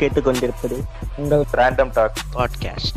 கேட்டுக்கொண்டிருப்பது உங்கள் random talk podcast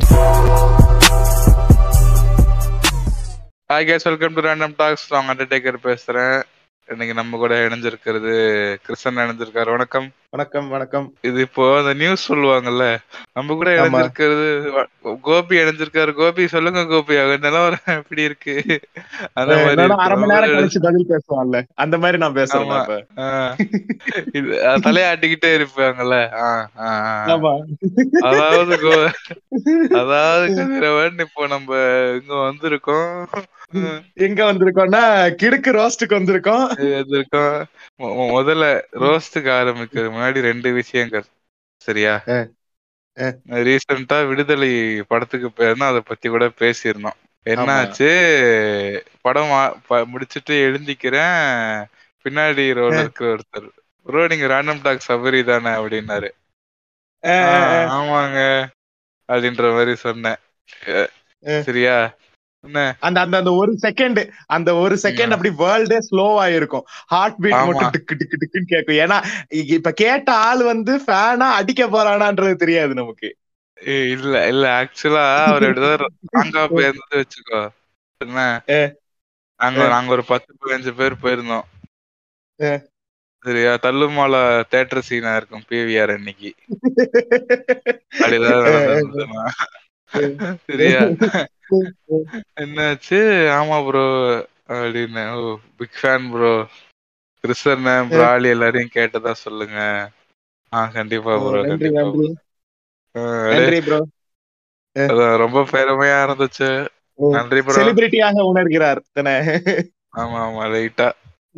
hi guys welcome to random talks நான் அண்டர்டேக்கர் பேசுறேன் இன்னைக்கு நம்ம கூட இணைஞ்சிருக்கிறது கிருஷ்ணன் இணைஞ்சிருக்காரு வணக்கம் வணக்கம் வணக்கம் இது இப்போ அந்த நியூஸ் சொல்லுவாங்கல்ல நம்ம கூட ஆமா. இணைஞ்சிருக்கிறது வ- கோபி இணைஞ்சிருக்காரு கோபி சொல்லுங்க கோபி அவங்க நிலவரம் எப்படி இருக்கு அந்த மாதிரி என்னன்னா அரை மணி நேரம் இருக்கு. கழிச்சு பதில் பேசுவான்ல அந்த மாதிரி நான் பேசுறேன் ஆமா. இப்ப. ஆ. இது அஹ், தலையாட்டிக்கிட்டே இருப்பாங்கல்ல ஆ, ஆ, ஆ. ஆமா அதாவது கோ அதாவது கதிரவன் இப்போ நம்ம இங்க வந்திருக்கோம் எங்க வந்திருக்கோம்னா கிடுக்கு ரோஸ்டுக்கு வந்திருக்கோம் வந்திருக்கோம் மொ- மொ- முதல்ல ரோஸ்டுக்கு ஆரம்பிக்கிறது முன்னாடி ரெண்டு விஷயங்கள் சரியா ஆ, ஆ. ரீசெண்டா விடுதலை படத்துக்கு போயிருந்தோம் அதை பத்தி கூட பேசியிருந்தோம் என்னாச்சு படம் வா- ப- முடிச்சிட்டு எழுந்திக்கிறேன் பின்னாடி ரோல இருக்கிற ஒருத்தர் ப்ரோ நீங்க ரேண்டம் டாக் சபரி தானே அப்படின்னாரு ஆ, "ஆ, ஆ, ஆ. ஆமாங்க அப்படின்ற மாதிரி சொன்னேன் அஹ், ஆ. சரியா என்ன அந்த அந்த அந்த ஒரு செகண்ட் அந்த ஒரு செகண்ட் அப்படி வேர்ல்டே ஸ்லோவா இருக்கும் ஹார்ட் பீட் ஆமா. மட்டும் டிக்கு டிக்கு டிக்குன்னு கேட்கும் ஏன்னா இ- இப்ப கேட்ட ஆள் வந்து ஃபேனா அடிக்க போறானான்றது தெரியாது நமக்கு ஏய், இல்ல இல்ல ஆக்சுவலா அவர் எடுத்தது ராங்கா போயிருந்தது வச்சுக்கோ என்ன ஏ. நாங்க ஏ. நாங்க ஒரு பத்து பதினஞ்சு பேர் போயிருந்தோம் ஏ. சரியா தள்ளுமால தேட்டர் சீனா இருக்கும் பிவிஆர் அன்னைக்கு அப்படிதான் நடந்ததுன்னா. சரியா என்னாச்சு ஆமா ப்ரோ அப்படின்னு ஓ பிக் ஃபேன் ப்ரோ கிறிஸ்தன் பிராலி எல்லாரையும் கேட்டதா சொல்லுங்க ஆ கண்டிப்பா ப்ரோ நன்றி கண்டிப்பா நன்றி bro. ஆ, அப்படியே நன்றி ப்ரோ அதான் ரொம்ப பெருமையா இருந்துச்சு நன்றி ப்ரோ செலிபிரிட்டியாக உணர்கிறார் தானே ஆமா ஆமா ரைட்டா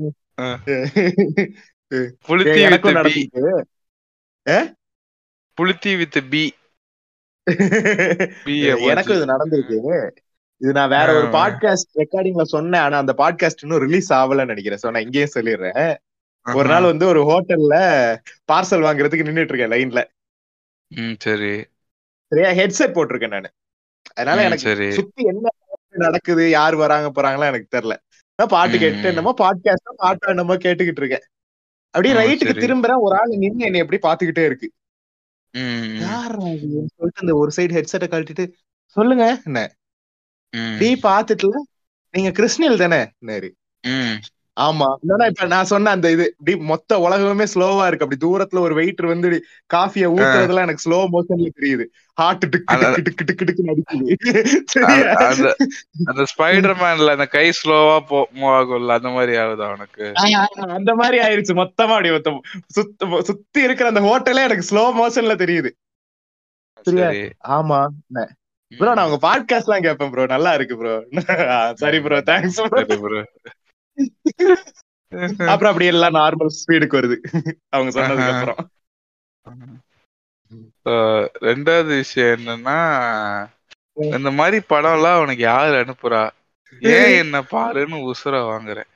புளுத்தி வித் எனக்கும் பி நடந்துச்சு புளுத்தி வித் பி பி எனக்கும் இது நடந்திருக்கு இது நான் வேற ஒரு ஆ. பாட்காஸ்ட் ரெக்கார்டிங்ல சொன்னேன் ஆனா அந்த பாட்காஸ்ட் இன்னும் ரிலீஸ் ஆகலன்னு நினைக்கிறேன் சோ நான் இங்கேயும் சொல்லிடுறேன் ஒரு நாள் வந்து ஒரு ஹோட்டல்ல பார்சல் வாங்குறதுக்கு நின்னுட்டு இருக்கேன் லைன்ல ம் சரி சரியா ஹெட்செட் போட்டிருக்கேன் நானு அதனால ம், எனக்கு சரி சுத்தி என்ன நடக்குது யார் வராங்க போறாங்களா எனக்கு தெரியல நான் பாட்டு ம். கேட்டு என்னமோ பாட்காஸ்ட் பாட்டு என்னமோ கேட்டுக்கிட்டு இருக்கேன் அப்படியே ஆ, ரைட்டுக்கு சரி. திரும்புறேன் ஒரு ஆள் நின்னு என்னை எப்படி பாத்துக்கிட்டே இருக்கு ம் யார் சொல்லிட்டு அந்த ஒரு சைடு ஹெட்செட்டை கழட்டிட்டு சொல்லுங்க என்ன ம் டீ பாத்துட்டுல நீங்க கிருஷ்ணல் தானே ம் ஆமா இல்லன்னா இப்ப நான் சொன்ன அந்த இது இப்படி மொத்த உலகமே ஸ்லோவா இருக்கு அப்படி தூரத்துல ஒரு வெயிட்டர் வந்து காஃபிய ஊத்துறதுலாம் எனக்கு ஸ்லோ மோஷன்ல தெரியுது ஹார்ட் டிக்கு அந்த- டிக்கு டிக்கு டிக்கு டிக்கு அடிக்குது சரியா? அந்த- அந்த அந்த ஸ்பைடர் மேன்ல அந்த கை ஸ்லோவா போ மூவ் ஆகும்ல அந்த மாதிரி ஆகுதா உனக்கு ஆ, அந்த மாதிரி ஆயிருச்சு மொத்தமா அப்படி மொத்தம் சுத்த சுத்தி இருக்கிற அந்த ஹோட்டலே எனக்கு ஸ்லோ மோஷன்ல தெரியுது சரியா? சரி ஆமா ப்ரோ நான் உங்க பாட்காஸ்ட் எல்லாம் கேட்பேன் ப்ரோ நல்லா இருக்கு ப்ரோ சரி ப்ரோ தேங்க்ஸ் ப்ரோ சரி ப்ரோ அப்புறம் அப்படி எல்லாம் நார்மல் ஸ்பீடுக்கு வருது அவங்க சொன்னதுக்கு ஆஹா. அப்புறம் ரெண்டாவது விஷயம் என்னன்னா இந்த மாதிரி படம் எல்லாம் உனக்கு யாரு அனுப்புறா ஏன் என்ன பாருன்னு உசுர வாங்குறேன்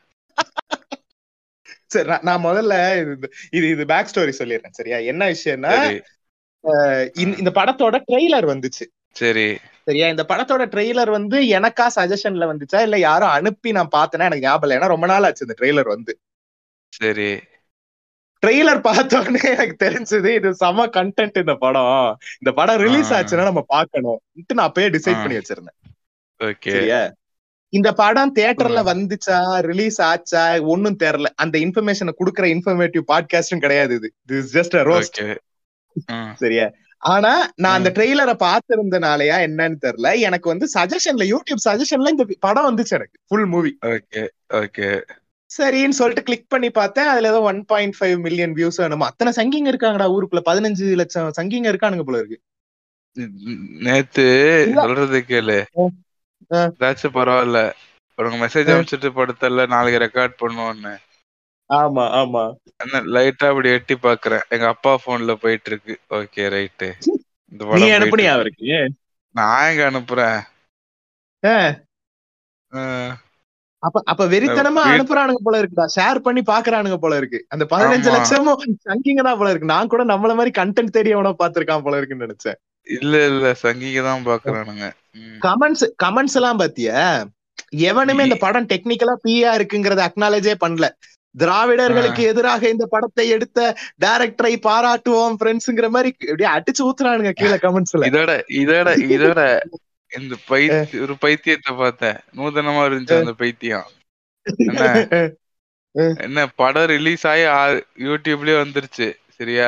சரி நான் நான் முதல்ல இது இது இது பேக் ஸ்டோரி சொல்லிடுறேன் சரியா என்ன விஷயம்னா சரி இந்த- இந்த படத்தோட ட்ரெய்லர் வந்துச்சு சரி சரியா இந்த படத்தோட ட்ரெய்லர் வந்து எனக்கா சஜஷன்ல வந்துச்சா இல்ல யாரோ அனுப்பி நான் பார்த்தேன்னா எனக்கு ஞாபகம் இல்லை ஏன்னா ரொம்ப நாள் ஆச்சு இந்த ட்ரெய்லர் வந்து சரி ட்ரெய்லர் பார்த்தோன்னே எனக்கு தெரிஞ்சது இது செம கண்டென்ட் இந்த படம் இந்த படம் ரிலீஸ் ஆ. ஆச்சுன்னா நம்ம பார்க்கணும் நான் அப்பயே டிசைட் ஆ. பண்ணி வச்சிருந்தேன் ஓகே சரியா இந்த படம் தியேட்டர்ல ம். வந்துச்சா ரிலீஸ் ஆச்சா ஒன்னும் தெரியல அந்த இன்ஃபர்மேஷனை குடுக்குற இன்ஃபர்மேட்டிவ் பாட்காஸ்டும் கிடையாது இது திஸ் ஜஸ்ட் ரோஸ்ட் ஓகே ம் சரியா ஆனா நான் அந்த ட்ரெய்லரை பார்த்திருந்தனாலயா என்னன்னு தெரியல எனக்கு வந்து சஜஷன்ல யூடியூப் சஜஷன்ல இந்த படம் வந்துச்சு எனக்கு ஃபுல் மூவி ஓகே ஓகே சரின்னு சொல்லிட்டு கிளிக் பண்ணி பார்த்தேன் அதுல ஏதோ one point five million views வேணுமா அத்தனை சங்கிங்க இருக்காங்கடா ஊருக்குள்ள பதினஞ்சு லட்சம் சங்கிங்க இருக்கானுங்க போல இருக்கு நேத்து இல்ல. சொல்றது கேளு ஆ. ஆ. ஏதாச்சும் பரவாயில்ல உனக்கு மெசேஜ் ஆ. அனுப்பிச்சிட்டு படுத்தல நாளைக்கு ரெக்கார்ட் பண்ணுவோன்னு ஆமா ஆமா என்ன லைட்டா அப்படி எட்டி பாக்குறேன் எங்க அப்பா போன்ல போயிட்டு இருக்கு ஓகே ரைட்டு இந்த நீ படம் அனுப்புனியா போயிட்டு அவருக்கு இருக்கு. நான் எங்க அனுப்புறேன் ஆ, ஆ, அப்ப அப்ப வெறித்தனமா வீட்- அனுப்புறானுங்க போல இருக்குடா ஷேர் பண்ணி பாக்குறானுங்க போல இருக்கு அந்த பதினஞ்சு ஆமா. லட்சமும் சங்கிங்க தான் போல இருக்கு நான் கூட நம்மள மாதிரி கண்டென்ட் தேடி எவனோ பாத்திருக்கான் போல இருக்குன்னு நினைச்சேன் இல்ல இல்ல சங்கிக்கு தான் பாக்குறானுங்க ம். கமெண்ட்ஸ் கமெண்ட்ஸ் எல்லாம் பாத்தியா எவனுமே இந்த படம் டெக்னிக்கலா பியா இருக்குங்கறத அக்னாலேஜே பண்ணல திராவிடர்களுக்கு எதிராக இந்த படத்தை எடுத்த டைரக்டரை பாராட்டுவோம் ஃப்ரெண்ட்ஸ்ங்கிற மாதிரி அப்படியே அடிச்சு ஊத்துறானுங்க கீழே கமெண்ட்ஸ்ல இதோட இதோட இதோட இந்த பைத்தி ஒரு பைத்தியத்தை பார்த்தேன் நூதனமா இருந்துச்சு அந்த பைத்தியம் என்ன என்ன படம் ரிலீஸ் ஆகி ஆ- யூடியூப்லயே வந்துருச்சு சரியா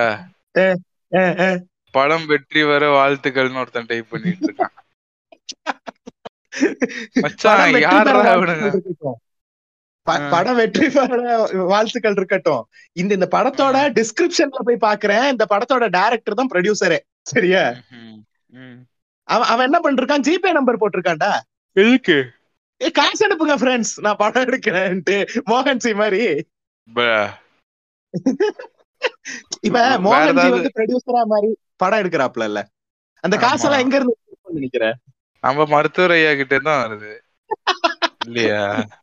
படம் வெற்றி வர வாழ்த்துக்கள்னு ஒருத்தன் டைப் பண்ணிட்டு இருக்கான் மச்சான் படம் வெற்றி யாரா பெற அவனுங்க வாழ்த்துக்கள் இருக்கட்டும். ப- ஆ. படம் வெற்றி பெற வாழ்த்துக்கள் இருக்கட்டும் இந்த இந்த படத்தோட டிஸ்கிரிப்ஷன்ல போய் பாக்குறேன் இந்த படத்தோட டைரக்டர் தான் ப்ரொடியூசரே சரியா ம், ம். அவன் அவன் என்ன பண்ணிருக்கான் ஜிபே நம்பர் போட்டிருக்கான்டா எதுக்கு ஏ காசு அனுப்புங்க ஃப்ரெண்ட்ஸ் நான் படம் எடுக்கிறேன்ட்டு மோகன் சி மாதிரி ப- இப்ப வேற மோகன் ஜி ஏதாவது- வந்து ப்ரொடியூசரா மாதிரி படம் எடுக்கிறாப்ல இல்ல அந்த காசெல்லாம் ஆமா. எங்க இருந்து நினைக்கிறேன் நம்ம மருத்துவர் ஐயா கிட்ட தான் வருது இல்லையா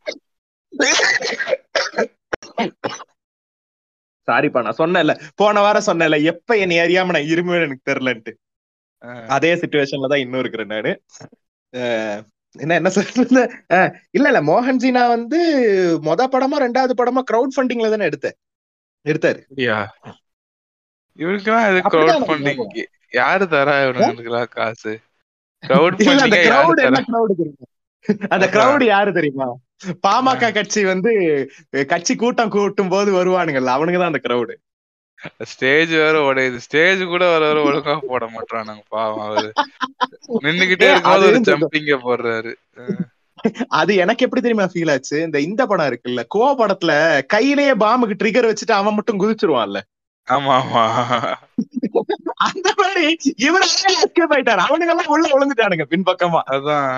சாரிப்பா நான் சொன்னேன்ல போன வாரம் சொன்னேன்ல எப்ப என்னை அறியாம நான் இருமுவேன் எனக்கு தெரியலன்ட்டு ஆ. அதே சுச்சுவேஷன்ல தான் இன்னும் இருக்கிறேன் நானு அஹ் என்ன என்ன சொல்றது அஹ் இல்ல இல்ல மோகன்ஜி நான் வந்து மொத படமா ரெண்டாவது படமா கிரவுட் ஃபண்டிங்ல தானே எடுத்தேன் எடுத்தாரு அப்படியா இவருக்கெல்லாம் இது அப்படிதான் கிரவுட் எனக்கு ஃபண்டிங் யாரு தரா இவனுங்களுக்கெல்லாம் காசு கிரவுட் இல்ல அந்த ஃபண்டிங் யாரு கிரவுட் தரா என்ன கிரவுட் தெரியுமா அந்த அதான். கிரவுட் யாரு தெரியுமா பாமக கட்சி வந்து அஹ், கட்சி கூட்டம் கூட்டும் போது வருவானுங்கல்ல அவனுங்க தான் அந்த கிரவுடு ஸ்டேஜ் வேற உடையுது ஸ்டேஜ் கூட வர வர ஒழுங்கா போட மாட்டானுங்க பாவம் அவரு நின்னுகிட்டே ஏய், இருக்கும்போது ஒரு அது இந்த- ஜம்பிங்க போடுறாரு அது எனக்கு எப்படி தெரியுமா ஃபீல் ஆச்சு இந்த இந்த படம் இருக்குல்ல கோ படத்துல கையிலேயே பாம்புக்கு ட்ரிகர் வச்சுட்டு அவன் மட்டும் குதிச்சிருவான்ல ஆமா ஆமா அந்த மாதிரி இவர் எஸ்கேப் ஆயிட்டாரு அவனுங்க எல்லாம் உள்ள விழுந்துட்டானுங்க பின்பக்கமா அதான்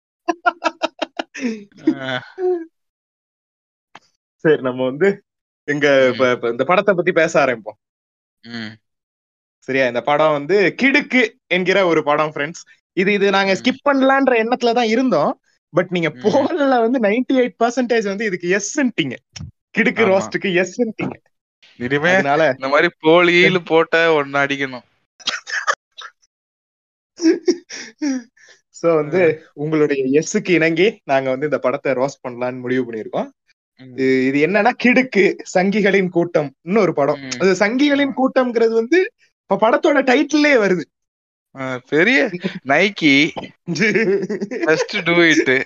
அஹ், சரி நம்ம வந்து எங்க இப்ப இப்ப இந்த படத்தை பத்தி பேச ஆரம்பிப்போம் ம், சரியா இந்த படம் வந்து கிடுக்கு என்கிற ஒரு படம் ஃப்ரெண்ட்ஸ் இது இது நாங்க ம். ஸ்கிப் பண்ணலான்ற எண்ணத்துல தான் இருந்தோம் பட் நீங்க ம். போன்ல வந்து 98% எயிட் பர்சன்டேஜ் வந்து இதுக்கு எஸ்ன்ட்டீங்க கிடுக்கு ஆமா. ரோஸ்டுக்கு எஸ்ன்ட்டீங்க இனிமே அதனால இந்த மாதிரி போலியில் போட்ட ஒன்னு அடிக்கணும் சோ வந்து உங்களுடைய எஸ்ஸுக்கு இணங்கி நாங்க வந்து இந்த படத்தை ரோஸ்ட் பண்ணலாம்னு முடிவு பண்ணிருக்கோம் ம், இது- இது என்னன்னா கிடுக்கு சங்கிகளின் கூட்டம் இன்னொரு படம் ம். அது சங்கிகளின் கூட்டம்ங்கிறது வந்து இப்ப படத்தோட டைட்டிலே வருது அஹ், பெரிய நைக்கி ஃபர்ஸ்ட் டூ இட்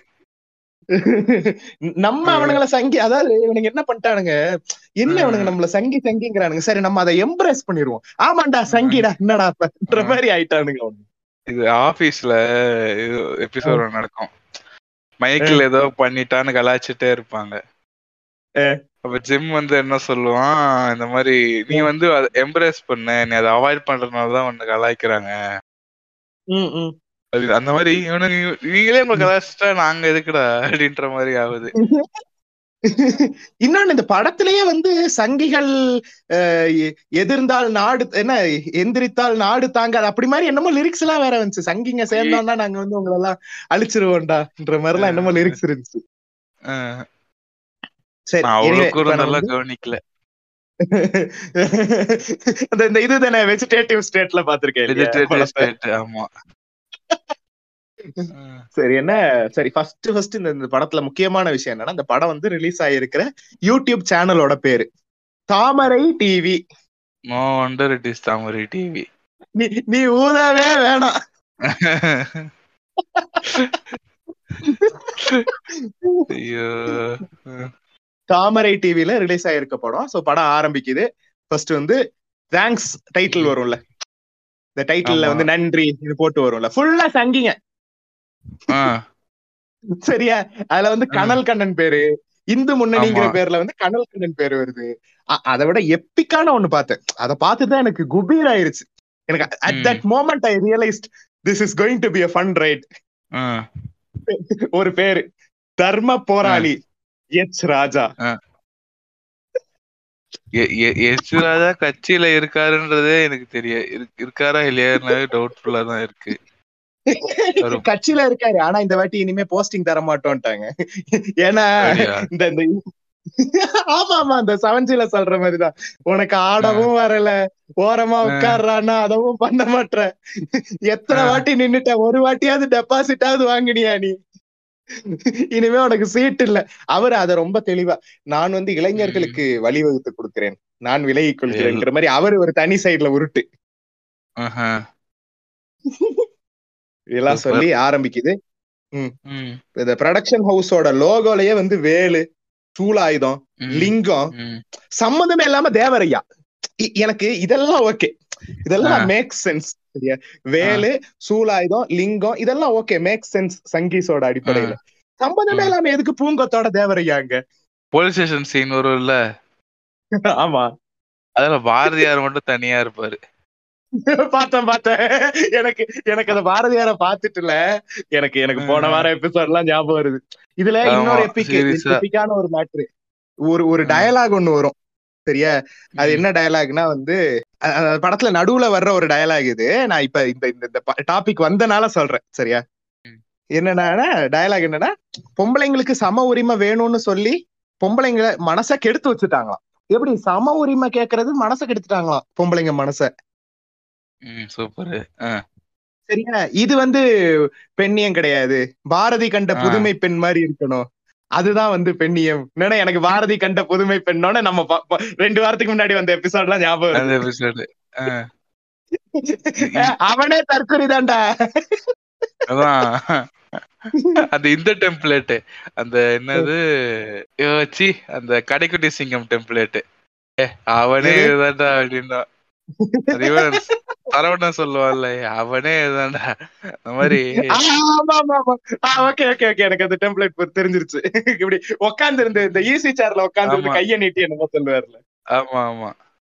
நம்ம அவனுங்கள சங்கி அதாவது இவனுங்க என்ன பண்ணிட்டானுங்க என்ன ம். இவனுங்க நம்மள சங்கி சங்கிங்கிறானுங்க சரி நம்ம அதை எம்ப்ரஸ் பண்ணிடுவோம் ஆமாண்டா சங்கிடா என்னடா அப்பன்ற ம். மாதிரி ஆயிட்டானுங்க அவனுங்க இது ஆபீஸ்ல எபிசோட் நடக்கும் மைக்கிள் ஏதோ பண்ணிட்டான்னு கலாய்ச்சிட்டே இருப்பாங்க அஹ். அப்ப ஜிம் வந்து என்ன சொல்லுவான் இந்த மாதிரி நீ வந்து எம்ப்ரேஸ் பண்ண நீ அதை அவாய்ட் பண்றதுனால தான் உன்னை கலாய்க்கிறாங்க ம், ம். அது அந்த மாதிரி இவனுங்க நீங்களே உங்களை கலாய்ச்சிட்டா நாங்க எதுக்குடா அப்படின்ற மாதிரி ஆகுது இன்னொன்னு இந்த படத்திலேயே வந்து சங்கிகள் அஹ், எ- எதிர்ந்தால் நாடு என்ன எந்திரித்தால் நாடு தாங்காது அப்படி மாதிரி என்னமோ லிரிக்ஸ் எல்லாம் வேற வந்துச்சு சங்கிங்க சேர்ந்தோம்னா நாங்க வந்து உங்களை எல்லாம் அழிச்சிருவோம்டான்ற மாதிரி எல்லாம் என்னமோ லிரிக்ஸ் இருந்துச்சு அஹ் சரி நான் anyway, அவ்வளவு இப்ப கூட நம்ம நல்லா கவனிக்கல அந்த இந்த இது தானே வெஜிடேட்டிவ் ஸ்டேட்ல பாத்திருக்கேன் இல்லையா வெஜிடேட்டிவ் படத்தை. ஸ்டேட் ஆமா அஹ் சரி என்ன சரி ஃபர்ஸ்ட் ஃபர்ஸ்ட் இந்த இந்த படத்துல முக்கியமான விஷயம் என்னன்னா இந்த படம் வந்து ரிலீஸ் ஆகியிருக்கிற யூடியூப் சேனலோட பேரு Thamarai TV no wonder it is Thamarai TV நீ நீ ஊதவே வேணாம் ஐயோ அஹ் தாமரை டிவில ரிலீஸ் ஆயிருக்க படம் சோ படம் ஆரம்பிக்குது ஃபர்ஸ்ட் வந்து தேங்க்ஸ் டைட்டில் வரும்ல இந்த டைட்டில்ல ஆமா. வந்து நன்றி இது போட்டு வரும்ல ஃபுல்லா சங்கிங்க அஹ் சரியா அதுல வந்து கனல் கண்ணன் பேரு இந்து முன்னணிங்கிற ஆமா. பேர்ல வந்து கனல் கண்ணன் பேரு வருது அ- அதை விட எப்பிக்கான ஒண்ணு பார்த்தேன் அதை பார்த்துதான் எனக்கு குபீர் ஆயிருச்சு எனக்கு at hmm. That moment I realised this is going to be a fun right ah ஒரு பேரு தர்ம போராளி எச் ராஜா எ- எ- எச் ராஜா கட்சியில இருக்காருன்றதே எனக்கு தெரிய இருக்கு- இருக்காரா இல்லையான்னு டவுட்ஃபுல்லா தான் இருக்கு ஒரு- கட்சியில இருக்காரு ஆனா இந்த வாட்டி இனிமே போஸ்டிங் தர மாட்டோம்ட்டாங்க ஏன்னா அப்படியா? இந்த இந்த ஆமா ஆமா அந்த செவன்ஜில சொல்ற மாதிரிதான் உனக்கு ஆடவும் வரல ஓரமா உட்கார்றான்னா அதவும் பண்ண மாட்ற எத்தனை ஆ. வாட்டி நின்னுட்ட ஒரு வாட்டியாவது டெபாசிட்டாவது வாங்கினியா நீ இனிமே உனக்கு சீட் இல்ல அவர் அத ரொம்ப தெளிவா நான் வந்து இளைஞர்களுக்கு வழிவகுத்து கொடுக்கிறேன் நான் விலகிக் கொள்கிறேன்ற மாதிரி அவர் ஒரு தனி சைடுல உருட்டு ஆஹா. இதெல்லாம் Super. சொல்லி ஆரம்பிக்குது ம், இந்த ப்ரொடக்ஷன் ஹவுஸோட லோகோலயே வந்து வேலு சூலாயுதம் ம், லிங்கம் ம். சம்மந்தமே இல்லாம தேவரையா இ- எனக்கு இதெல்லாம் ஓகே இதெல்லாம் ஆ. மேக் சென்ஸ் சரியா வேலு சூலாயுதம் லிங்கம் இதெல்லாம் ஓகே மேக் சென்ஸ் சங்கீஸோட அடிப்படையில சம்பந்தமே ம். இல்லாம எதுக்கு பூங்கொத்தோட தேவரையா அங்க போலீஸ் ஸ்டேஷன் சீன் வரும்ல ஆமா அதுல பாரதியார் மட்டும் தனியா இருப்பாரு பார்த்தேன் பார்த்தேன் எனக்கு எனக்கு அந்த பாரதியார பாத்துட்டுல எனக்கு எனக்கு போன வாரம் எபிசோட் எல்லாம் ஞாபகம் வருது இதுல ஆமா, இன்னொரு எப்பிக் serious ஆ. எப்பிக்கான ஒரு மேட்ரு ஒரு ஒரு ம். டயலாக் ஒண்ணு வரும் சரியா அது ம், என்ன டயலாக்னா வந்து அ- அந்த படத்துல நடுவுல வர்ற ஒரு டயலாக் இது நான் இப்ப இந்த இந்த இந்த டாபிக் வந்தனால சொல்றேன் சரியா ம். என்னன்னா டயலாக் என்னன்னா பொம்பளைங்களுக்கு சம உரிமை வேணும்னு சொல்லி பொம்பளைங்களை மனச கெடுத்து வச்சுட்டாங்களாம் எப்படி சம உரிமை கேக்குறது மனச கெடுத்துட்டாங்களாம் பொம்பளைங்க மனச ம், சூப்பர் சரியா இது வந்து பெண்ணியம் கிடையாது பாரதி கண்ட ஆ. புதுமை பெண் மாதிரி இருக்கணும் அதுதான் வந்து பெண்ணியம் என்னன்னா எனக்கு பாரதி கண்ட புதுமை பெண்ணோட நம்ம ப- ப- ரெண்டு வாரத்துக்கு முன்னாடி வந்த எபிசோட்லாம் ஞாபகம் அந்த வருது. எபிசோடு அவனே தற்கொலை தான்டா அதான் அந்த இந்த டெம்ப்ளேட் அந்த என்னது ஐயோ, சீ அந்த கடைக்குட்டி சிங்கம் டெம்ப்ளேட் அவனே எது? இதுதான்டா அப்படின்னா அது இவன் சரவணன் சொல்லுவான்ல அவனே இதுதான்டா அந்த மாதிரி ஆமா ஆமா ஆமா ஓகே ஓகே ஓகே எனக்கு அந்த டெம்ப்ளேட் தெரிஞ்சிருச்சு இப்படி உட்கார்ந்து இருந்து இந்த ஈஸி சேர்ல உட்கார்ந்து இருந்து ஆமா. கைய நீட்டி என்னமோ சொல்லுவார்ல ஆமா ஆமா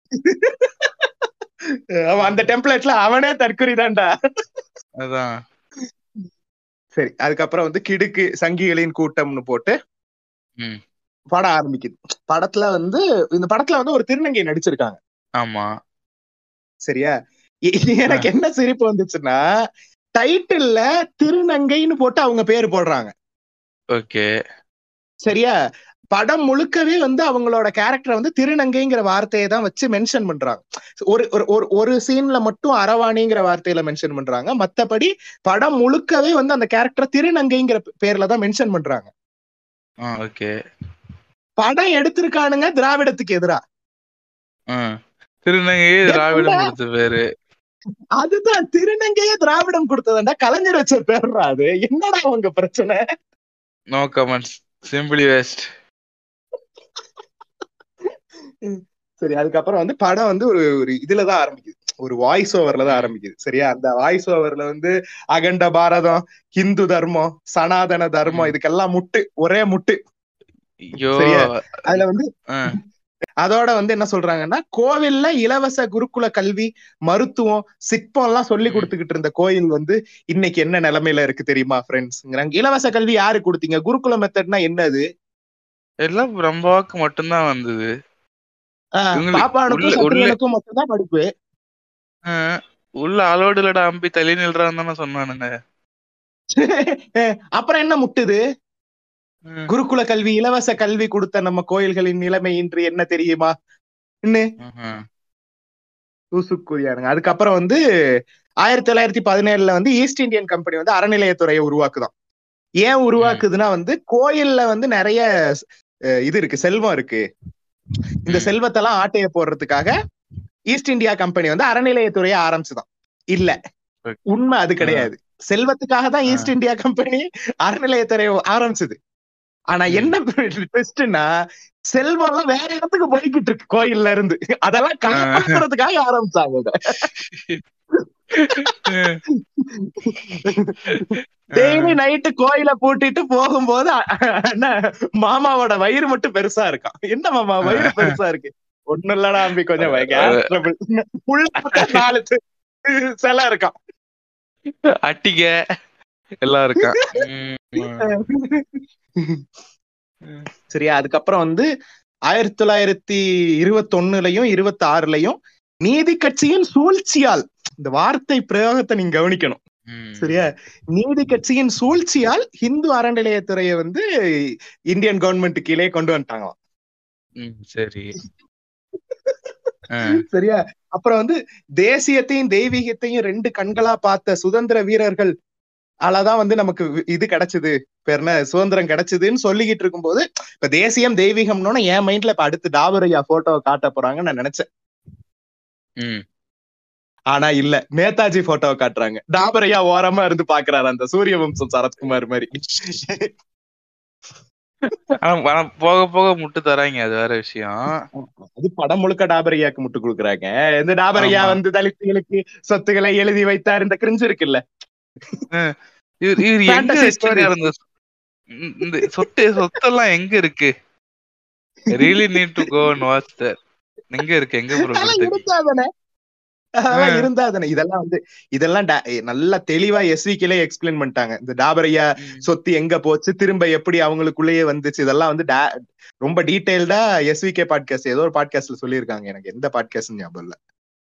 அவன் அந்த டெம்ப்ளேட்ல அவனே தற்கொலை தான்டா அதான் சரி அதுக்கப்புறம் வந்து கிடுக்கு சங்கிகளின் கூட்டம்னு போட்டு ம். படம் ஆரம்பிக்குது படத்துல வந்து இந்த படத்துல வந்து ஒரு திருநங்கை நடிச்சிருக்காங்க ஆமா சரியா எ- எனக்கு என்ன சிரிப்பு வந்துச்சுன்னா டைட்டில்ல திருநங்கைன்னு போட்டு அவங்க பேரு போடுறாங்க ஓகே சரியா படம் முழுக்கவே வந்து அவங்களோட கேரக்டரை வந்து திருநங்கைங்கிற வார்த்தையை தான் வச்சு மென்ஷன் பண்றாங்க ஒரு ஒரு ஒரு ஒரு சீன்ல மட்டும் அரவாணிங்கிற வார்த்தையில மென்ஷன் பண்றாங்க மத்தபடி படம் முழுக்கவே வந்து அந்த கேரக்டர் திருநங்கைங்கிற பேர்ல தான் மென்ஷன் பண்றாங்க ஆ ஓகே படம் எடுத்திருக்கானுங்க திராவிடத்துக்கு எதிரா திருநங்கையே திராவிடம் எப்படா? கொடுத்த பேரு அதுதான் திருநங்கையே திராவிடம் கொடுத்ததாண்டா கலைஞர் வச்ச பேர்றா அது என்னடா உங்க பிரச்சனை நோ கமெண்ட்ஸ் சிம்பிளி வேஸ்ட் சரி அதுக்கப்புறம் வந்து படம் வந்து ஒரு ஒரு இதுலதான் ஆரம்பிக்குது ஒரு வாய்ஸ் ஓவர்ல தான் ஆரம்பிக்குது சரியா அந்த வாய்ஸ் ஓவர்ல வந்து அகண்ட பாரதம் ஹிந்து தர்மம் சனாதன தர்மம் ம். இதுக்கெல்லாம் முட்டு ஒரே முட்டு ஐயோ சரியா? அதுல வந்து ஆ, அதோட வந்து என்ன சொல்றாங்கன்னா கோவில்ல இலவச குருகுல கல்வி மருத்துவம் சிற்பம் எல்லாம் சொல்லி ம். கொடுத்துக்கிட்டு இருந்த கோயில் வந்து இன்னைக்கு என்ன நிலைமையில இருக்கு தெரியுமா ஃப்ரெண்ட்ஸ்ங்கிறாங்க இலவச கல்வி யாரு கொடுத்தீங்க குருகுல மெத்தட்னா என்னது எல்லாம் பிரம்மாவுக்கு மட்டும்தான் வந்தது ஆஹ், இவங்களுக்கு பாப்பானுக்கும் உள்ள- உள்ள- சத்திரியனுக்கும் மட்டும்தான் படிப்பு ஆ, உள்ள அலோடு இல்லடா அம்பி தள்ளி நில்றான்னு தானே சொன்னானுங்க அப்புறம் என்ன முட்டுது ம், குருகுல கல்வி இலவச கல்வி கொடுத்த நம்ம கோயில்களின் நிலைமை இன்று என்ன தெரியுமா இன்னும் ம்ஹும். தூசுக்குரியானுங்க அதுக்கப்புறம் வந்து ஆயிரத்தி தொள்ளாயிரத்தி பதினேழுல வந்து ஈஸ்ட் இந்தியன் கம்பெனி வந்து அறநிலையத்துறையை உருவாக்குதான் ஏன் உருவாக்குதுன்னா வந்து கோயில்ல வந்து நிறைய அஹ், இது இருக்கு செல்வம் இருக்கு இந்த ம். செல்வத்தெல்லாம் ஆட்டைய போடுறதுக்காக ஈஸ்ட் இந்தியா கம்பெனி வந்து அறநிலையத்துறையை ஆரம்பிச்சுதான் இல்ல Okay. உண்மை அது கிடையாது செல்வத்துக்காக தான் ஆ. ஈஸ்ட் இந்தியா கம்பெனி அறநிலையத்துறையை ஆரம்பிச்சது ஆனா ம். என்ன ட்விஸ்ட்னா செல்வம் எல்லாம் வேற இடத்துக்கு போய்கிட்டு இருக்கு கோயில்ல இருந்து அதெல்லாம் காப்பாத்துறதுக்காக ஆரம்பிச்சாங்க இத. டெய்லி நைட்டு கோயில பூட்டிட்டு போகும்போது அ- என்ன மாமாவோட வயிறு மட்டும் பெருசா இருக்கான் என்ன மாமா வயிறு பெருசா இருக்கு ஒண்ணும் இல்லடா அம்பி கொஞ்சம் gas trouble. உள்ள பார்த்தா நாலு செ- சிலை இருக்கான் அட்டிக எல்லாம் இருக்கா சரியா அதுக்கப்புறம் வந்து ஆயிரத்தி தொள்ளாயிரத்தி இருபத்தி ஒண்ணுலயும் இருபத்தி ஆறுலயும் நீதி கட்சியின் சூழ்ச்சியால் இந்த வார்த்தை பிரயோகத்தை நீங்க கவனிக்கணும் சரியா நீதி கட்சியின் சூழ்ச்சியால் இந்து அறநிலையத்துறையை வந்து இந்தியன் கவர்மெண்ட் கீழே கொண்டு வந்துட்டாங்களாம் சரி ஆ, சரியா அப்புறம் வந்து தேசியத்தையும் தெய்வீகத்தையும் ரெண்டு கண்களா பார்த்த சுதந்திர வீரர்கள் அதான் வந்து நமக்கு வி- இது கிடைச்சது பேர் என்ன சுதந்திரம் கிடைச்சதுன்னு சொல்லிக்கிட்டு இருக்கும்போது இப்ப தேசியம் தெய்வீகம்னு என் மைண்ட்ல இப்ப அடுத்து டாபரையா போட்டோவை காட்ட போறாங்கன்னு நான் நினைச்சேன் ம். ஆனா இல்ல நேதாஜி போட்டோவை காட்டுறாங்க டாபரையா ஓரமா இருந்து பாக்குறாரு அந்த சூரிய வம்சம் சரத்குமார் மாதிரி ஆனா ஆனா போக போக முட்டு தராங்க அது வேற விஷயம் அது படம் முழுக்க டாபரையாக்கு முட்டு கொடுக்குறாங்க இந்த டாபரையா ஆமா. வந்து தலித்துகளுக்கு சொத்துக்களை எழுதி வைத்தார் இந்த கிரிஞ்சு இருக்குல்ல இவர் இவர் எங்க Fantasy story. வச்சிருக்காரு இந்த இந்த- இந்த சொத்து சொத்தெல்லாம் எங்க இருக்கு really need to go and watch that எங்க இருக்கு எங்க ப்ரோ அதெல்லாம் இருந்தாதானே அதெல்லாம் இருந்தாதானே இதெல்லாம் வந்து இதெல்லாம் டா- நல்லா தெளிவா எஸ்விக்கிலே எக்ஸ்பிளைன் பண்ணிட்டாங்க இந்த டாபரையா சொத்து எங்க போச்சு திரும்ப எப்படி அவங்களுக்குள்ளேயே வந்துச்சு இதெல்லாம் வந்து டா- ரொம்ப டீடைல்டா எஸ்விகே பாட்காஸ்ட் ஏதோ ஒரு பாட்காஸ்ட்ல சொல்லியிருக்காங்க எனக்கு எந்த பாட்காஸ்ட் ஞாபகம் இல்ல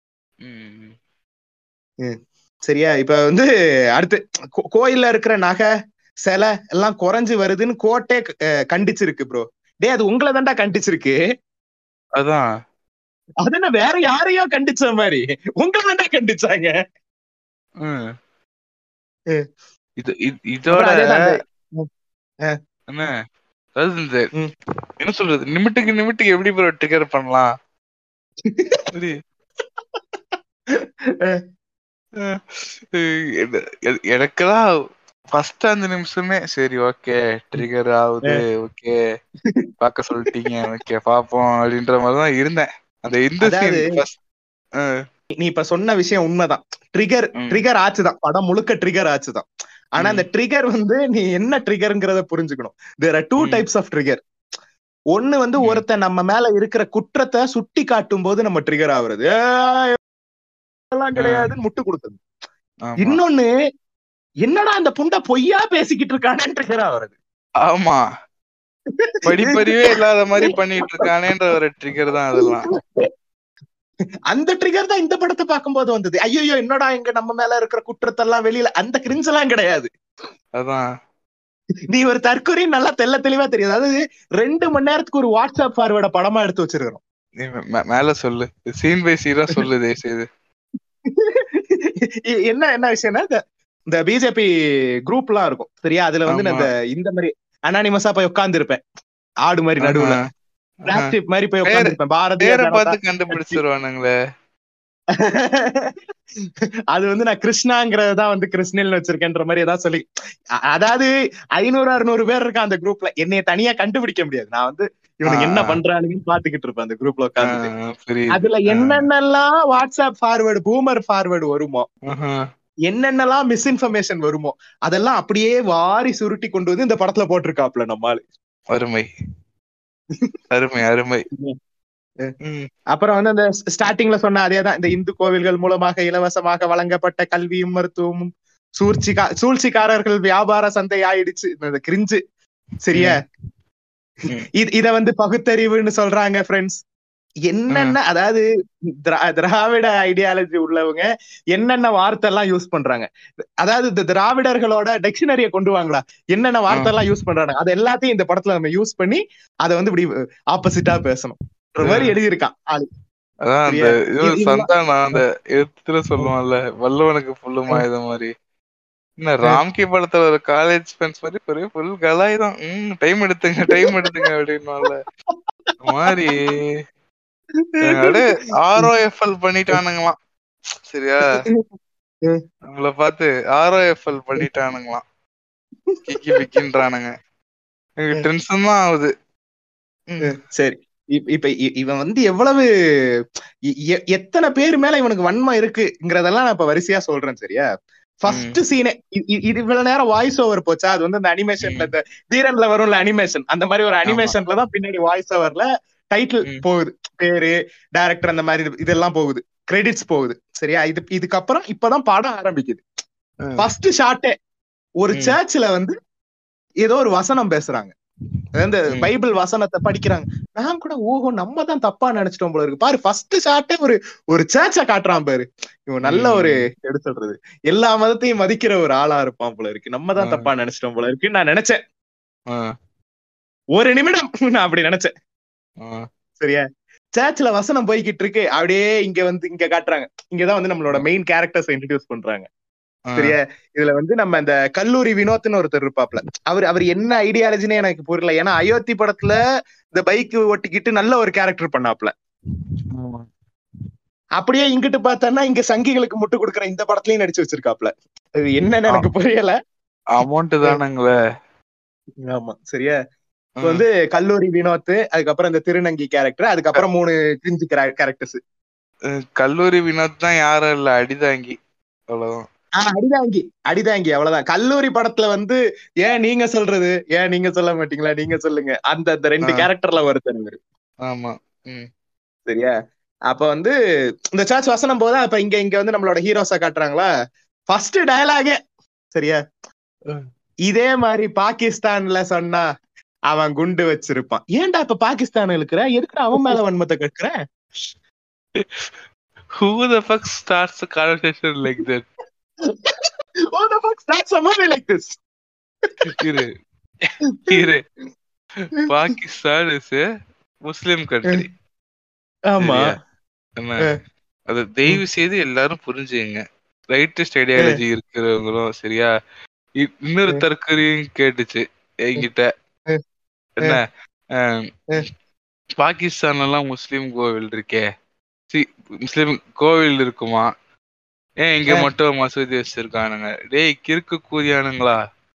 சரியா இப்ப வந்து அடுத்து கோ- கோயில்ல இருக்கிற நகை சிலை எல்லாம் குறைஞ்சு வருதுன்னு கோட்டே அஹ், கண்டிச்சிருக்கு ப்ரோ டேய் அது உங்களை தான்டா கண்டிச்சிருக்கு அதான் அது என்ன வேற யாரையோ கண்டிச்ச மாதிரி உங்களை தான்டா கண்டிச்சாங்க ம். ஏ. இது இது- இதோட அப்புறம் அதேதான் அந்த- என்ன அதாவது இந்த ம். என்ன சொல்றது நிமிட்டுக்கு நிமிட்டுக்கு எப்படி ப்ரோ ட்ரிகர் பண்ணலாம் புரியுது. அஹ். அஹ் என- எ- எனக்கெல்லாம் ஃபர்ஸ்ட் அந்த நிமிஷமே சரி ஓகே ட்ரிகர் ஆகுது ஓகே பார்க்க சொல்லிட்டீங்க ஓகே பாப்போம் அப்படின்ற மாதிரி தான் இருந்தேன் அந்த இந்த அதாவது- சீன் ஃபர்ஸ்ட் நீ இப்ப சொன்ன விஷயம் உண்மைதான் ட்ரிகர் ம். ட்ரிகர் ஆச்சுதான் படம் முழுக்க ட்ரிகர் ஆச்சுதான் ஆனா ம். அந்த ட்ரிகர் வந்து நீ என்ன ட்ரிகர்ங்கிறத புரிஞ்சுக்கணும் there are two hmm. Types of trigger ஒண்ணு வந்து ம். ஒருத்தன் நம்ம மேல இருக்கிற குற்றத்தை சுட்டி காட்டும் போது நம்ம ட்ரிகர் ஆகுறது "ஏய், இதெல்லாம் கிடையாதுன்னு முட்டு கொடுத்தது இன்னொன்னு என்னடா அந்த புண்டை பொய்யா பேசிக்கிட்டு இருக்கானே ட்ரிகர் ஆகுறது ஆமா படிப்பறிவே இல்லாத மாதிரி பண்ணிட்டு இருக்கானேன்ற ஒரு ட்ரிகர் தான் அதெல்லாம் அந்த ட்ரிகர் தான் இந்த படத்தை பார்க்கும்போது வந்தது ஐயோ என்னடா இங்க நம்ம மேல இருக்கிற குற்றத்தெல்லாம் வெளியில அந்த கிரிஞ்ச் எல்லாம் கிடையாது அதான் நீ ஒரு தற்கொலை நல்லா தெள்ள தெளிவா தெரியுது அதாவது ரெண்டு மணி நேரத்துக்கு ஒரு வாட்ஸ்அப் ஃபார்வேர்ட படமா எடுத்து வச்சிருக்கிறோம் நீ மே- மேல சொல்லு சீன் பை சீனா சொல்லு தயவுசெய்து இ- என்ன என்ன விஷயம்னா இந்த- இந்த பிஜேபி குரூப் எல்லாம் இருக்கும் சரியா அதுல வந்து நான் ஆமா. இந்த இந்த மாதிரி அனானிமஸா போய் உட்கார்ந்து இருப்பேன் ஆடு மாதிரி நடுவுல ஆஹா. பிளாஸ்டிக் மாதிரி போய் பேரு- உட்கார்ந்து இருப்பேன் பாரதிய பேரை ஜனதா பார்த்து கண்டுபிடிச்சிருவானுங்களே அது வந்து நான் கிருஷ்ணாங்கிறத தான் வந்து கிருஷ்ணன் வச்சிருக்கேன்ற மாதிரி ஏதாவது சொல்லி அ- அதாவது ஐநூறு அறுநூறு பேர் இருக்கான் அந்த குரூப்ல என்னைய தனியா கண்டுபிடிக்க முடியாது நான் வந்து இவனுக்கு என்ன ஆ. பண்றானுங்கன்னு பாத்துக்கிட்டு இருப்பேன் அந்த குரூப்ல உட்கார்ந்து ஆஹ் புரியுது அதுல என்னென்னலாம் வாட்ஸ்அப் ஃபார்வர்டு பூமர் ஃபார்வர்டு வருமோ ஆஹா. என்னென்னலாம் மிஸ்இன்ஃபர்மேஷன் வருமோ அதெல்லாம் அப்படியே வாரி சுருட்டி கொண்டு வந்து இந்த படத்துல போட்டிருக்காப்ல நம்மால் அருமை அருமை அருமை ம். ம். அப்புறம் வந்து அந்த ஸ்டார்டிங்ல சொன்ன அதேதான் இந்த இந்து கோவில்கள் மூலமாக இலவசமாக வழங்கப்பட்ட கல்வியும் மருத்துவமும் சூழ்ச்சிக்கா சூழ்ச்சிக்காரர்கள் வியாபார சந்தை ஆயிடுச்சு இந்த கிரிஞ்சு சரியா ம். இது இத வந்து பகுத்தறிவுன்னு சொல்றாங்க ஃப்ரெண்ட்ஸ் என்னென்ன அதாவது திரா- திராவிட ஐடியாலஜி உள்ளவங்க என்னென்ன வார்த்தை எல்லாம் யூஸ் பண்றாங்க அதாவது இந்த திராவிடர்களோட டிக்ஷனரிய கொண்டு வாங்களா என்னென்ன வார்த்தை எல்லாம் யூஸ் பண்றாங்க அது எல்லாத்தையும் இந்த படத்துல நம்ம யூஸ் பண்ணி அதை வந்து இப்படி ஆப்போசிட்டா பேசணும் மாதிரி எழுதியிருக்கான் ஆளு அதான் அந்த சரியா? இது இது- சந்தானா அந்த எழுத்துல சொல்லுவான்ல வல்லவனுக்கு புல்லுமா இது மாதிரி என்ன ராம்கி படத்துல ஒரு காலேஜ் ஃப்ரெண்ட்ஸ் மாதிரி பெரிய ஃபுல் கலாய் தான் ம் டைம் எடுத்துங்க டைம் எடுத்துங்க அப்படின்னுவான்ல இந்த மாதிரி அப்படியே ஆர்ஓஎஃப்எல் பண்ணிட்டானுங்களாம் சரியா ம். நம்மள பார்த்து ஆர்ஓஎஃப்எல் பண்ணிட்டானுங்களாம் கிக்கி பிக்கின்றானுங்க எனக்கு டென்ஷன் தான் ஆகுது ம். சரி இப்- இப்ப இ- இவன் வந்து எவ்வளவு எ- எ- எத்தனை பேர் மேல இவனுக்கு வன்மம் இருக்குங்கிறதெல்லாம் நான் இப்ப வரிசையா சொல்றேன் சரியா ஃபர்ஸ்ட் சீனே இது இவ்வளவு நேரம் வாய்ஸ் ஓவர் போச்சா அது வந்து அந்த அனிமேஷன்ல இந்த தீரன்ல வரும்ல அனிமேஷன் அந்த மாதிரி ஒரு அனிமேஷன்ல தான் பின்னாடி வாய்ஸ் ஓவர்ல டைட்டில் ம். போகுது பேரு டைரக்டர் அந்த மாதிரி இது- இதெல்லாம் போகுது கிரெடிட்ஸ் போகுது சரியா இது இதுக்கப்புறம் இப்பதான் படம் ஆரம்பிக்குது ம். ஃபர்ஸ்ட் ஷாட்டே ஒரு ம். சர்ச்ல வந்து ஏதோ ஒரு வசனம் பேசுறாங்க அந்த ம். பைபிள் வசனத்தை படிக்கிறாங்க நான் கூட ஓஹோ நம்ம தான் தப்பா நினைச்சிட்டோம் போல இருக்கு பாரு ஃபர்ஸ்ட் ஷாட்டே ஒரு ஒரு சர்ச்சை காட்டுறான் பாரு இவன் நல்ல ம். ஒரு எப்படி சொல்றது எல்லா மதத்தையும் மதிக்கிற ஒரு ஆளா இருப்பான் போல இருக்கு நம்ம தான் ஆ. தப்பா நினைச்சிட்டோம் போல இருக்கு நான் நினைச்சேன் ஆ, ஒரு நிமிடம் நான் அப்படி நினைச்சேன் ஆ. சரியா சர்ச்ல வசனம் போய்கிட்டு இருக்கு அப்படியே இங்க வந்து இங்க காட்டுறாங்க இங்கதான் வந்து நம்மளோட மெயின் கேரக்டர்ஸ் இன்ட்ரடியூஸ் பண்றாங்க ஆ, சரியா இதுல வந்து நம்ம இந்த கல்லூரி வினோத்னு ஒருத்தர் இருப்பாப்ல அவர் அவர் என்ன ஐடியாலஜினே எனக்கு புரியல ஏன்னா அயோத்தி படத்துல இந்த பைக் ஓட்டிக்கிட்டு நல்ல ஒரு கேரக்டர் பண்ணாப்ல ஆமா. அப்படியே இங்கிட்டு பார்த்தோன்னா இங்க சங்கிகளுக்கு முட்டு கொடுக்குற இந்த படத்துலயும் நடிச்சு வச்சிருக்காப்ல அது என்னன்னு எனக்கு புரியல அமௌண்ட் தானங்களே ஆமா சரியா இப்ப வந்து கல்லூரி வினோத் அதுக்கப்புறம் இந்த திருநங்கி கேரக்டர் அதுக்கப்புறம் மூணு கிரிஞ்சு கேரக்டர்ஸ் அஹ் கல்லூரி வினோத் தான் யாரும் இல்ல அடிதாங்கி அவ்வளவுதான் அடிதாங்கி அடிதாங்கி அவ்வளவுதான் கல்லூரி படத்துல வந்து ஏன் நீங்க சொல்றது ஏன் நீங்க சொல்ல மாட்டீங்களா நீங்க சொல்லுங்க அந்த அந்த ரெண்டு ஆ. கேரக்டர்ல ஒருத்தர் இவரு. ஆமா ம் சரியா அப்ப வந்து இந்த சர்ச் வசனம் போதா அப்ப இங்க இங்க வந்து நம்மளோட ஹீரோஸா காட்டுறாங்களா ஃபர்ஸ்ட் டயலாகே சரியா ம். இதே மாதிரி பாகிஸ்தான்ல சொன்னா அவன் குண்டு வச்சிருப்பான் ஏன்டா இப்ப பாகிஸ்தான் இருக்கிற எதுக்கு அவன் மேல வன்மத்தை கட்டுற who the fuck starts a conversation like that Oh, the fuck starts a movie like this? இரு இரு பாகிஸ்தான் இஸ் முஸ்லிம் கண்ட்ரி ஆமா என்ன அஹ். அது தயவு செய்து எல்லாரும் புரிஞ்சுங்க ரைட்டஸ்ட் ஐடியாலஜி இருக்கிறவங்களும் சரியா இ- இன்னொரு அஹ். தற்கொலையும் கேட்டுச்சு என்கிட்ட அஹ். என்ன அஹ், அஹ். பாகிஸ்தான்ல எல்லாம் முஸ்லிம் கோவில் இருக்கே சி முஸ்லிம் கோவில் இருக்குமா ஏன் இங்க அஹ். மட்டும் மசூதி வச்சிருக்கானுங்க டேய் கிறுக்கு கூதியானுங்களா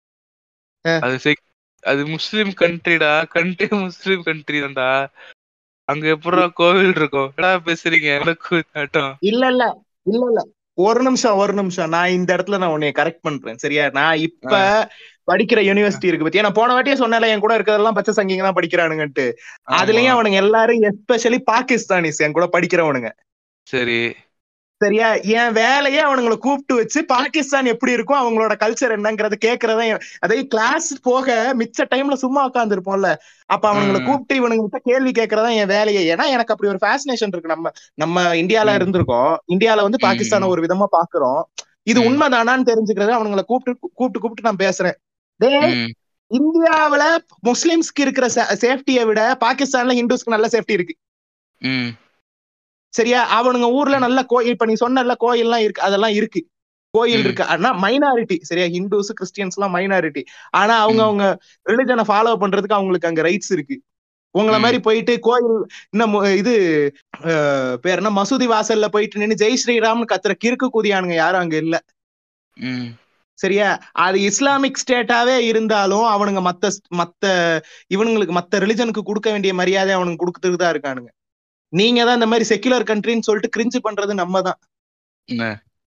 அஹ். அது செக் அது முஸ்லிம் கண்ட்ரிடா கண்ட்ரி முஸ்லிம் கண்ட்ரி தான்டா அங்க எப்படா கோவில் இருக்கும் என்னடா பேசுறீங்க எனக்கு ஆட்டம் இல்ல இல்ல இல்ல இல்ல ஒரு நிமிஷம் ஒரு நிமிஷம் நான் இந்த இடத்துல நான் உன்னைய கரெக்ட் பண்றேன் சரியா நான் இப்ப படிக்கிற யூனிவர்சிட்டி இருக்கு பத்தியா நான் போன வாட்டியே சொன்னேன்ல என் கூட இருக்கிறதெல்லாம் பச்சை சங்கிங்க தான் படிக்கிறானுங்கன்ட்டு அதுலயும் ஆமா. அவனுங்க எல்லாரும் எஸ்பெஷலி பாகிஸ்தானிஸ் என் கூட படிக்கிறவனுங்க சரி சரியா என் வேலையே அவனுங்களை கூப்பிட்டு வச்சு பாகிஸ்தான் எப்படி இருக்கும் அவங்களோட கல்ச்சர் என்னங்கறது கேக்குறதா என்- அதே கிளாஸ் போக மிச்ச டைம்ல சும்மா உட்கார்ந்து இருப்போம்ல அப்ப அவனுங்களை ம். கூப்பிட்டு இவனுங்கிட்ட கேள்வி கேட்கறதா என் வேலையே ஏன்னா எனக்கு அப்படி ஒரு ஃபேசினேஷன் இருக்கு நம்ம நம்ம இந்தியால ம். இருந்திருக்கோம் இந்தியால வந்து ம். பாகிஸ்தானை ஒரு விதமா பாக்குறோம் இது ம். உண்மைதானான்னு தெரிஞ்சுக்கிறது அவனுங்களை கூப்பிட்டு கூப்பிட்டு கூப்பிட்டு நான் பேசுறேன் டேய் ம். இந்தியாவுல முஸ்லிம்ஸ்க்கு இருக்கிற சேஃப்டியை விட பாகிஸ்தான்ல ஹிந்துஸ்க்கு நல்ல சேஃப்டி இருக்கு ம். சரியா அவனுங்க ஊர்ல நல்ல கோயில் இப்ப நீ சொன்னல கோயில்லாம் இருக்கு அதெல்லாம் இருக்கு கோயில் ம். இருக்கு ஆனா மைனாரிட்டி சரியா ஹிந்துஸ் கிறிஸ்டியன்ஸ் எல்லாம் மைனாரிட்டி ஆனா அவங்க ம். அவங்க ரிலிஜனை ஃபாலோ பண்றதுக்கு அவங்களுக்கு அங்க ரைட்ஸ் இருக்கு உங்களை ம். மாதிரி போயிட்டு கோயில் இன்னும் மு- இது அஹ், பேர் என்ன மசூதி வாசல்ல போயிட்டு நின்னு ஜெய் ஸ்ரீராம்னு கத்துற கிறுக்கு கூதியானுங்க யாரும் அங்க இல்ல ம். சரியா அது இஸ்லாமிக் ஸ்டேட்டாவே இருந்தாலும் அவனுங்க மத்த மத்த இவனுங்களுக்கு மத்த ரிலிஜனுக்கு கொடுக்க வேண்டிய மரியாதை அவனுக்கு கொடுத்துட்டு தான் இருக்கானுங்க நீங்க தான் இந்த மாதிரி செக்குலர் கண்ட்ரின்னு சொல்லிட்டு கிரிஞ்சு பண்றது நம்ம தான் என்ன?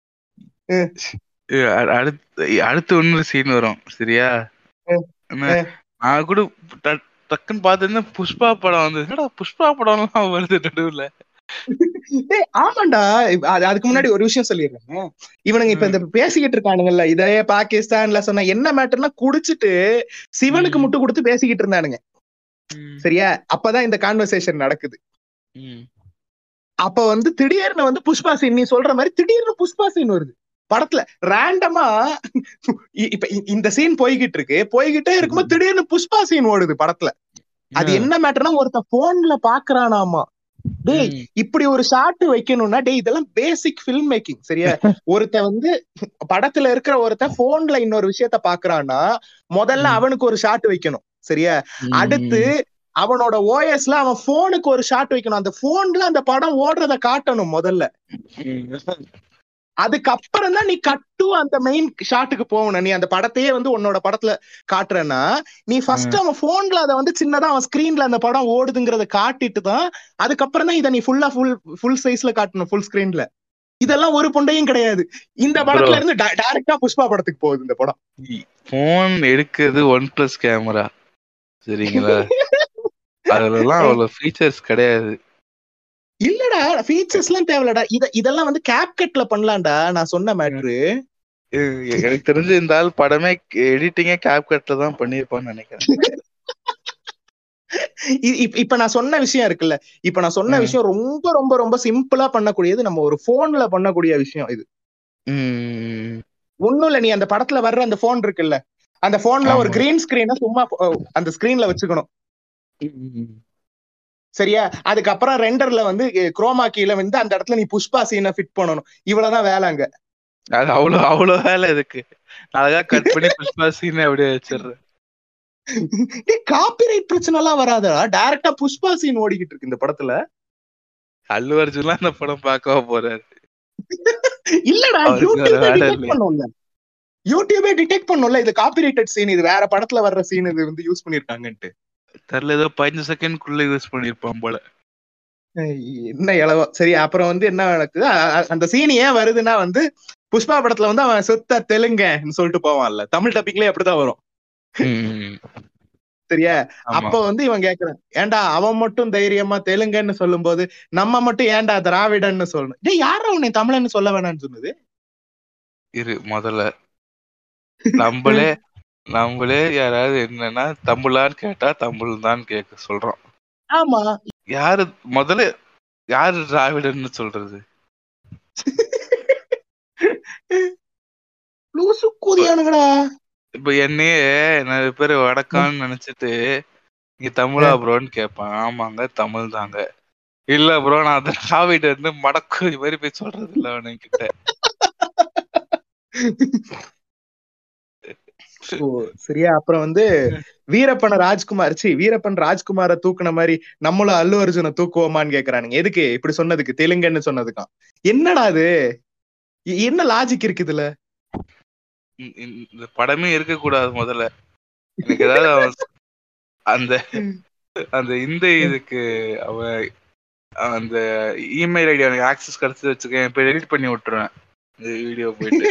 ம். இது அ- அடுத்து அடுத்து இன்னொரு சீன் வரும் சரியா ம். என்ன ம். நான் கூட ட- டக்குன்னு பார்த்து புஷ்பா படம் வந்து என்னடா புஷ்பா படம்லாம் வருது நடுவுல டேய், ஆமாண்டா இப்ப அது- அதுக்கு முன்னாடி ஒரு விஷயம் சொல்லிடுறேன் இவனுங்க இப்ப இந்த பேசிக்கிட்டு இருக்கானுங்கல்ல இதே பாகிஸ்தான்ல சொன்ன என்ன மேட்டர்னா குடிச்சிட்டு சிவனுக்கு ம். முட்டு கொடுத்து பேசிக்கிட்டு இருந்தானுங்க சரியா அப்பதான் இந்த கான்வர்சேஷன் நடக்குது ம். அப்ப வந்து திடீர்னு வந்து புஷ்பா சீன் நீ சொல்ற மாதிரி திடீர்னு புஷ்பா சீன் வருது படத்துல ரேண்டமா இப்ப இ- இந்த சீன் போய்கிட்டு இருக்கு போய்கிட்டே இருக்கும்போது திடீர்னு புஷ்பா சீன் ஓடுது படத்துல அது என்ன மேட்டர்னா ஒருத்தன் போன்ல பாக்குறானாமா டேய் ம். இப்படி ஒரு ஷாட் வைக்கணும்னா டேய் இதெல்லாம் பேசிக் ஃபில்ம் மேக்கிங் சரியா ஒருத்தன் வந்து படத்துல இருக்கிற ஒருத்தன் போன்ல இன்னொரு விஷயத்த பாக்குறான்னா முதல்ல ம். அவனுக்கு ஒரு ஷாட் வைக்கணும் சரியா ம். அடுத்து அவனோட ஓஎஸ்ல அவன் போனுக்கு ஒரு ஷாட் வைக்கணும் அந்த போன்ல அந்த படம் ஓடுறத காட்டணும் முதல்ல ம். அதுக்கப்புறம் தான் நீ கட்டு அந்த மெயின் ஷாட்டுக்கு போகணும் நீ அந்த படத்தையே வந்து உன்னோட படத்துல காட்டுறேன்னா நீ ஃபர்ஸ்ட் அவன் போன்ல அதை வந்து சின்னதா அவன் ஸ்கிரீன்ல அந்த படம் ஓடுதுங்கிறத காட்டிட்டு தான் அதுக்கப்புறம் தான் இதை நீ ஃபுல்லா ஃபுல் ஃபுல் சைஸ்ல காட்டணும் ஃபுல் ஸ்கிரீன்ல இதெல்லாம் ஒரு பொண்டையும் கிடையாது இந்த படத்துல இருந்து டைரக்டா புஷ்பா படத்துக்கு போகுது இந்த படம் போன் எடுக்கிறது ஒன் பிளஸ் கேமரா சரிங்களா அதுலலாம் அவ்வளவு ஃபீச்சர்ஸ் கிடையாது இல்லடா ஃபீச்சர்ஸ் எல்லாம் தேவையில்லடா இத இதெல்லாம் வந்து கேப்கட்ல பண்ணலாம்டா நான் சொன்ன மேட்ரு எ- எனக்கு தெரிஞ்சு இந்த ஆள் படமே எடிட்டிங்கே கேப் கட்ல தான் பண்ணிருப்பான்னு நினைக்கிறேன் இப்ப நான் சொன்ன விஷயம் இருக்குல்ல இப்ப நான் சொன்ன ம். விஷயம் ரொம்ப ரொம்ப ரொம்ப சிம்பிளா பண்ணக்கூடியது நம்ம ஒரு போன்ல பண்ணக்கூடிய விஷயம் இது ம். ஒண்ணும் இல்ல நீ அந்த படத்துல வர்ற அந்த போன் இருக்குல்ல அந்த போன்ல ஒரு ஆமா. கிரீன் ஸ்கிரீனை சும்மா அஹ், அந்த ஸ்கிரீன்ல வச்சுக்கணும் ம். சரியா அதுக்கப்புறம் ரெண்டர்ல வந்து குரோமா கீழ வந்து அந்த இடத்துல நீ புஷ்பா சீனை ஃபிட் பண்ணணும் இவ்வளவுதான் வேலை அங்க அது அவ்வளவு அவ்வளவு வேலை இருக்கு அழகா கட் பண்ணி புஷ்பா சீன் அப்படியே வச்சிடுறேன் காப்பிரைட் பிரச்சனை எல்லாம் வராதா டைரக்டா புஷ்பா சீன் ஓடிக்கிட்டு இருக்கு இந்த படத்துல அல்லு அர்ஜுன்லாம் அந்த படம் பார்க்கவா போறாரு இல்லடா அவருக்கு வேற யூடியூபே வேலை டிடெக்ட் இல்லையா? பண்ணும்ல யூடியூபே டிடெக்ட் பண்ணும்ல இது காப்பிரைட்டட் சீன் இது வேற படத்துல வர்ற சீன் இது வந்து யூஸ் பண்ணிருக்காங்கன்ட்டு தெரியல ஏதோ பதினஞ்சு செகண்ட்குள்ள யூஸ் பண்ணிருப்பான் போல என்ன இளவோ சரி அப்புறம் வந்து என்ன நடக்குது அ- அ- அந்த சீன் ஏன் வருதுன்னா வந்து புஷ்பா படத்துல வந்து அவன் சுத்த தெலுங்கன்னு சொல்லிட்டு போவான்ல தமிழ் டப்பிங்லயே அப்படிதான் வரும் ம். சரியா ஆமா. அப்ப வந்து இவன் கேக்குறான் ஏன்டா அவன் மட்டும் தைரியமா தெலுங்குன்னு சொல்லும்போது நம்ம மட்டும் ஏன்டா திராவிடன்னு சொல்லணும் டேய் யாரா உன்னை தமிழன்னு சொல்ல வேணாம்னு சொன்னது இரு முதல்ல நம்மளே நம்மளே யாராவது என்னன்னா தமிழான்னு கேட்டா தமிழ் தான் கேட்க சொல்றோம் ஆமா யாரு முதல்ல யாரு திராவிடன்னு சொல்றது லூசு கூதியானுங்கடா இப்ப என்னையே நிறைய பேர் வடக்கான்னு நினைச்சிட்டு நீ தமிழா ப்ரோன்னு கேட்பான் ஆமாங்க தமிழ் தாங்க இல்ல ப்ரோ நான் அந்த திராவிடன்னு மடக்கு இது மாதிரி போய் சொல்றது இல்ல அவனுக்கிட்ட ஓ, சரியா அப்புறம் வந்து வீரப்பன ராஜ்குமார் சி வீரப்பன் ராஜ்குமார தூக்குன மாதிரி நம்மளும் அல்லு அர்ஜுனை தூக்குவோமான்னு கேக்குறானுங்க எதுக்கு இப்படி சொன்னதுக்கு தெலுங்குன்னு சொன்னதுக்காம் என்னடா அது எ- என்ன லாஜிக் இருக்கு இதுல இந்த- இந்த படமே இருக்க கூடாது முதல்ல எனக்கு ஏதாவது அவன் அந்த அந்த இந்த இதுக்கு அவன் அந்த இமெயில் ஐடி எனக்கு ஆக்சஸ் கிடைச்சு வச்சுக்க இப்ப எடிட் பண்ணி விட்டுருவேன் இந்த வீடியோ போயிட்டு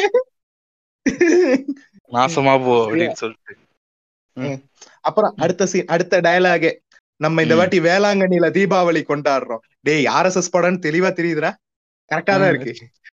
நாசமா போ அப்படின்னு சொல்லிட்டு அப்புறம் அடுத்த சீன் அடுத்த டயலாக் நம்ம இந்த ம். வாட்டி வேளாங்கண்ணில தீபாவளி கொண்டாடுறோம் டேய் ஆர்எஸ்எஸ் படம்னு தெளிவா தெரியுதுடா கரெக்டா தான் இருக்கு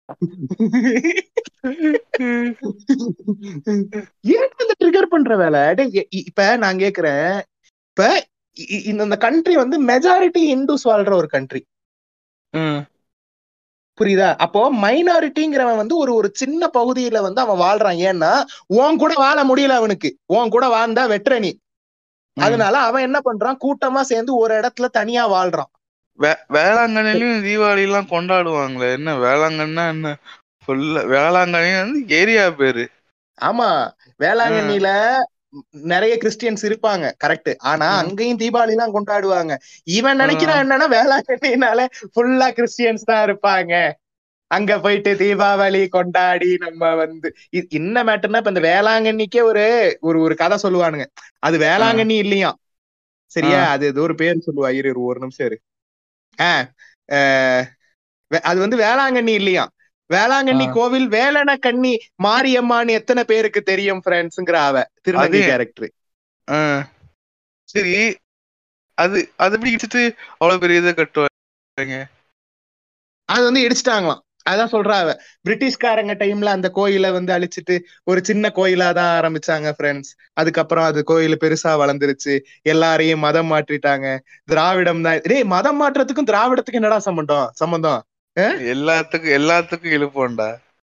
ஏன் இந்த ட்ரிகர் பண்ற வேலை டேய் இ- இ- இப்ப நான் கேக்குறேன் இப்ப இ- இ- இந்த இந்த கண்ட்ரி வந்து மெஜாரிட்டி இந்துஸ் வாழ்ற ஒரு கண்ட்ரி ம். புரியுதா அப்போ மைனாரிட்டிங்கிறவன் வந்து ஒரு ஒரு சின்ன பகுதியில வந்து அவன் வாழ்றான் ஏன்னா உன் கூட வாழ முடியல அவனுக்கு உன் கூட வாழ்ந்தா வெட்டுற நீ அதனால அவன் என்ன பண்றான் கூட்டமா சேர்ந்து ஒரு இடத்துல தனியா வாழ்றான் வே- வேளாங்கண்ணிலயும் தீபாவளி எல்லாம் கொண்டாடுவாங்களே என்ன வேளாங்கண்ணா என்ன ஃபுல்லா வேளாங்கண்ணி வந்து ஏரியா பேரு ஆமா வேளாங்கண்ணில நிறைய கிறிஸ்டியன்ஸ் இருப்பாங்க கரெக்ட் ஆனா ம். அங்கேயும் தீபாவளி எல்லாம் கொண்டாடுவாங்க இவன் நினைக்கிறான் என்னன்னா வேளாங்கண்ணினால ஃபுல்லா கிறிஸ்டியன்ஸ் தான் இருப்பாங்க அங்க போயிட்டு தீபாவளி கொண்டாடி நம்ம வந்து இ- என்ன மேட்டர்னா இப்ப இந்த வேளாங்கண்ணிக்கே ஒரு ஒரு ஒரு கதை சொல்லுவானுங்க அது வேளாங்கண்ணி இல்லையா சரியா அது ஏதோ ஒரு பேர் சொல்லுவா இரு இரு, ஒரு நிமிஷம் இரு ஆஹ் ஆஹ் வே- அது வந்து வேளாங்கண்ணி இல்லையா வேளாங்கண்ணி ஆ. கோவில் வேலன கண்ணி மாரியம்மான்னு எத்தனை பேருக்கு தெரியும் ஃப்ரெண்ட்ஸ்ங்கிற அவ திருநங்கை அது- கேரக்டர் ஆ. சரி அது அது எப்படி இடிச்சிட்டு அவ்வளவு பெரிய இதை கட்டுவாங்க அது வந்து இடிச்சிட்டாங்களாம் அதான் சொல்றா அவ பிரிட்டிஷ்காரங்க டைம்ல அந்த கோயிலை வந்து அழிச்சிட்டு ஒரு சின்ன கோயிலா தான் ஆரம்பிச்சாங்க ஃப்ரெண்ட்ஸ் அதுக்கப்புறம் அது கோயில் பெருசா வளர்ந்துருச்சு எல்லாரையும் மதம் மாற்றிட்டாங்க திராவிடம் தான் டேய் மதம் மாற்றத்துக்கும் திராவிடத்துக்கும் என்னடா சம்பந்தம் சம்பந்தம் எல்லாத்துக்கும் எல்லாத்துக்கும் இழுப்போம்டா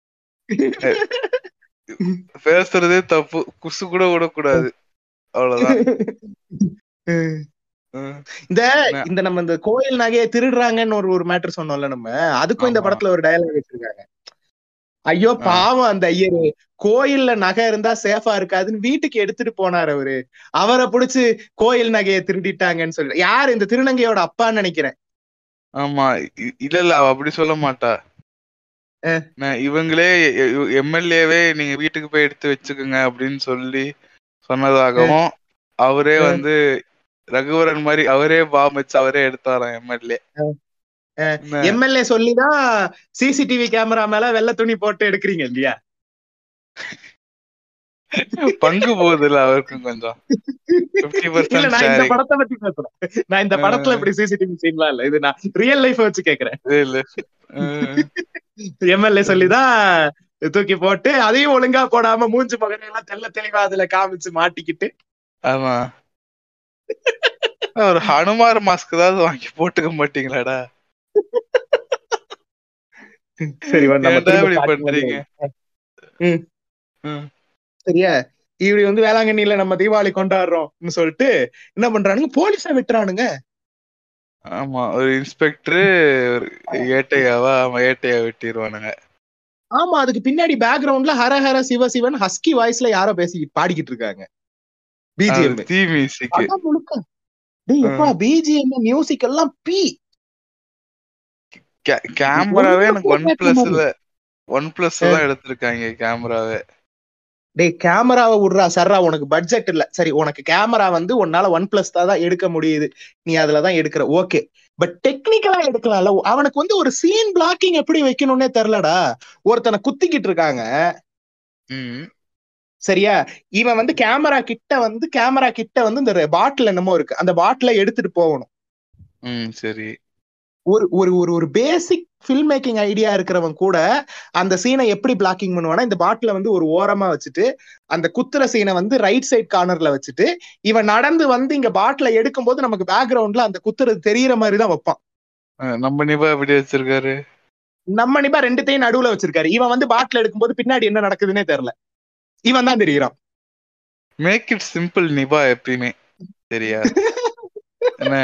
பேசுறதே தப்பு குசு கூட விடக்கூடாது அவ்வளவுதான் ம். இந்த என்ன? இந்த நம்ம இந்த கோயில் நகையை திருடுறாங்கன்னு ஒரு ஒரு மேட்டர் சொன்னோம்ல நம்ம அதுக்கும் இந்த ஆமா. படத்துல ஒரு டயலாக் வச்சிருக்காங்க ஐயோ ஆ. பாவம் அந்த ஐயரு கோயில்ல நகை இருந்தா சேஃபா இருக்காதுன்னு வீட்டுக்கு எடுத்துட்டு போனார் அவரு அவரை புடிச்சு கோயில் நகையை திருடிட்டாங்கன்னு சொல்லி யார் இந்த திருநங்கையோட அப்பான்னு நினைக்கிறேன் ஆமா இ- இல்ல இல்ல அவ அப்படி சொல்ல மாட்டா ஆ. நான் இவங்களே எம்எல்ஏவே நீங்க வீட்டுக்கு போய் எடுத்து வச்சுக்கோங்க அப்படின்னு சொல்லி சொன்னதாகவும் அவரே ஆ. வந்து ரகுவரன் மாதிரி அவரே பாம் வச்சு அவரே எடுத்தாராம் எம்எல்ஏ எம்எல்ஏ சொல்லிதான் சிசிடிவி கேமரா மேல வெள்ளை துணி போட்டு எடுக்கிறீங்க இல்லையா பங்கு போகுதுல்ல அவருக்கும் கொஞ்சம் பிப்டி இல்ல பர்சன்ட் நான் இந்த ஷேரிங் படத்தை பத்தி பேசுறேன் நான் இந்த படத்துல இப்படி சிசிடிவி சீன்லாம் இல்ல இது நான் ரியல் லைஃப் வச்சு கேக்குறேன் இல்ல எம்எல்ஏ சொல்லிதான் தூக்கி போட்டு அதையும் ஒழுங்கா போடாம மூஞ்சி பகனை எல்லாம் தெள்ள தெளிவா அதுல காமிச்சு மாட்டிக்கிட்டு ஆமா ஒரு ஹனுமார் மாஸ்க் ஏதாவது வாங்கி போட்டுக்க மாட்டீங்களாடா சரி வா, நம்ம ஏன்டா திரும்ப இப்படி starting பண்றீங்க ம். ம். சரியா இப்படி வந்து வேளாங்கண்ணில நம்ம தீபாவளி கொண்டாடுறோம்னு சொல்லிட்டு என்ன பண்றானுங்க போலீஸா வெட்டுறானுங்க ஆமா ஒரு இன்ஸ்பெக்டர் ஒரு ஏட்டையாவா அவன் ஏட்டையா வெட்டிடுவானுங்க ஆமா அதுக்கு பின்னாடி பேக்ரவுண்ட்ல ஹர ஹர சிவ சிவன் ஹஸ்கி வாய்ஸ்ல யாரோ பேசி பாடிக்கிட்டு இருக்காங்க பிஜிஎம் தீ மியூசிக் அதான் முழுக்க டேய் எப்பா பிஜிஎம் மியூசிக் எல்லாம் பி கேமராவே எனக்கு ஒன் ஒண்ணுமே பிளஸ்ல ஒன் பிளஸ் தான் எடுத்திருக்காங்க கேமராவே டேய் கேமராவை விடுறா சர்ரா உனக்கு பட்ஜெட் இல்ல சரி உனக்கு கேமரா வந்து உன்னால ஒன் பிளஸ் தான் எடுக்க முடியுது நீ அதுலதான் எடுக்கிற ஓகே பட் டெக்னிக்கலா எடுக்கலாம்ல அவனுக்கு வந்து ஒரு சீன் பிளாக்கிங் எப்படி வைக்கணும்னே தெரியலடா ஒருத்தனை குத்திக்கிட்டு இருக்காங்க ம் சரியா இவன் வந்து கேமரா கிட்ட வந்து கேமரா கிட்ட வந்து இந்த பாட்டில் என்னமோ இருக்கு அந்த பாட்டில எடுத்துட்டு போகணும் ம் சரி ஒரு ஒரு ஒரு ஒரு பேசிக் ஃபில்ம் மேக்கிங் ஐடியா இருக்கிறவன் கூட அந்த சீனை எப்படி பிளாக்கிங் பண்ணுவானா இந்த பாட்டில வந்து ஒரு ஓரமா வச்சுட்டு அந்த குத்துற சீனை வந்து ரைட் சைட் கார்னர்ல வச்சுட்டு இவன் நடந்து வந்து இங்க பாட்டில எடுக்கும்போது நமக்கு பேக்ரவுண்ட்ல அந்த குத்துறது தெரியற மாதிரி தான் வைப்பான் அஹ் நம்ம நிபா எப்படி வச்சிருக்காரு நம்ம நிபா ரெண்டுத்தையும் நடுவுல வச்சிருக்காரு இவன் வந்து பாட்டில் எடுக்கும்போது பின்னாடி என்ன நடக்குதுன்னே தெரியல இவன் தான் தெரியுறான் மேக் இட் சிம்பிள் நிபா எப்பயுமே சரியா என்ன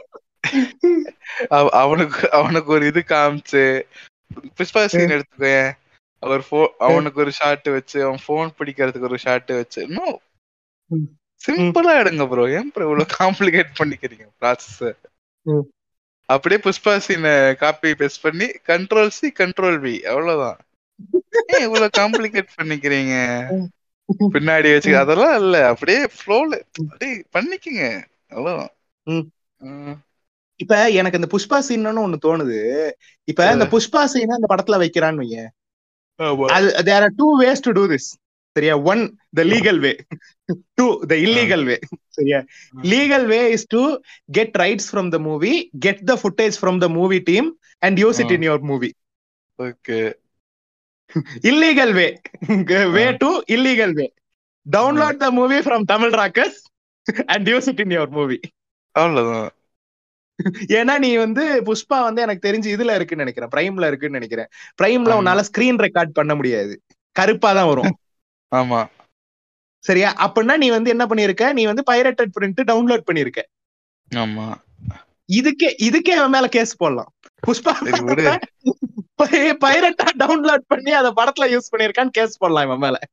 அவ- அவனுக்கு அவனுக்கு ஒரு இது காமிச்சு புஷ்பா சீன் எடுத்துக்கோயேன் அவர் போ அவனுக்கு ஒரு ஷாட் வச்சு அவன் போன் பிடிக்கிறதுக்கு ஒரு ஷாட் வச்சு இன்னும் ம். சிம்பிளா எடுங்க ப்ரோ ஏன் ப்ரோ இவ்வளவு காம்ப்ளிகேட் பண்ணிக்கிறீங்க ப்ராசஸ் ம். அப்படியே புஷ்பா சீனை காப்பி பேஸ்ட் பண்ணி கண்ட்ரோல் சி கண்ட்ரோல் பி அவ்வளவுதான் ஏன் இவ்வளவு காம்ப்ளிகேட் பண்ணிக்கிறீங்க பின்னாடி வச்சு அதெல்லாம் இல்ல அப்படியே ஃப்ளோல அப்படியே பண்ணிக்கங்க அவ்வளவுதான் ம். ம். இப்ப எனக்கு இந்த புஷ்பா சீன்னு ஒண்ணு தோணுது இப்ப இந்த புஷ்பா சீனை அந்த படத்துல வைக்கிறான்னு வையேன் அது there are two ways to do this சரியா one the legal way two the illegal way சரியா legal way is to get rights from the movie get the footage from the movie team and use it Ah. In your movie okay illegal way way to illegal way download the movie from Tamil Rockers and use it in your movie அவ்வளவுதான் ஏன்னா நீ வந்து புஷ்பா வந்து எனக்கு தெரிஞ்சு இதுல இருக்குன்னு நினைக்கிறேன் பிரைம்ல இருக்குன்னு நினைக்கிறேன் பிரைம்ல ஆமா. உன்னால ஸ்கிரீன் ரெக்கார்ட் பண்ண முடியாது கருப்பா தான் வரும் ஆமா சரியா அப்படின்னா நீ வந்து என்ன பண்ணிருக்க நீ வந்து பைரட்டட் பிரிண்ட் டவுன்லோட் பண்ணிருக்க ஆமா இதுக்கே இதுக்கே அவன் மேல கேஸ் போடலாம் புஷ்பா சரி, விடு. பைரட்டா டவுன்லோட் பண்ணி அத படத்துல யூஸ் பண்ணிருக்கான்னு கேஸ் போடலாம் இவன் மேல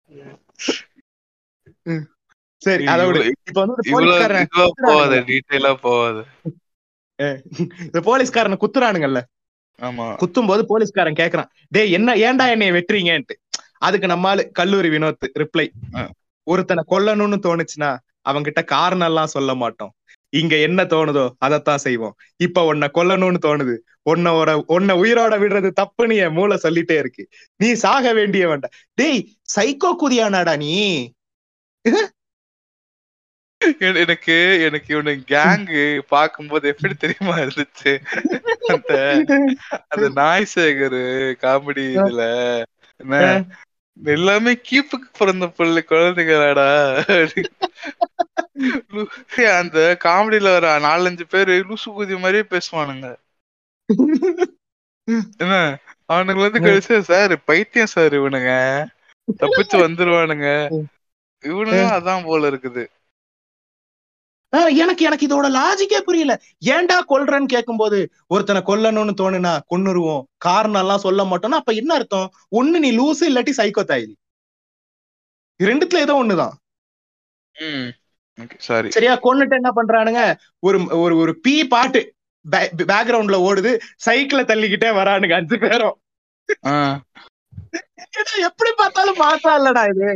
ம். சரி அதை விடு இவ்வளவு- இப்ப வந்து இந்த இவ்வளவு போலீஸ்காரன் இதுவா போகாது டீட்டெயிலா போகாது இந்த போலீஸ்காரனை குத்துறானுங்கல்ல ஆமா குத்தும் போது போலீஸ்காரன் கேக்குறான் டேய் என்ன ஏன்டா என்னைய வெட்டுறீங்கன்ட்டு அதுக்கு நம்மால கல்லூரி வினோத் ரிப்ளை ஆ. ஒருத்தனை கொல்லணும்னு தோணுச்சுன்னா அவன்கிட்ட காரணம் எல்லாம் சொல்ல மாட்டோம் இங்க என்ன தோணுதோ அதைத்தான் செய்வோம் இப்ப உன்னை கொல்லணும்னு தோணுது உன்னோட உன்னை உயிரோட விடுறது தப்புன்னு என் மூளை சொல்லிட்டே இருக்கு நீ சாக வேண்டிய வேண்டாம் டேய் சைக்கோ குதியானாடா நீ எ- எனக்கு எனக்கு இவனு கேங்கு பாக்கும்போது எப்படி தெரியுமா இருந்துச்சு அந்த அந்த நாய் சேகர் காமெடி இதுல என்ன எல்லாமே கீப்புக்கு பிறந்த பிள்ளை குழந்தைங்களாடா அந்த காமெடியில வர நாலஞ்சு பேரு லூசு குதி மாதிரியே பேசுவானுங்க என்ன அவனுங்க வந்து கழிச்சு சார் பைத்தியம் சார் இவனுங்க தப்பிச்சு வந்துருவானுங்க இவனுங்க அதான் போல இருக்குது ஆஹ் எனக்கு எனக்கு இதோட லாஜிக்கே புரியல ஏன்டா கொல்றன்னு கேட்கும்போது ஒருத்தனை கொல்லணும்னு தோணுனா கொன்னுருவோம் காரணம் எல்லாம் சொல்ல மாட்டோம்னா அப்ப என்ன அர்த்தம் ஒண்ணு நீ லூசு இல்லாட்டி சைக்கோ தாயிலி ரெண்டுத்துல ஏதோ ஒண்ணுதான் சாரி சரியா கொன்னுட்டு என்ன பண்றானுங்க ஒரு ஒரு ஒரு பீ பாட்டு பேக்ரவுண்ட்ல ஓடுது சைக்கிள தள்ளிக்கிட்டே வரானுங்க அஞ்சு பேரும் ஏடா, எப்படி பார்த்தாலும் மாசா இல்லடா இது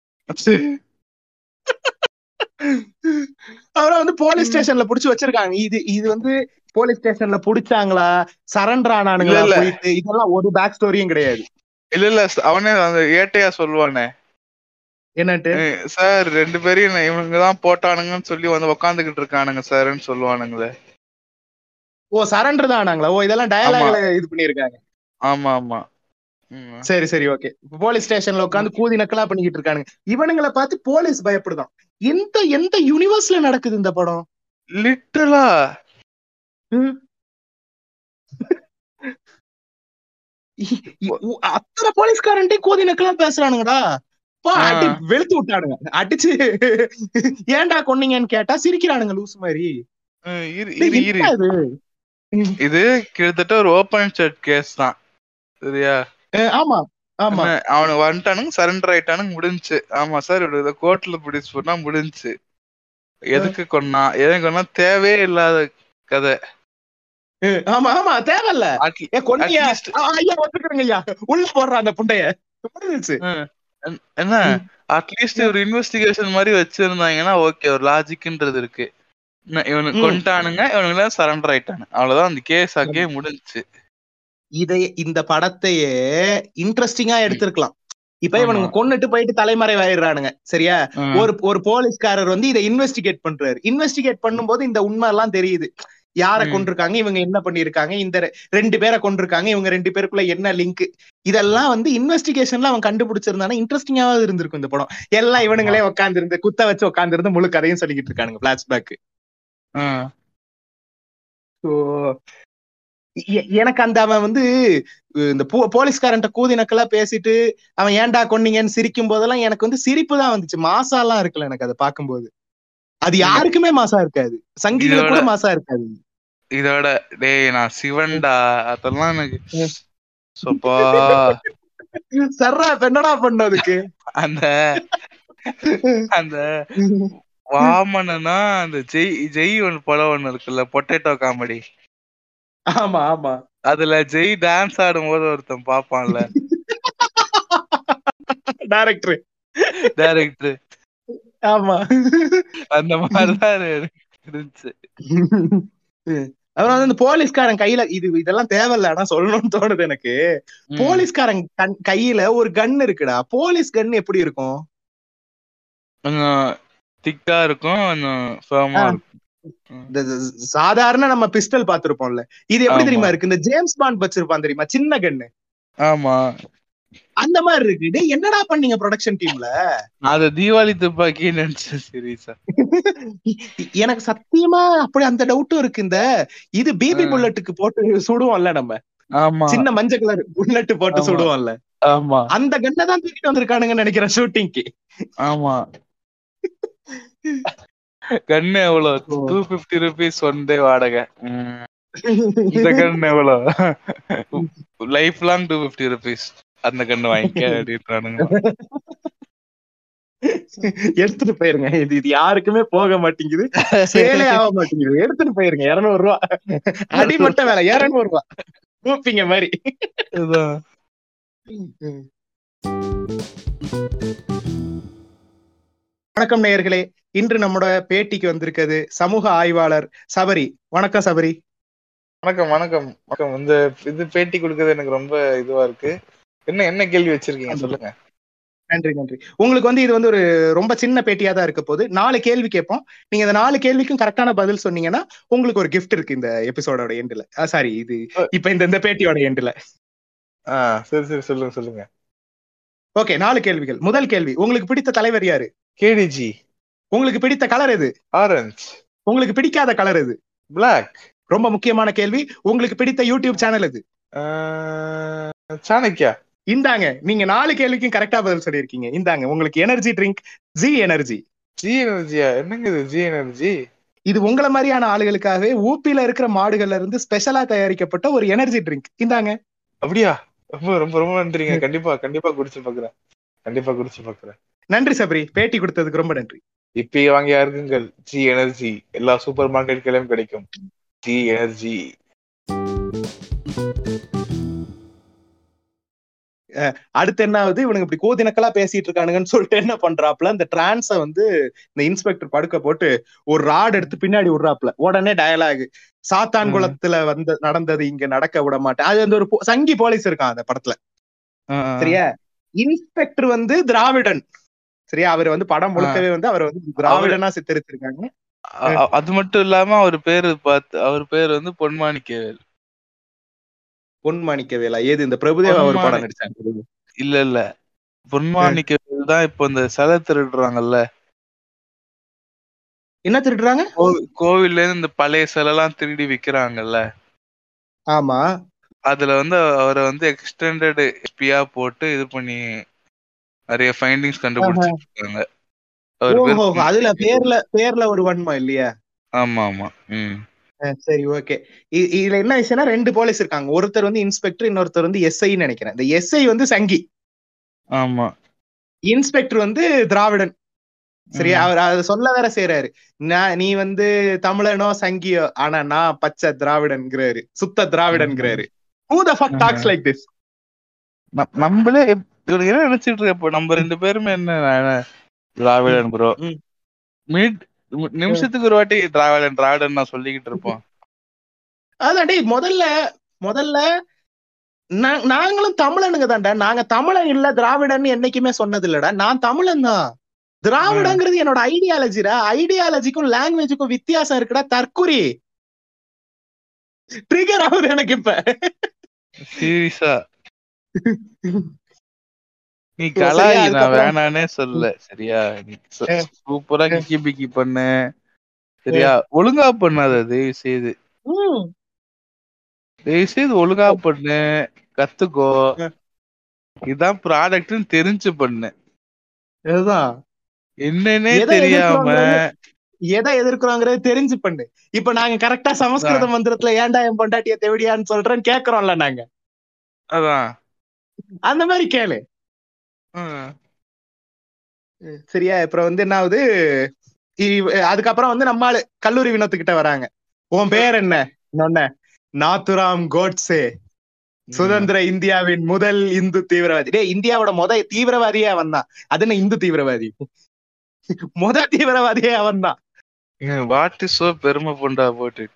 அப்புறம் வந்து போலீஸ் ஸ்டேஷன்ல புடிச்சு வச்சிருக்காங்க இது இது வந்து போலீஸ் ஸ்டேஷன்ல புடிச்சாங்களா சரண்டர் ஆனானுங்களா இல்ல, இல்ல. போயிட்டு இதெல்லாம் ஒரு பேக் ஸ்டோரியும் கிடையாது இல்ல இல்ல அவனே அந்த ஏட்டையா சொல்லுவானே என்னன்ட்டு ஏய், சார் ரெண்டு பேரையும் இவனுங்க தான் போட்டானுங்கன்னு சொல்லி வந்து உக்காந்துகிட்டு இருக்கானுங்க சார்ன்னு சொல்லுவானுங்களே ஓ சரண்டர் தான் ஆனாங்களா ஓ இதெல்லாம் டயலாக்ல இது பண்ணிருக்காங்க ஆமா ஆமா ம். சரி சரி ஓகே போலீஸ் ஸ்டேஷன்ல உட்காந்து கூதி நக்கலா பண்ணிக்கிட்டு இருக்கானுங்க இவனுங்களை பார்த்து போலீஸ் பயப்படுதான் எந்த எந்த யூனிவர்ஸ்ல நடக்குது இந்த படம் லிட்டலா ம். இ- இ- உ- அத்தனை போலீஸ்காரன்ட்டே கோதி நக்கலா பேசுறானுங்கடா பா ஆ. அடி வெளுத்து விட்டானுங்க அடிச்சு ஏன்டா கொன்னீங்கன்னு கேட்டா சிரிக்கிறானுங்க லூஸ் மாதிரி அஹ் இரு டேய், இரு இரு என்னடா இது இது கிட்டத்தட்ட ஒரு ஓபன் ஷர்ட் கேஸ் தான் சரியா அஹ் ஆமா ஆமா என்ன, அவனுக்கு வந்துட்டானுங்க சரண்டர் ஆயிட்டானுங்க முடிஞ்சுச்சு ஆமா சார் இப்படி கோர்ட்ல பிடிச்சு போனா முடிஞ்சுச்சு எதுக்கு கொன்னா எதுக்கு கொன்னா தேவையே இல்லாத கதை அஹ் ஆமா ஆமா தேவையில்ல At- ஏ கொன்னியா at least- ஆ, ஐயா ஒத்துக்கிறேங்க ஐயா உள்ள போடுற அந்த புண்டைய முடிஞ்சிச்சு என்- என்ன அட்லீஸ்ட் ஒரு இன்வெஸ்டிகேஷன் மாதிரி வச்சிருந்தாங்கன்னா ஓகே ஒரு லாஜிக்ன்றது இருக்கு என்ன, இவனுக்கு ம். கொண்டானுங்க இவனுங்க எல்லாம் சரண்டர் ஆயிட்டானு அவ்வளவுதான் அந்த கேஸ் ஆகியே முடிஞ்சுச்சு இதை இந்த படத்தையே இன்ட்ரெஸ்டிங்கா எடுத்திருக்கலாம் இப்ப ஆமா. இவனுங்க கொன்னுட்டு போயிட்டு தலைமறைவாயிடுறானுங்க சரியா ம். ஒரு ஒரு போலீஸ்காரர் வந்து இதை இன்வெஸ்டிகேட் பண்றாரு இன்வெஸ்டிகேட் பண்ணும்போது இந்த உண்மை எல்லாம் தெரியுது யார ம். கொண்டிருக்காங்க இவங்க என்ன பண்ணிருக்காங்க இந்த ரெ- ரெண்டு பேரை கொண்டிருக்காங்க இவங்க ரெண்டு பேருக்குள்ள என்ன லிங்க் இதெல்லாம் வந்து இன்வெஸ்டிகேஷன்ல அவன் கண்டுபிடிச்சிருந்தானா இன்ட்ரெஸ்டிங்காவது இருந்திருக்கும் இந்த படம் எல்லாம் இவனுங்களே உட்கார்ந்து இருந்து குத்த வச்சு உட்கார்ந்து இருந்து முழு கதையும் சொல்லிக்கிட்டு இருக்கானுங்க பிளாஷ்பேக் ம். ஸோ எனக்கு அந்த அவன் வந்து அஹ் இந்த போ- போலீஸ்காரன்ட்ட கூதி நக்கலா பேசிட்டு அவன் ஏன்டா கொன்னீங்கன்னு சிரிக்கும் போதெல்லாம் எனக்கு வந்து சிரிப்பு தான் வந்துச்சு மாசாலாம் இருக்குல்ல எனக்கு அதை பார்க்கும்போது அது யாருக்குமே மாசா இருக்காது சங்கீதம் கூட இதோட- மாசா இருக்காது இதோட டேய் நான் சிவன்டா அதெல்லாம் எனக்கு ம். சோப்பா சர்ரா இப்ப என்னடா பண்ணதுக்கு அந்த அந்த வாமனனா அந்த ஜெய் ஜெய் ஒன்று படம் ஒண்ணு இருக்குல்ல பொட்டேட்டோ காமெடி ஆமா ஆமா அதுல ஜெய் டான்ஸ் ஆடும் போது ஒருத்தன் பாப்பான்ல டைரக்டர் டைரக்டர் ஆமா அந்த மாதிரிதான் இது இருந்துச்சு அப்புறம் வந்து இந்த போலீஸ்காரன் கையில இது இதெல்லாம் தேவையில்ல ஆனா சொல்லணும்னு தோணுது எனக்கு ம். போலீஸ்காரன் கண்- கையில ஒரு கன் இருக்குடா போலீஸ் கன் எப்படி இருக்கும் கொஞ்சம் திக்கா இருக்கும் கொஞ்சம் ஃபேமா ஆ. இருக்கும் இந்த இந்த சாதாரண நம்ம பிஸ்டல் பாத்திருப்போம்ல இது எப்படி ஆமா. தெரியுமா இருக்கு இந்த ஜேம்ஸ் பாண்ட் வச்சிருப்பான் தெரியுமா சின்ன கன்னு ஆமா அந்த மாதிரி இருக்கு டேய் என்னடா பண்ணீங்க ப்ரொடக்ஷன் டீம்ல அது தீபாவளி துப்பாக்கி நினைச்சேன் சீரியஸா எனக்கு சத்தியமா அப்படி அந்த டவுட்டும் இருக்கு இந்த இது பிபி ஆ. புல்லட்டுக்கு போட்டு சுடுவோம்ல நம்ம ஆமா சின்ன மஞ்சள் கலர் புல்லட் போட்டு ஆமா. சுடுவோம்ல ஆமா அந்த கன்னை தான் தூக்கிட்டு வந்திருக்கானுங்கன்னு நினைக்கிறேன் ஷூட்டிங்க்கு ஆமா கண்ணு எவ்வளவு ஓ. Two fifty rupees one day வாடகை ம். இந்த கண்ணு எவ்வளவு life long two fifty rupees அந்த கண்ணு வாங்கிக்க அப்படின்றானுங்க எடுத்துட்டு போயிருங்க இது இது யாருக்குமே போக மாட்டேங்குது சேலே ஆக மாட்டேங்குது எடுத்துட்டு போயிருங்க இருநூறு ரூபா அடிமட்ட வேலை இருநூறு ரூபா கூப்பிங்க மாதிரி இதான். வணக்கம் நேயர்களே இன்று நம்மோட பேட்டிக்கு வந்திருக்கிறது சமூக ஆய்வாளர் சபரி வணக்கம் சபரி வணக்கம் வணக்கம் வணக்கம் இந்த இது பேட்டி கொடுக்கறது எனக்கு ரொம்ப இதுவா இருக்கு என்ன என்ன கேள்வி வச்சிருக்கீங்க சொல்லுங்க நன்றி நன்றி உங்களுக்கு வந்து இது வந்து ஒரு ரொம்ப சின்ன பேட்டியா தான் இருக்க போது நாலு கேள்வி கேட்போம் நீங்க இந்த நாலு கேள்விக்கும் கரெக்டான பதில் சொன்னீங்கன்னா உங்களுக்கு ஒரு கிஃப்ட் இருக்கு இந்த எபிசோடோட எண்ட்ல சாரி இது இப்ப இந்த இந்த பேட்டியோட எண்ட்ல ஆ சரி சரி சொல்லுங்க சொல்லுங்க ஓகே நாலு கேள்விகள் முதல் கேள்வி உங்களுக்கு பிடித்த தலைவர் யாரு கேடிஜி உங்களுக்கு பிடித்த கலர் எது ஆரஞ்ச் உங்களுக்கு பிடிக்காத கலர் எது பிளாக் ரொம்ப முக்கியமான கேள்வி உங்களுக்கு பிடித்த யூடியூப் சேனல் எது சாணக்கியா இந்தாங்க நீங்க நாலு கேள்விக்கும் கரெக்டா பதில் சொல்லியிருக்கீங்க இந்தாங்க உங்களுக்கு energy drink G energy G எனர்ஜியா என்னங்க இது ஜி எனர்ஜி இது உங்கள மாதிரியான ஆளுகளுக்காகவே ஊப்பில இருக்கிற மாடுகள்ல இருந்து ஸ்பெஷலா தயாரிக்கப்பட்ட ஒரு எனர்ஜி ட்ரிங்க் இந்தாங்க அப்படியா ரொம்ப ரொம்ப ரொம்ப நன்றிங்க கண்டிப்பா கண்டிப்பா குடிச்சு பாக்குறேன் கண்டிப்பா குடிச்சு பாக்குறேன் நன்றி சபரி பேட்டி கொடுத்ததுக்கு ரொம்ப நன்றி இப்பயே வாங்கி யாருக்குங்கள் ஜி எனர்ஜி எல்லா சூப்பர் மார்க்கெட்களிலும் கிடைக்கும் ஜி எனர்ஜி அடுத்து என்ன ஆகுது இவனுங்க இப்படி கோதினக்கலா பேசிட்டு இருக்கானுங்கன்னு சொல்லிட்டு என்ன பண்றாப்ல இந்த டிரான்ஸ வந்து இந்த இன்ஸ்பெக்டர் படுக்க போட்டு ஒரு ராட் எடுத்து பின்னாடி விடுறாப்ல உடனே டயலாக் சாத்தான் குளத்துல வந்து நடந்தது இங்க நடக்க விட மாட்டேன் அது வந்து ஒரு போ- சங்கி போலீஸ் இருக்கான் அந்த படத்துல சரியா இன்ஸ்பெக்டர் வந்து திராவிடன் சரியா அவர் வந்து படம் முழுக்கவே வந்து அவர் வந்து திராவிடனா சித்தரிச்சிருக்காங்க அ- அ- அது மட்டும் இல்லாம அவர் பேரு பார்த்து அவர் பேர் வந்து பொன்மாணிக்கவேல் பொன்மாணிக்கவேலா ஏது இந்த பிரபுதேவா ஒரு படம் பொன்மாணி- நடிச்சாங்க இல்ல இல்ல பொன்மாணிக்கவேல் தான் இப்போ இந்த சிலை திருடுறாங்கல்ல என்ன திருடுறாங்க கோவி- கோவில்ல இருந்து இந்த பழைய சிலை எல்லாம் திருடி விக்கிறாங்கல்ல ஆமா அதுல வந்து அவரை வந்து எக்ஸ்டெண்டட் எஸ்பியா போட்டு இது பண்ணி நிறைய ஃபைண்டிங்ஸ் கண்டுபிடிச்சிட்டு இருக்காங்க அவர் பேர் ஓஹோ அதுல பேர்ல பேர்ல ஒரு வன்மம் இல்லையா ஆமா ஆமா ம் அஹ் சரி ஓகே இதுல என்ன விஷயம்னா ரெண்டு போலீஸ் இருக்காங்க ஒருத்தர் வந்து இன்ஸ்பெக்டர் இன்னொருத்தர் வந்து எஸ்ஐன்னு நினைக்கிறேன் இந்த எஸ்ஐ வந்து சங்கி ஆமா இன்ஸ்பெக்டர் வந்து திராவிடன் சரியா ம். அவர் அதை சொல்ல வேற செய்யறாரு நான் நீ வந்து தமிழனோ சங்கியோ ஆனா நான் பச்சை திராவிடன்ங்கிறாரு சுத்த திராவிடன்ங்கிறாரு who the fuck talks like this ந- நம்மளே எப்- இவனுக்கு என்ன நினைச்சிட்டு இருக்க இப்போ நம்ம ரெண்டு பேருமே என்ன நான் திராவிடன் ப்ரோ ம். மீட் நிமிஷத்துக்கு ஒரு வாட்டி திராவிடன் திராவிடன் நான் சொல்லிக்கிட்டு இருப்போம் அதான் டேய் முதல்ல முதல்ல நா- நாங்களும் தமிழனுங்க தான்டா நாங்க தமிழன் இல்ல திராவிடன்னு என்னைக்குமே சொன்னது இல்லடா நான் தமிழன் தான் திராவிடங்கிறது என்னோட ஐடியாலஜிடா ஐடியாலஜிக்கும் லாங்குவேஜுக்கும் வித்தியாசம் இருக்குடா தற்குறி ட்ரிகர் ஆகுது எனக்கு இப்ப சீரியஸா நீ ஓ, கலாய் சரியா, நான் அதுக்கப்புறம் வேணானே சொல்ல சரியா நீ ச- அஹ். சூப்பரா கிக்கி பிக்கி பண்ணு சரியா ஒழுங்கா பண்ணாத தயவு செய்து ம். தயவு செய்து ஒழுங்கா பண்ணு கத்துக்கோ அஹ். இதான் ப்ராடக்ட்னு தெரிஞ்சு பண்ணு அதுதான் என்னன்னே எதை தெரியாம எதிர்க்கிறோங்கிறது எதை எதிர்க்கிறோங்கிறது தெரிஞ்சு பண்ணு இப்ப நாங்க கரெக்டா சமஸ்கிருத மந்திரத்துல ஏன்டா என் பொண்டாட்டிய தேவடியான்னு சொல்றேன்னு கேக்குறோம்ல நாங்க அதான் அந்த மாதிரி கேளு ஹம். சரியா அப்புறம் வந்து என்ன ஆகுது இ- அதுக்கப்புறம் வந்து நம்ம ஆளு கல்லூரி வினோத்துக்கிட்ட வராங்க உன் பேர் என்ன இன்னொன்னு நாத்துராம் கோட்ஸே சுதந்திர இந்தியாவின் முதல் இந்து தீவிரவாதி டேய் இந்தியாவோட முத தீவிரவாதியே அவன் தான் அது என்ன இந்து தீவிரவாதி முத தீவிரவாதியே அவன் தான் வாட்டு சோ பெருமை பொண்டா போட்டு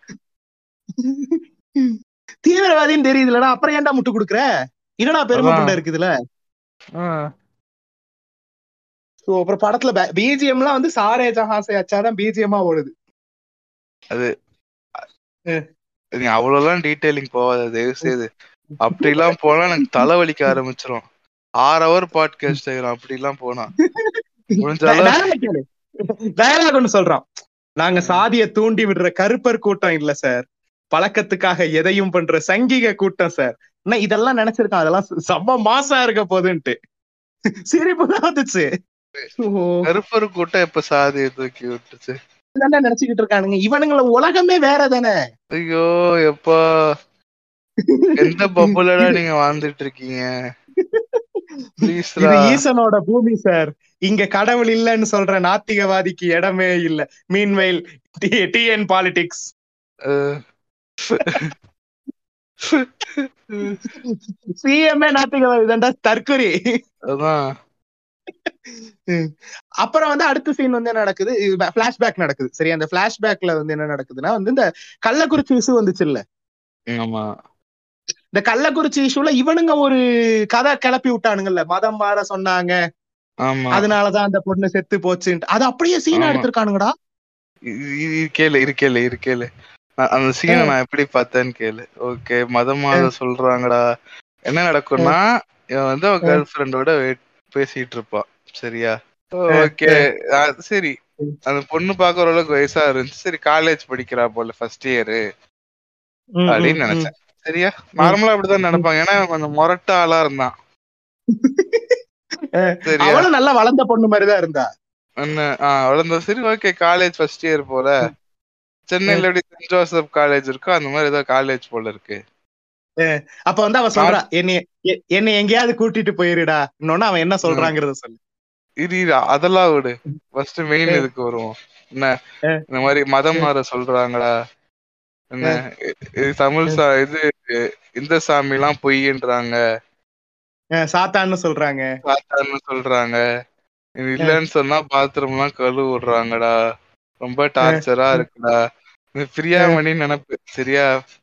தீவிரவாதின்னு தெரியுதுலடா அப்புறம் ஏன்டா முட்டு கொடுக்குற என்னடா பெருமை அதான். கொண்ட இருக்குதுல ஆஹ். So, அப்புறம் படத்துல பிஜிஎம் எல்லாம் வந்து சாரே ஜஹாசே அச்சாதான் பிஜிஎம்மா ஓடுது நீ அவ்வளவுலாம் டீடைலிங் போகாத தயவு செய்து அப்படிலாம் போனா எனக்கு தலைவலிக்க ஆரம்பிச்சிரும் ஆறு ஹவர் பாட்காஸ்ட் அப்படிலாம் போனா முடிஞ்ச அளவு டயலாக் கேளு டயலாக் ஒண்ணு சொல்றான் நாங்க சாதிய தூண்டி விடுற கருப்பர் கூட்டம் இல்ல சார் பழக்கத்துக்காக எதையும் பண்ற சங்கிக கூட்டம் சார் ஆனா இதெல்லாம் நினைச்சிருக்கான் அதெல்லாம் ச- செம்ம மாசா இருக்க போகுதுன்ட்டு சிரிப்பு தான் வந்துச்சு ஓ, கருப்பர் கூட்டம் இப்ப சாதியை தூக்கி விட்டுச்சு இதான்டா நினைச்சுக்கிட்டு இருக்கானுங்க இவனுங்கள உலகமே வேற தானே ஐயோ எப்பா எந்த பப்புலடா நீங்க வாழ்ந்துட்டு இருக்கீங்க ப்ளீஸ்ரா இது ஈசனோட பூமி சார் இங்க கடவுள் இல்லைன்னு சொல்ற நாத்திகவாதிக்கு இடமே இல்ல மீன்வைல் டிஎன் பாலிடிக்ஸ் சிஎம்ஏ நாத்திகவாதி தான்டா தற்குறி அதான் அப்புறம் வந்து அடுத்த சீன் வந்து என்ன நடக்குது பிளாஷ்பேக் நடக்குது சரி அந்த பிளாஷ்பேக்ல வந்து என்ன நடக்குதுன்னா வந்து இந்த கள்ளக்குறிச்சி இஷ்யூ வந்துச்சு இல்ல ஆமா இந்த கள்ளக்குறிச்சி இஷ்யூல இவனுங்க ஒரு கதை கிளப்பி விட்டானுங்கல்ல மதம் மாற சொன்னாங்க ஆமா அதனாலதான் அந்த பொண்ணு செத்து போச்சுன்ட்டு அது அப்படியே சீனா ஆமா. எடுத்திருக்கானுங்கடா இ- இ- இ- கேளு இரு கேளு இரு கேளு நான் அந்த சீனை நான் எப்படி பார்த்தேன்னு கேளு ஓகே மதமாத சொல்றாங்கடா என்ன நடக்கும்னா இவன் வந்து அவன் கேர்ள் ஃப்ரெண்டோட பேசிட்டு இருப்பான் சரியா ஓகே சரி அந்த பொண்ணு பார்க்க ஓரளவுக்கு வயசா இருந்துச்சு சரி காலேஜ் படிக்கிறா போல ஃபர்ஸ்ட் இயரு ம், ம், அப்படின்னு ம். நினைச்சேன் சரியா நார்மலா அப்படிதான் நினைப்பாங்க ஏன்னா அவன் கொஞ்சம் முரட்ட ஆளா இருந்தான் சரியா அவளும் நல்லா வளர்ந்த பொண்ணு மாதிரிதான் இருந்தா என்ன ஆஹ் வளர்ந்தா சரி ஓகே காலேஜ் ஃபர்ஸ்ட் இயர் போல சென்னையில எப்படி சென்ட் ஜோசப் காலேஜ் இருக்கோ அந்த மாதிரி ஏதோ காலேஜ் போல இருக்கு அப்ப வந்து அவ சொல்றா என்னை எ- என்னை எங்கேயாவது கூட்டிட்டு போயிருடா இன்னொன்னு அவன் என்ன சொல்றாங்கறத சொல்லு இது இது அதெல்லாம் விடு ஃபர்ஸ்ட் மெயின் இதுக்கு வருவோம் என்ன இந்த மாதிரி மதம் மாற சொல்றாங்களா என்ன இ- இது தமிழ் சா இது இந்த சாமி எல்லாம் பொய்ன்றாங்க அஹ் சாத்தான்னு சொல்றாங்க சாத்தான்னு சொல்றாங்க இது இல்லைன்னு சொன்னா பாத்ரூம் எல்லாம் கழுவு விடுறாங்கடா ரொம்ப டார்ச்சரா இருக்குடா இது பிரியாமணி நினைப்பு சரியா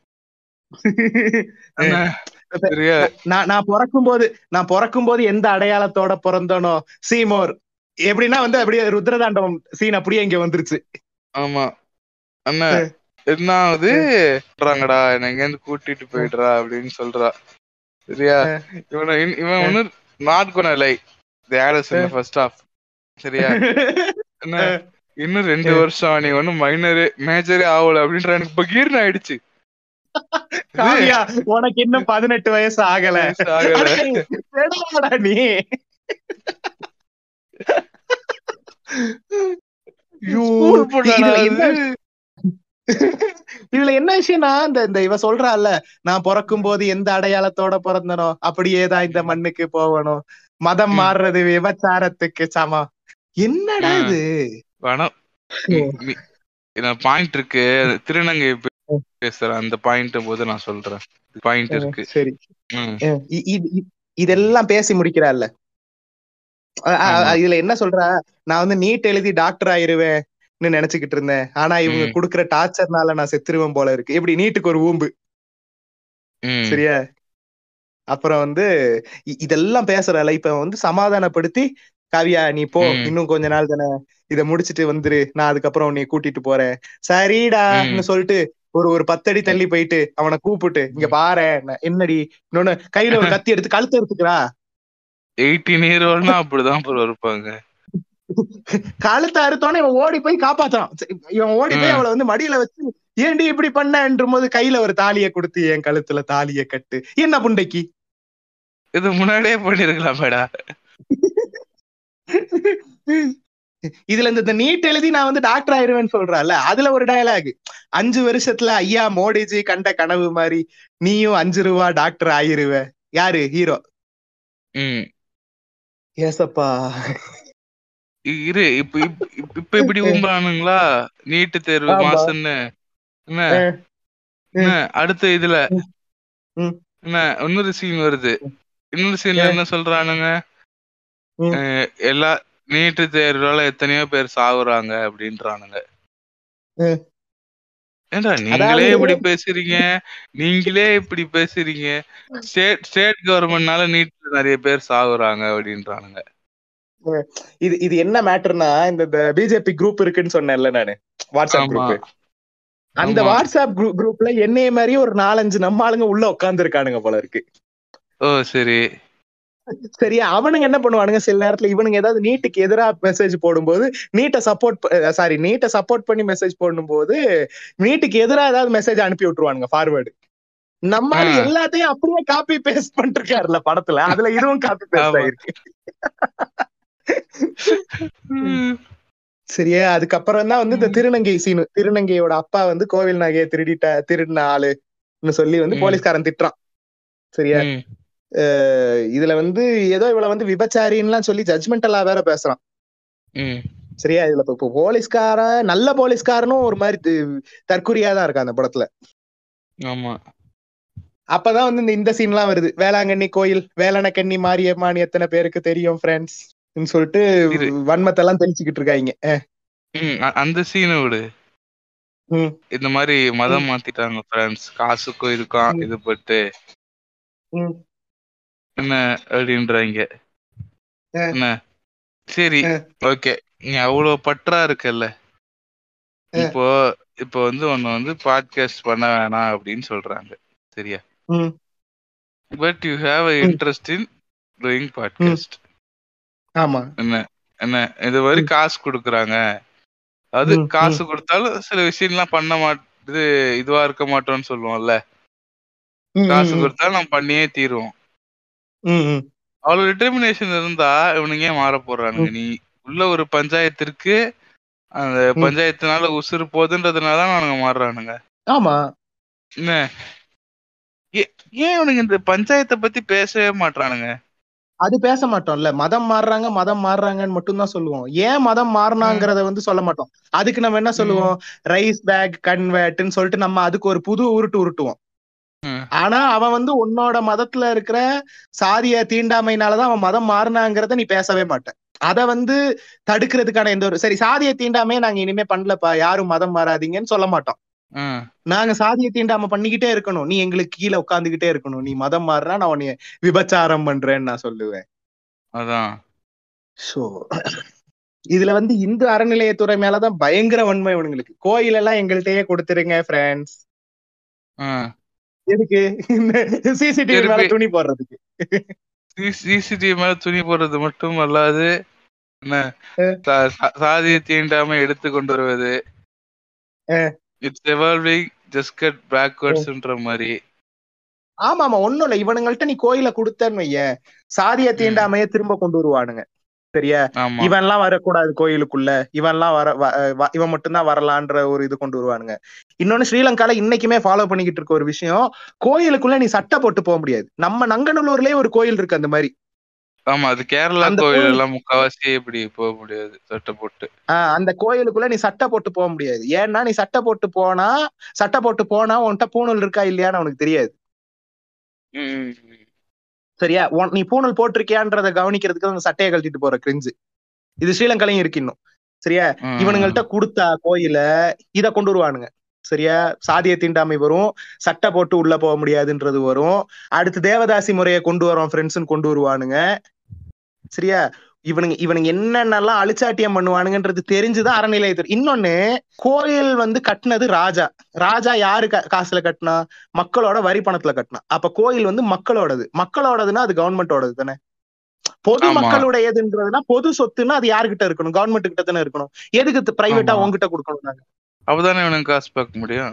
என்ன? சரியா நான் நான் பிறக்கும் போது நான் பிறக்கும் போது எந்த அடையாளத்தோட பிறந்தனோ சீமோர் எப்படின்னா வந்து அப்படியே ருத்ரதாண்டவம் சீன் அப்படியே இங்க வந்துருச்சு ஆமா அண்ணா என்ன ஆகுது சொல்றாங்கடா என்ன எங்க இருந்து கூட்டிட்டு போயிடுறா அப்படின்னு சொல்றா சரியா இவன இன்- இவன் ஒண்ணு நாட் கோன லை தேடஸ் இந்த ஃபர்ஸ்ட் ஆஃப் சரியா என்ன இன்னும் ரெண்டு வருஷம் நீ ஒன்னும் மைனரே மேஜரே ஆகல அப்படின்ற எனக்கு பகீர்னு ஆயிடுச்சு காவியா உனக்கு இன்னும் பதினெட்டு வயசு ஆகல வயசு ஆகல. அடே, விடாதடா நீ ஐயோ, ஸ்கூல் பொண்ணாடா இதுல அது. என்ன- இதுல என்ன விஷயம்னா இந்த இந்த இவ சொல்றால நான் பிறக்கும் போது எந்த அடையாளத்தோட பிறந்தனோ அப்படியேதான் இந்த மண்ணுக்கு போகணும் மதம் ம். மாறுறது விபச்சாரத்துக்கு சமம் என்னடா ஆ. இது வேணாம் பாயிண்ட் இருக்கு திருநங்கை பே- பேசுற அந்த பாயிண்ட் போது நான் சொல்றேன் பாயிண்ட் இருக்கு சரி ம், அஹ் இ- இ- இ- இதெல்லாம் பேசி முடிக்கிறாள்ல அ- அ- ஆமா. இதுல என்ன சொல்றா நான் வந்து நீட் எழுதி டாக்டர் ஆயிருவேன்னு நினைச்சுக்கிட்டு இருந்தேன் ஆனா இவங்க ம். குடுக்குற டார்ச்சர்னால நான் செத்துருவேன் போல இருக்கு எப்படி நீட்டுக்கு ஒரு ஊம்பு ம், சரியா அப்புறம் வந்து இ- இதெல்லாம் பேசுறல இப்ப வந்து சமாதானப்படுத்தி காவியா நீ போ ம். இன்னும் கொஞ்ச நாள் தானே இத முடிச்சிட்டு வந்துரு நான் அதுக்கப்புறம் உன்னை கூட்டிட்டு போறேன் சரிடான்னு சொல்லிட்டு ஒரு ஒரு பத்தடி தள்ளி போயிட்டு அவனை கூப்பிட்டு இங்க பாரு என்னடி இன்னொன்னு கையில ஒரு கத்தி எடுத்து கழுத்து எடுத்துக்கிறா 18 year oldனா அப்படிதான் bro இருப்பாங்க கழுத்தை அறுத்தோன்னே இவன் ஓடி போய் காப்பாத்துறான் சரி, இவன் ஓடி போய் ம். அவளை வந்து மடியில வச்சு ஏன்டி இப்படி பண்ணன்ற போது கையில ஒரு தாலியை கொடுத்து என் கழுத்துல தாலியை கட்டு என்ன புண்டைக்கு இது முன்னாடியே பண்ணிருக்கலாமேடா இதுல இந்த நீட் எழுதி நான் வந்து டாக்டர் ஆயிருவேன்னு சொல்றால அதுல ஒரு டயலாக் அஞ்சு வருஷத்துல ஐயா மோடிஜி கண்ட கனவு மாதிரி நீயும் அஞ்சு ரூபா டாக்டர் ஆயிருவ யாரு ஹீரோ ம் ஏசப்பா இ- இரு இப்ப இப்ப- இப்ப- இப்ப இப்படி ஊம்புறானுங்களா நீட்டு தேர்வு ஆமா. மாசன்னு என்ன அஹ், என்ன அடுத்த இதுல ம். என்ன இன்னொரு சீன் வருது இன்னொரு சீன்ல என்ன சொல்றானுங்க ம். அஹ், எல்லா நீட்டு தேர்வால எத்தனையோ பேர் சாகுறாங்க அப்படின்றானுங்க ம். ஏண்டா நீங்களே அதாவது- இப்படி பேசுறீங்க நீங்களே இப்படி பேசுறீங்க ஸ்டேட் ஸ்டேட் கவர்மெண்ட்னால நீட்ல நிறைய பேர் சாகுறாங்க அப்படின்றானுங்க இது இது என்ன மேட்டர்னா இந்த பிஜேபி குரூப் இருக்குன்னு சொன்னேன்ல நானு வாட்ஸ்அப் ஆமா குரூப் அந்த ஆமா. வாட்ஸ்அப் குரூப் குரூப்ல என்னைய மாதிரி ஒரு நாலஞ்சு நம்ம ஆளுங்க உள்ள உட்கார்ந்து இருக்கானுங்க போல இருக்கு ஓ சரி சரியா அவனுங்க என்ன பண்ணுவானுங்க சில நேரத்துல இவனுங்க ஏதாவது நீட்டுக்கு எதிரா மெசேஜ் போடும்போது நீட்டை சப்போர்ட் சாரி நீட்டை சப்போர்ட் பண்ணி மெசேஜ் போடும்போது நீட்டுக்கு எதிரா ஏதாவது மெசேஜ் அனுப்பி விட்டுருவானுங்க ஃபார்வேர்டு நம்ம ஆளு ஆ. எல்லாத்தையும் அப்படியே காப்பி பேஸ்ட் பண்ணிருக்காருல படத்துல அதுல இதுவும் காப்பி பேஸ்ட் ஆமா. ஆயிருக்கு சரியா அதுக்கப்புறம் தான் வந்து இந்த திருநங்கை சீனு திருநங்கையோட அப்பா வந்து கோவில் நகையை திருடிட்ட திருடின ஆளுன்னு சொல்லி வந்து ம். போலீஸ்காரன் திட்டுறான் சரியா ம், அஹ் இதுல வந்து ஏதோ இவள வந்து விபச்சாரின்லாம் சொல்லி ஜட்மெண்டலா வேற பேசுறான் ம், சரியா இதுல இப்ப இப்போ போலீஸ்காரன் நல்ல போலீஸ்காரனும் ஒரு மாதிரி தி- தற்குறியா தான் இருக்கான் அந்த படத்துல ஆமா அப்பதான் வந்து இந்த இந்த சீன்லாம் வருது வேளாங்கண்ணி கோயில் வேலனக்கண்ணி மாரியம்மான் எத்தனை பேருக்கு தெரியும் ஃப்ரெண்ட்ஸ் சொல்லிட்டு இரு. வன்மத்தை எல்லாம் தெளிச்சுக்கிட்டு இருக்காங்க அஹ் ம், அ- அந்த சீனை விடு ம். இந்த மாதிரி மதம் மாத்திட்டாங்க ஃப்ரெண்ட்ஸ் காசுக்கும் இதுக்கும் ம். இது பட்டு ம். என்ன அப்படின்றாங்க ஆ. என்ன சரி ஆ. ஓகே நீ அவ்வளவு பற்றா இருக்கல்ல ஆ. இப்போ இப்போ வந்து உன்னை வந்து பாட்காஸ்ட் பண்ண வேணாம் அப்படின்னு சொல்றாங்க சரியா ம். பட் யூ ஹேவ் அ ம். இன்ட்ரெஸ்ட் இன் டூயிங் பாட்காஸ்ட் ஆமா என்ன என்ன இது மாதிரி காசு கொடுக்குறாங்க அது ம், காசு கொடுத்தாலும் சில விஷயம்லாம் பண்ண மாட்டு இதுவா இருக்க மாட்டோம்னு சொல்லுவோம்ல ம், காசு ம், கொடுத்தாலும் நம்ம பண்ணியே தீருவோம் ம், ம். அவ்வளவு டிட்டர்மினேஷன் இருந்தா இவனுங்க ஏன் மாற போறானுங்க நீ உள்ள ஒரு பஞ்சாயத்திற்கு அந்த ம். பஞ்சாயத்துனால உசுறு போகுதுன்றதுனால தான் அவனுங்க மாறுறானுங்க ஆமா என்ன ஏ- ஏன் இவனுங்க இந்த பஞ்சாயத்தை பத்தி பேசவே மாட்றானுங்க அது பேச மாட்டோம்ல மதம் மாறுறாங்க மதம் மாறுறாங்கன்னு மட்டும் தான் சொல்லுவோம் ஏன் மதம் மாறினாங்கிறத வந்து சொல்ல மாட்டோம் அதுக்கு நம்ம என்ன சொல்லுவோம் ரைஸ் பேக் கன்வெர்ட்னு சொல்லிட்டு நம்ம அதுக்கு ஒரு புது உருட்டு உருட்டுவோம் ம். ஆனா அவன் வந்து உன்னோட மதத்துல இருக்கிற சாதிய தீண்டாமைனாலதான் அவன் மதம் மாறினாங்கிறத நீ பேசவே மாட்ட அத வந்து தடுக்கிறதுக்கான எந்த ஒரு சரி சாதிய தீண்டாமையை நாங்க இனிமே பண்ணலப்பா யாரும் மதம் மாறாதீங்கன்னு சொல்ல மாட்டோம் ம், நாங்க சாதிய தீண்டாம பண்ணிக்கிட்டே இருக்கணும் நீ எங்களுக்கு கீழே உட்காந்துக்கிட்டே இருக்கணும் நீ மதம் மாறினா நான் உன்னைய விபச்சாரம் பண்றேன்னு நான் சொல்லுவேன் அதான் சோ இதுல வந்து இந்து அறநிலையத்துறை மேலதான் பயங்கர வன்மை இவனுங்களுக்கு கோயில் எல்லாம் எங்கள்கிட்டயே கொடுத்துருங்க ஃப்ரெண்ட்ஸ் ம். எதுக்கு சிசிடிவி மேல எதுக்கு? துணி போடுறதுக்கு சிசிடிவி மேல துணி போடுறது மட்டும் அல்லாது என்ன சா- சா- சாதிய தீண்டாம எடுத்து கொண்டு வருவது இட்ஸ் எவால்விங் ஜஸ்ட் கட் பேக்வர்ட்ஸ்ன்ற மாதிரி ஆமா ஆமா ஒண்ணும் இல்ல இவனுங்கள்ட்ட நீ கோயில கொடுத்தன்னு வையேன் சாதிய தீண்டாமைய திரும்ப கொண்டு வருவானுங்க சரியா ஆமா இவன்லாம் வரக்கூடாது கோயிலுக்குள்ள இவன்லாம் வர வ- வ- இவன் மட்டும்தான் வரலான்ற ஒரு இது கொண்டு வருவானுங்க இன்னொன்னு ஸ்ரீலங்கால இன்னைக்குமே ஃபாலோ பண்ணிக்கிட்டு இருக்க ஒரு விஷயம் கோயிலுக்குள்ள நீ சட்டை போட்டு போக முடியாது நம்ம நங்கநல்லூர்லயே ஒரு கோயில் இருக்கு அந்த மாதிரி ஆமா அது கேரளா அந்த கோயில் கோயில் எல்லாம் முக்காவாசி இப்படி போக முடியாது சட்டை போட்டு ஆஹ் அந்த கோயிலுக்குள்ள நீ சட்டை போட்டு போக முடியாது ஏன்னா நீ சட்டை போட்டு போனா சட்டை போட்டு போனா உன்கிட்ட பூணூல் இருக்கா இல்லையான்னு அவனுக்கு தெரியாது ம், சரியா உன்- நீ பூணூல் போட்டிருக்கியான்றத கவனிக்கிறதுக்கு அந்த சட்டையை கழட்டிட்டு போற கிரிஞ்சு இது ஸ்ரீலங்காலையும் இருக்கு இன்னும் சரியா ம். இவனுங்கள்ட்ட கொடுத்தா கோயில இத கொண்டு வருவானுங்க சரியா சாதிய தீண்டாமை வரும் சட்டை போட்டு உள்ள போக முடியாதுன்றது வரும் அடுத்து தேவதாசி முறையை கொண்டு வரோம் ஃப்ரெண்ட்ஸ்னு கொண்டு வருவானுங்க சரியா இவனுங்க இவனுங்க என்னென்னலாம் அழிச்சாட்டியம் பண்ணுவானுங்கன்றது தெரிஞ்சுதான் அறநிலையத்துறை இன்னொன்னு கோயில் வந்து கட்டினது ராஜா ராஜா யாரு கா- காசுல கட்டினா மக்களோட வரி பணத்துல கட்டினா அப்ப கோயில் வந்து மக்களோடது மக்களோடதுன்னா அது கவர்மெண்டோடது தானே பொது ஆமா. மக்களுடையதுன்றதுன்னா பொது சொத்துன்னா அது யாருகிட்ட இருக்கணும் கவர்மெண்ட் கிட்ட தானே இருக்கணும் எதுக்கு பிரைவேட்டா ஆமா. உங்ககிட்ட கொடுக்கணும் நாங்க அப்பதானே இவனுக்கு காசு பார்க்க முடியும்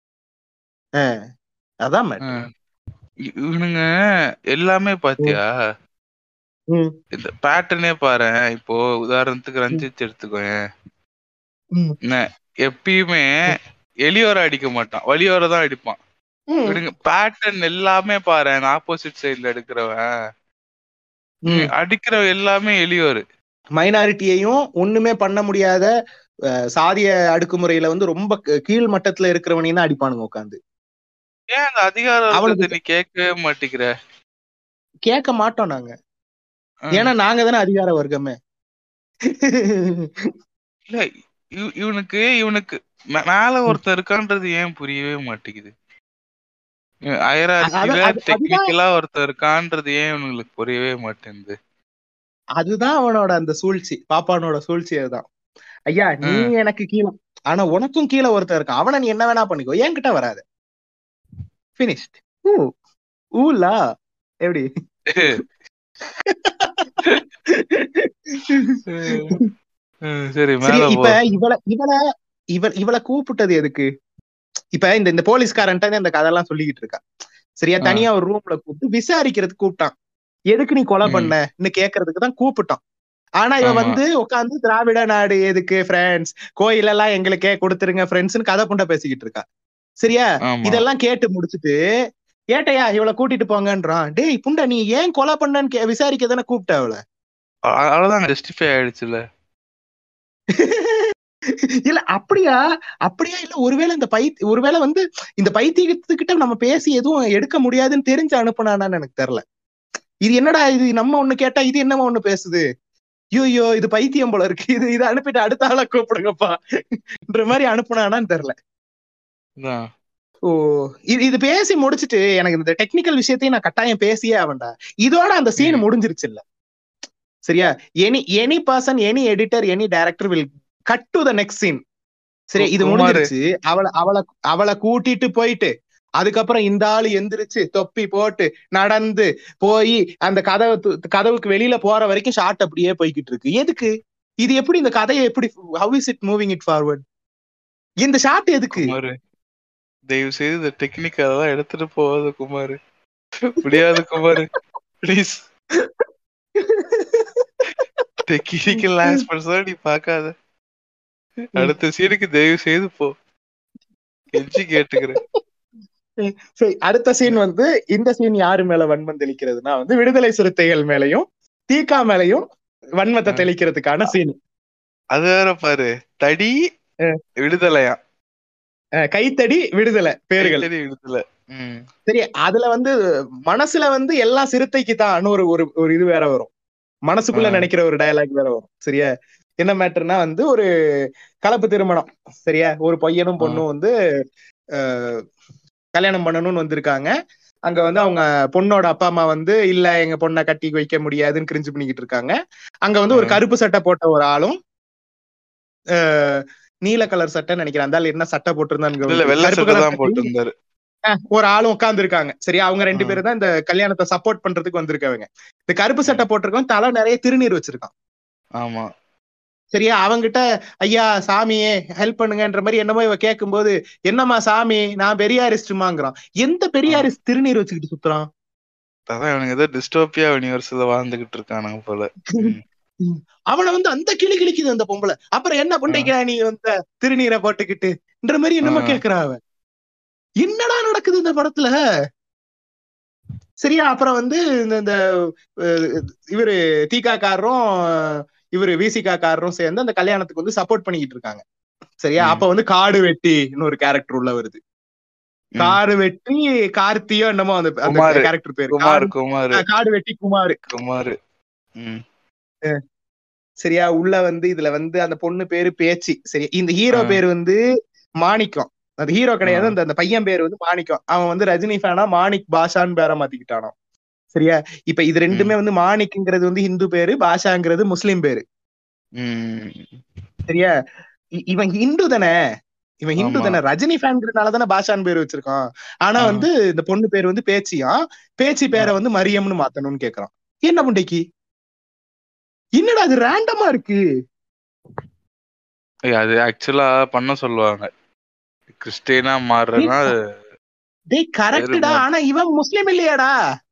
அதான் matter. ம். இ- இவனுங்க எல்லாமே பாத்தியா ம், இந்த பேட்டர்னே பாரு இப்போ உதாரணத்துக்கு ரஞ்சித் எடுத்துக்கோயேன் ம், என்ன, எப்பயுமே எலியோர அடிக்க மாட்டான் வலியோர தான் அடிப்பான் ம், இவனுங்க பேட்டர்ன் எல்லாமே பாரு ஆப்போசிட் சைடுல எடுக்கிறவன் ம். அடிக்கிற எல்லாமே எலியோரு மைனாரிட்டியையும் ஒண்ணுமே பண்ண முடியாத அஹ், சாதிய அடுக்குமுறையில வந்து ரொம்ப கீ- கீழ் மட்டத்துல இருக்கிறவனையும் தான் அடிப்பானுங்க உட்காந்து ஏன் அந்த அதிகார வர்க்கத்தை அவனுக்கு- நீ கேட்கவே மாட்டேங்கிற கேட்க மாட்டோம் நாங்க ம். ஏன்னா நாங்க தானே அதிகார வர்க்கமே இல்ல இவ- இவனுக்கு இவனுக்கு மே- மேல ஒருத்தன் இருக்கான்றது ஏன் புரியவே மாட்டேங்குது அயரார்கில அது- அது- டெக்னிக்கலா ஒருத்தன் இருக்கான்றது ஏன் இவனுங்களுக்கு புரியவே மாட்டேங்குது அதுதான் அவனோட அந்த சூழ்ச்சி பாப்பானோட சூழ்ச்சி அதுதான் ஐயா நீ எனக்கு கீழே ஆனா உனக்கும் கீழே ஒருத்தன் இருக்கான் அவனை நீ என்ன வேணா பண்ணிக்கோ என்கிட்ட வராத பினிஷ்ட் ஊ ஊலா எப்படி ம், சரி சரி மேல இப்ப போ இவள இவள இவ இவள கூப்பிட்டது எதுக்கு இப்ப இந்த இந்த போலீஸ்காரன்ட்ட இந்த கதையெல்லாம் சொல்லிக்கிட்டு இருக்கா சரியா ஆ. தனியா ஒரு ரூம்ல கூப்பிட்டு விசாரிக்கிறதுக்கு கூப்பிட்டான் எதுக்கு நீ கொலை ம். பண்ணன்னு கேக்குறதுக்கு தான் கூப்பிட்டான் ஆனா இவன் ஆமா. வந்து உட்காந்து திராவிட நாடு எதுக்கு ஃப்ரெண்ட்ஸ் கோயில் எல்லாம் எங்களுக்கே கொடுத்துருங்க ஃப்ரெண்ட்ஸ்னு கதை புண்டை பேசிக்கிட்டு இருக்கா சரியா ஆமா இதெல்லாம் கேட்டு முடிச்சுட்டு ஏட்டையா இவளை கூட்டிட்டு போங்கன்றான் டேய் புண்டை நீ ஏன் கொலை பண்ணன்னு கே- விசாரிக்க தானே கூப்பிட்ட அவளை அ- அவ்வளவுதான் ஜஸ்டிஃபை ஆயிடுச்சுல இல்ல அப்படியா அப்படியா இல்ல ஒருவேளை இந்த பை ஒருவேளை வந்து இந்த பைத்தியத்துக்கிட்ட நம்ம பேசி எதுவும் எடுக்க முடியாதுன்னு தெரிஞ்சு அனுப்புனானான்னு எனக்கு தெரியல இது என்னடா இது நம்ம ஒண்ணு கேட்டா இது என்னமோ ஒண்ணு பேசுது ஐயோ இது பைத்தியம் போல இருக்கு இது இதை அனுப்பிட்டு அடுத்த ஆளா கூப்பிடுங்கப்பா என்ற மாதிரி அனுப்புனானான்னு தெரியல அதான். ஓ இது இது பேசி முடிச்சிட்டு எனக்கு இந்த டெக்னிக்கல் விஷயத்தையும் நான் கட்டாயம் பேசியே ஆவண்டா இதோட அந்த சீன் ம். முடிஞ்சிருச்சு இல்ல சரியா any any person any editor any director will cut to the next scene சரி இது குமாரு. முடிஞ்சிருச்சு அவளை அவளை அவளை கூட்டிட்டு போயிட்டு அதுக்கப்புறம் இந்த ஆளு எந்திரிச்சு தொப்பி போட்டு நடந்து போய் அந்த கதவு து- கதவுக்கு வெளியில போற வரைக்கும் ஷார்ட் அப்படியே போய்கிட்டு இருக்கு எதுக்கு இது எப்படி இந்த கதையை எப்படி how is it moving it forward இந்த ஷார்ட் எதுக்கு குமாரு தயவு செய்து இந்த டெக்னிக் அதெல்லாம் எடுத்துட்டு போகாத குமாரு முடியாது குமாரு ப்ளீஸ் டெக்னிக்கல் ஆஸ்பெக்ட்ஸ் நீ பார்க்காத அடுத்த சீனுக்கு தயவு செய்து போ கெஞ்சி கேட்டுக்கிறேன் சரி அடுத்த சீன் வந்து இந்த சீன் யாரு மேல வன்மம் தெளிக்கிறதுனா வந்து விடுதலை சிறுத்தைகள் மேலயும் தீகா மேலயும் வன்மத்தை ஆ. தெளிக்கிறதுக்கான சீன் அது வேற பாரு தடி விடுதலையா கைத்தடி விடுதலை பேர்கள் கைத்தடி விடுதலை ம் சரி அதுல வந்து மனசுல வந்து எல்லா சிறுத்தைக்கு தான் ஒரு ஒரு ஒரு இது வேற வரும் மனசுக்குள்ள ஆ. நினைக்கிற ஒரு டயலாக் வேற வரும் சரியா என்ன மேட்டர்னா வந்து ஒரு கலப்பு திருமணம் சரியா ஒரு பையனும் பொண்ணும் வந்து அஹ், கல்யாணம் பண்ணணும்னு வந்திருக்காங்க அங்க வந்து அவங்க பொண்ணோட அப்பா அம்மா வந்து இல்ல எங்க பொண்ணை கட்டி வைக்க முடியாதுன்னு கிரிஞ்சு பண்ணிக்கிட்டு இருக்காங்க அங்க வந்து ஒரு ஆ. கருப்பு சட்டை போட்ட ஒரு ஆளும் அஹ், நீல கலர் சட்டை நினைக்கிறேன் அந்த ஆள் என்ன சட்டை போட்டிருந்தான்னு இல்ல வெள்ளை கருப்பு சட்டை colour தான் போட்டு இருந்தாரு ஆஹ் ஒரு ஆளும் உட்கார்ந்து இருக்காங்க சரியா அவங்க ரெண்டு ஆ. பேரும் தான் இந்த கல்யாணத்தை சப்போர்ட் பண்றதுக்கு வந்திருக்கவங்க இந்த கருப்பு சட்டை போட்டிருக்கவன் தலை நிறைய திருநீர் வச்சிருக்கான் ஆமா சரியா அவங்கிட்ட ஐயா சாமியே ஹெல்ப் பண்ணுங்கன்ற மாதிரி என்னமோ இவ கேட்கும்போது என்னம்மா சாமி நான் பெரியாரிஸ்டுமாங்கிறான் எந்த பெரியாரிஸ்ட் திருநீர் வச்சுக்கிட்டு சுத்துறான் அதான் இவனுங்க ஏதோ டிஸ்டோபியா யூனிவர்ஸ்ல வாழ்ந்துகிட்டு இருக்கானுங்க போல ம். அவனை வந்து அந்த கிளி கிளிக்குது அந்த பொம்பளை அப்புறம் என்ன பண்றீங்க நீ வந்து திருநீரை போட்டுக்கிட்டுன்ற மாதிரி என்னமோ ஆ. கேக்குறா அவன் என்னடா நடக்குது இந்த படத்துல சரியா அப்புறம் வந்து இந்த இந்த அஹ், இவரு தீகாக்காரரும் இவரு விசிகாக்காரரும் சேர்ந்து அந்த கல்யாணத்துக்கு வந்து சப்போர்ட் பண்ணிக்கிட்டு இருக்காங்க சரியா ம். அப்ப வந்து காடு வெட்டி இன்னொரு கேரக்டர் உள்ள வருது ம். காடு வெட்டி கார்த்தியோ என்னமோ அந்த அந்த குமாரு. கேரக்டர் பேரு குமார் காடு- குமார் ஆ, காடு வெட்டி குமார் குமார் ம் சரியா உள்ள வந்து இதுல வந்து அந்த பொண்ணு பேரு பேச்சு சரி இந்த ஹீரோ ஆ. பேரு வந்து மாணிக்கம் அந்த ஹீரோ கிடையாது ஆ. அந்த அந்த பையன் பேரு வந்து மாணிக்கம் அவன் வந்து ரஜினி ஃபேனா மாணிக் பாஷான்னு பேரை மாத்திக்கிட்டானோ சரியா இப்ப இது ரெண்டுமே வந்து மாணிக்ங்கிறது வந்து ஹிந்து பேரு பாஷாங்கிறது முஸ்லிம் பேரு ம் சரியா இ- இவன் ஹிந்து தானே இவன் ஹிந்து ஆமா. தானே ரஜினி ஃபேன்ங்கிறதுனால தானே பாஷான் பேர் வச்சிருக்கான் ஆனா ஆ. வந்து இந்த பொண்ணு பேர் வந்து பேச்சியா பேச்சி பேரை வந்து மரியம்னு மாத்தணும்னு கேக்குறான் என்ன புண்டைக்கு என்னடா அது ரேண்டமா இருக்கு ஏய், அது ஆக்சுவலா பண்ண சொல்லுவாங்க கிறிஸ்டியனா மாறுறதுனா டேய் கரெக்டா வேறு ஆனா இவன் முஸ்லீம் இல்லையாடா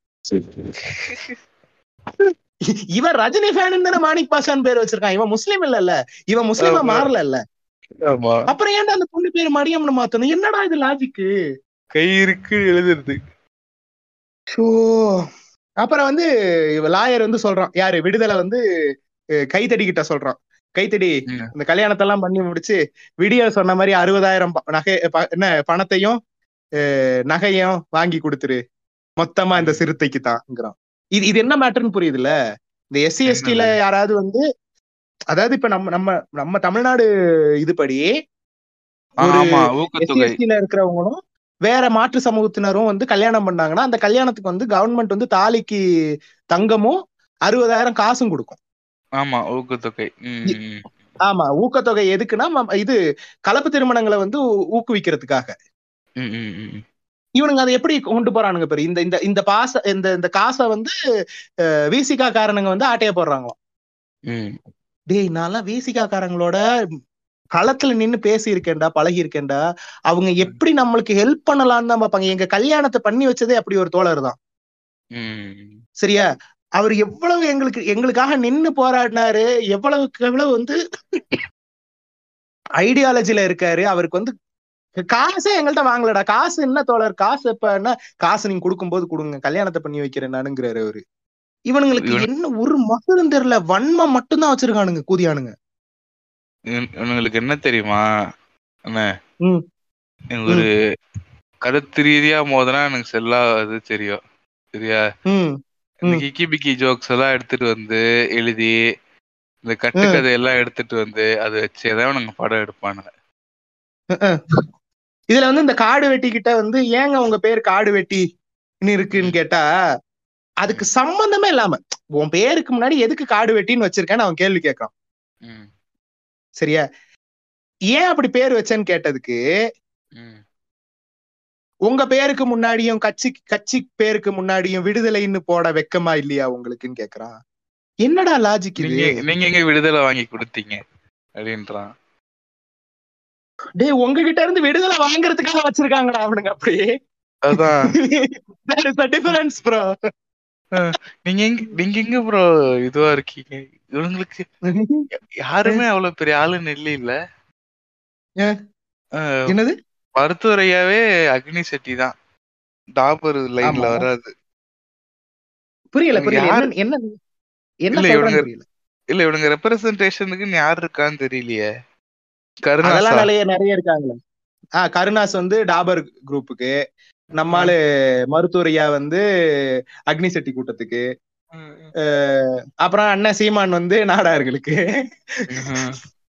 இவன் ரஜினி ஃபேன் தானே மாணிக் பாஷான் பேர் வச்சிருக்கான் இவன் முஸ்லீம் இல்ல இவன் முஸ்லீமா ஆமா. மாறல இல்ல ஆமா அப்புறம் ஏன்டா அந்த பொண்ணு பேர் மரியம்னு மாத்தணும் என்னடா இது லாஜிக்கு கை இருக்கு எழுதுறது ஷோ அப்புறம் வந்து லாயர் வந்து சொல்றான் யாரு விடுதலை வந்து அஹ், கைத்தடி கிட்ட சொல்றான் கைத்தடி ம். இந்த கல்யாணத்தை எல்லாம் பண்ணி முடிச்சு விடிய சொன்ன மாதிரி அறுபதாயிரம் ப- நகை ப- என்ன பணத்தையும் அஹ், நகையும் வாங்கி கொடுத்துரு மொத்தமா இந்த சிறுத்தைக்கு தான்ங்கிறான் இது இது என்ன மேட்டர்னு புரியுதுல்ல இந்த எஸ்சி எஸ்டில என்னது? யாராவது வந்து அதாவது இப்ப நம்ம நம்ம நம்ம தமிழ்நாடு இதுபடி ஒரு ஆமா எஸ்சி ஊக்கத்தொகை எஸ்டில இருக்கிறவங்களும் வேற மாற்று சமூகத்தினரும் வந்து கல்யாணம் பண்ணாங்கன்னா அந்த கல்யாணத்துக்கு வந்து கவர்மெண்ட் வந்து தாலிக்கு தங்கமும் அறுபதாயிரம் காசும் கொடுக்கும் ஆமா ஊக்கத்தொகை ம், ம். ஆமா ஊக்கத்தொகை எதுக்குன்னா ம- இது கலப்பு திருமணங்களை வந்து ஊ- ஊக்குவிக்கிறதுக்காக ம், ம், ம். இவனுங்க அதை எப்படி கொண்டு போறானுங்க பாரு இந்த இந்த இந்த பாச இந்த இந்த காசை வந்து விசிகா காரணங்க வந்து ஆட்டைய போடுறாங்களாம் ம். டேய் நான்லாம் விசிகா காரங்களோட களத்துல நின்னு பேசி இருக்கேன்டா பழகி இருக்கேன்டா அவங்க எப்படி நம்மளுக்கு ஹெல்ப் பண்ணலாம்னு தான் பார்ப்பாங்க எங்க கல்யாணத்தை பண்ணி வச்சதே அப்படி ஒரு தோழர் தான் ம். சரியா அவர் எவ்வளவு எங்களுக்கு எங்களுக்காக நின்னு போராடினாரு எவ்வளவுக்கு எவ்வளவு வந்து ஐடியாலஜில இருக்காரு அவருக்கு வந்து காசே எங்கள்கிட்ட வாங்கலடா காசு என்ன தோழர் காசு எப்ப என்ன காசு நீங்க கொடுக்கும்போது கொடுங்க கல்யாணத்தை பண்ணி வைக்கிறேன் நானுங்கிறாரு அவரு இவனுங்களுக்கு இவனு- என்ன ஒரு மகளும் தெரியல வன்மம் மட்டும்தான் வச்சிருக்கானுங்க கூதியானுங்க இவன்- இவனுங்களுக்கு என்ன தெரியுமா என்ன ம். எனக்கு ஒரு கருத்து ரீதியா மோதனா எனக்கு செல்லாது தெரியும் சரியா ம் இந்த ம். கிக்கி பிக்கி ஜோக்ஸ் எல்லாம் எடுத்துட்டு வந்து எழுதி இந்த கட்டுக்கதை எல்லாம் எடுத்துட்டு வந்து அதை வச்சேதான் இவனுங்க படம் எடுப்பானுங்க இதுல வந்து இந்த காடு வெட்டி கிட்ட வந்து ஏங்க உங்க பேர் காடு வெட்டி இருக்குன்னு கேட்டா அதுக்கு சம்பந்தமே இல்லாம உன் பேருக்கு முன்னாடி எதுக்கு காடு வெட்டின்னு வச்சிருக்கேன்னு அவன் கேள்வி கேட்கறான் ம், சரியா ஏன் அப்படி பேர் வச்சேன்னு கேட்டதுக்கு ம். உங்க பேருக்கு முன்னாடியும் கட்சி கட்சி பேருக்கு முன்னாடியும் விடுதலைன்னு போட வெக்கமா இல்லையா உங்களுக்குன்னு கேக்குறான் என்னடா லாஜிக் இது நீங்க நீங்க எங்க விடுதலை வாங்கி கொடுத்தீங்க அப்படின்றான் டேய் உங்ககிட்ட இருந்து விடுதலை வாங்குறதுக்காக வச்சிருக்காங்கடா அவனுங்க அப்படி அதான் That is the difference, bro. நீங்க எங்க நீங்க எங்க ப்ரோ இதுவா இருக்கீங்க இவங்களுக்கு யாருமே அவ்வளவு பெரிய ஆளுன்னு இல்ல இல்ல ஏன்? அஹ், என்னது மருத்துவரையாவே அக்னி செட்டி தான் டாபர் லைன்ல ஆமா. வராது புரியல இவங்க புரியல யாரு? என்ன என்ன என்ன இல்ல, சொல்றேன்னு இவனுங்க- புரியல இல்ல இவனுங்க ரெப்ரசன்டேஷனுக்கு யார் இருக்கான்னு தெரியலையே கருணாசா அதெல்லாம் நிறைய நிறைய இருக்காங்களே ஆஹ் கருணாஸ் வந்து டாபர் குரூப்புக்கு நம்மாளு மருத்துவரையா வந்து அக்னி செட்டி கூட்டத்துக்கு அஹ் அப்புறம் அண்ணன் சீமான் வந்து நாடார்களுக்கு ம்ஹும்.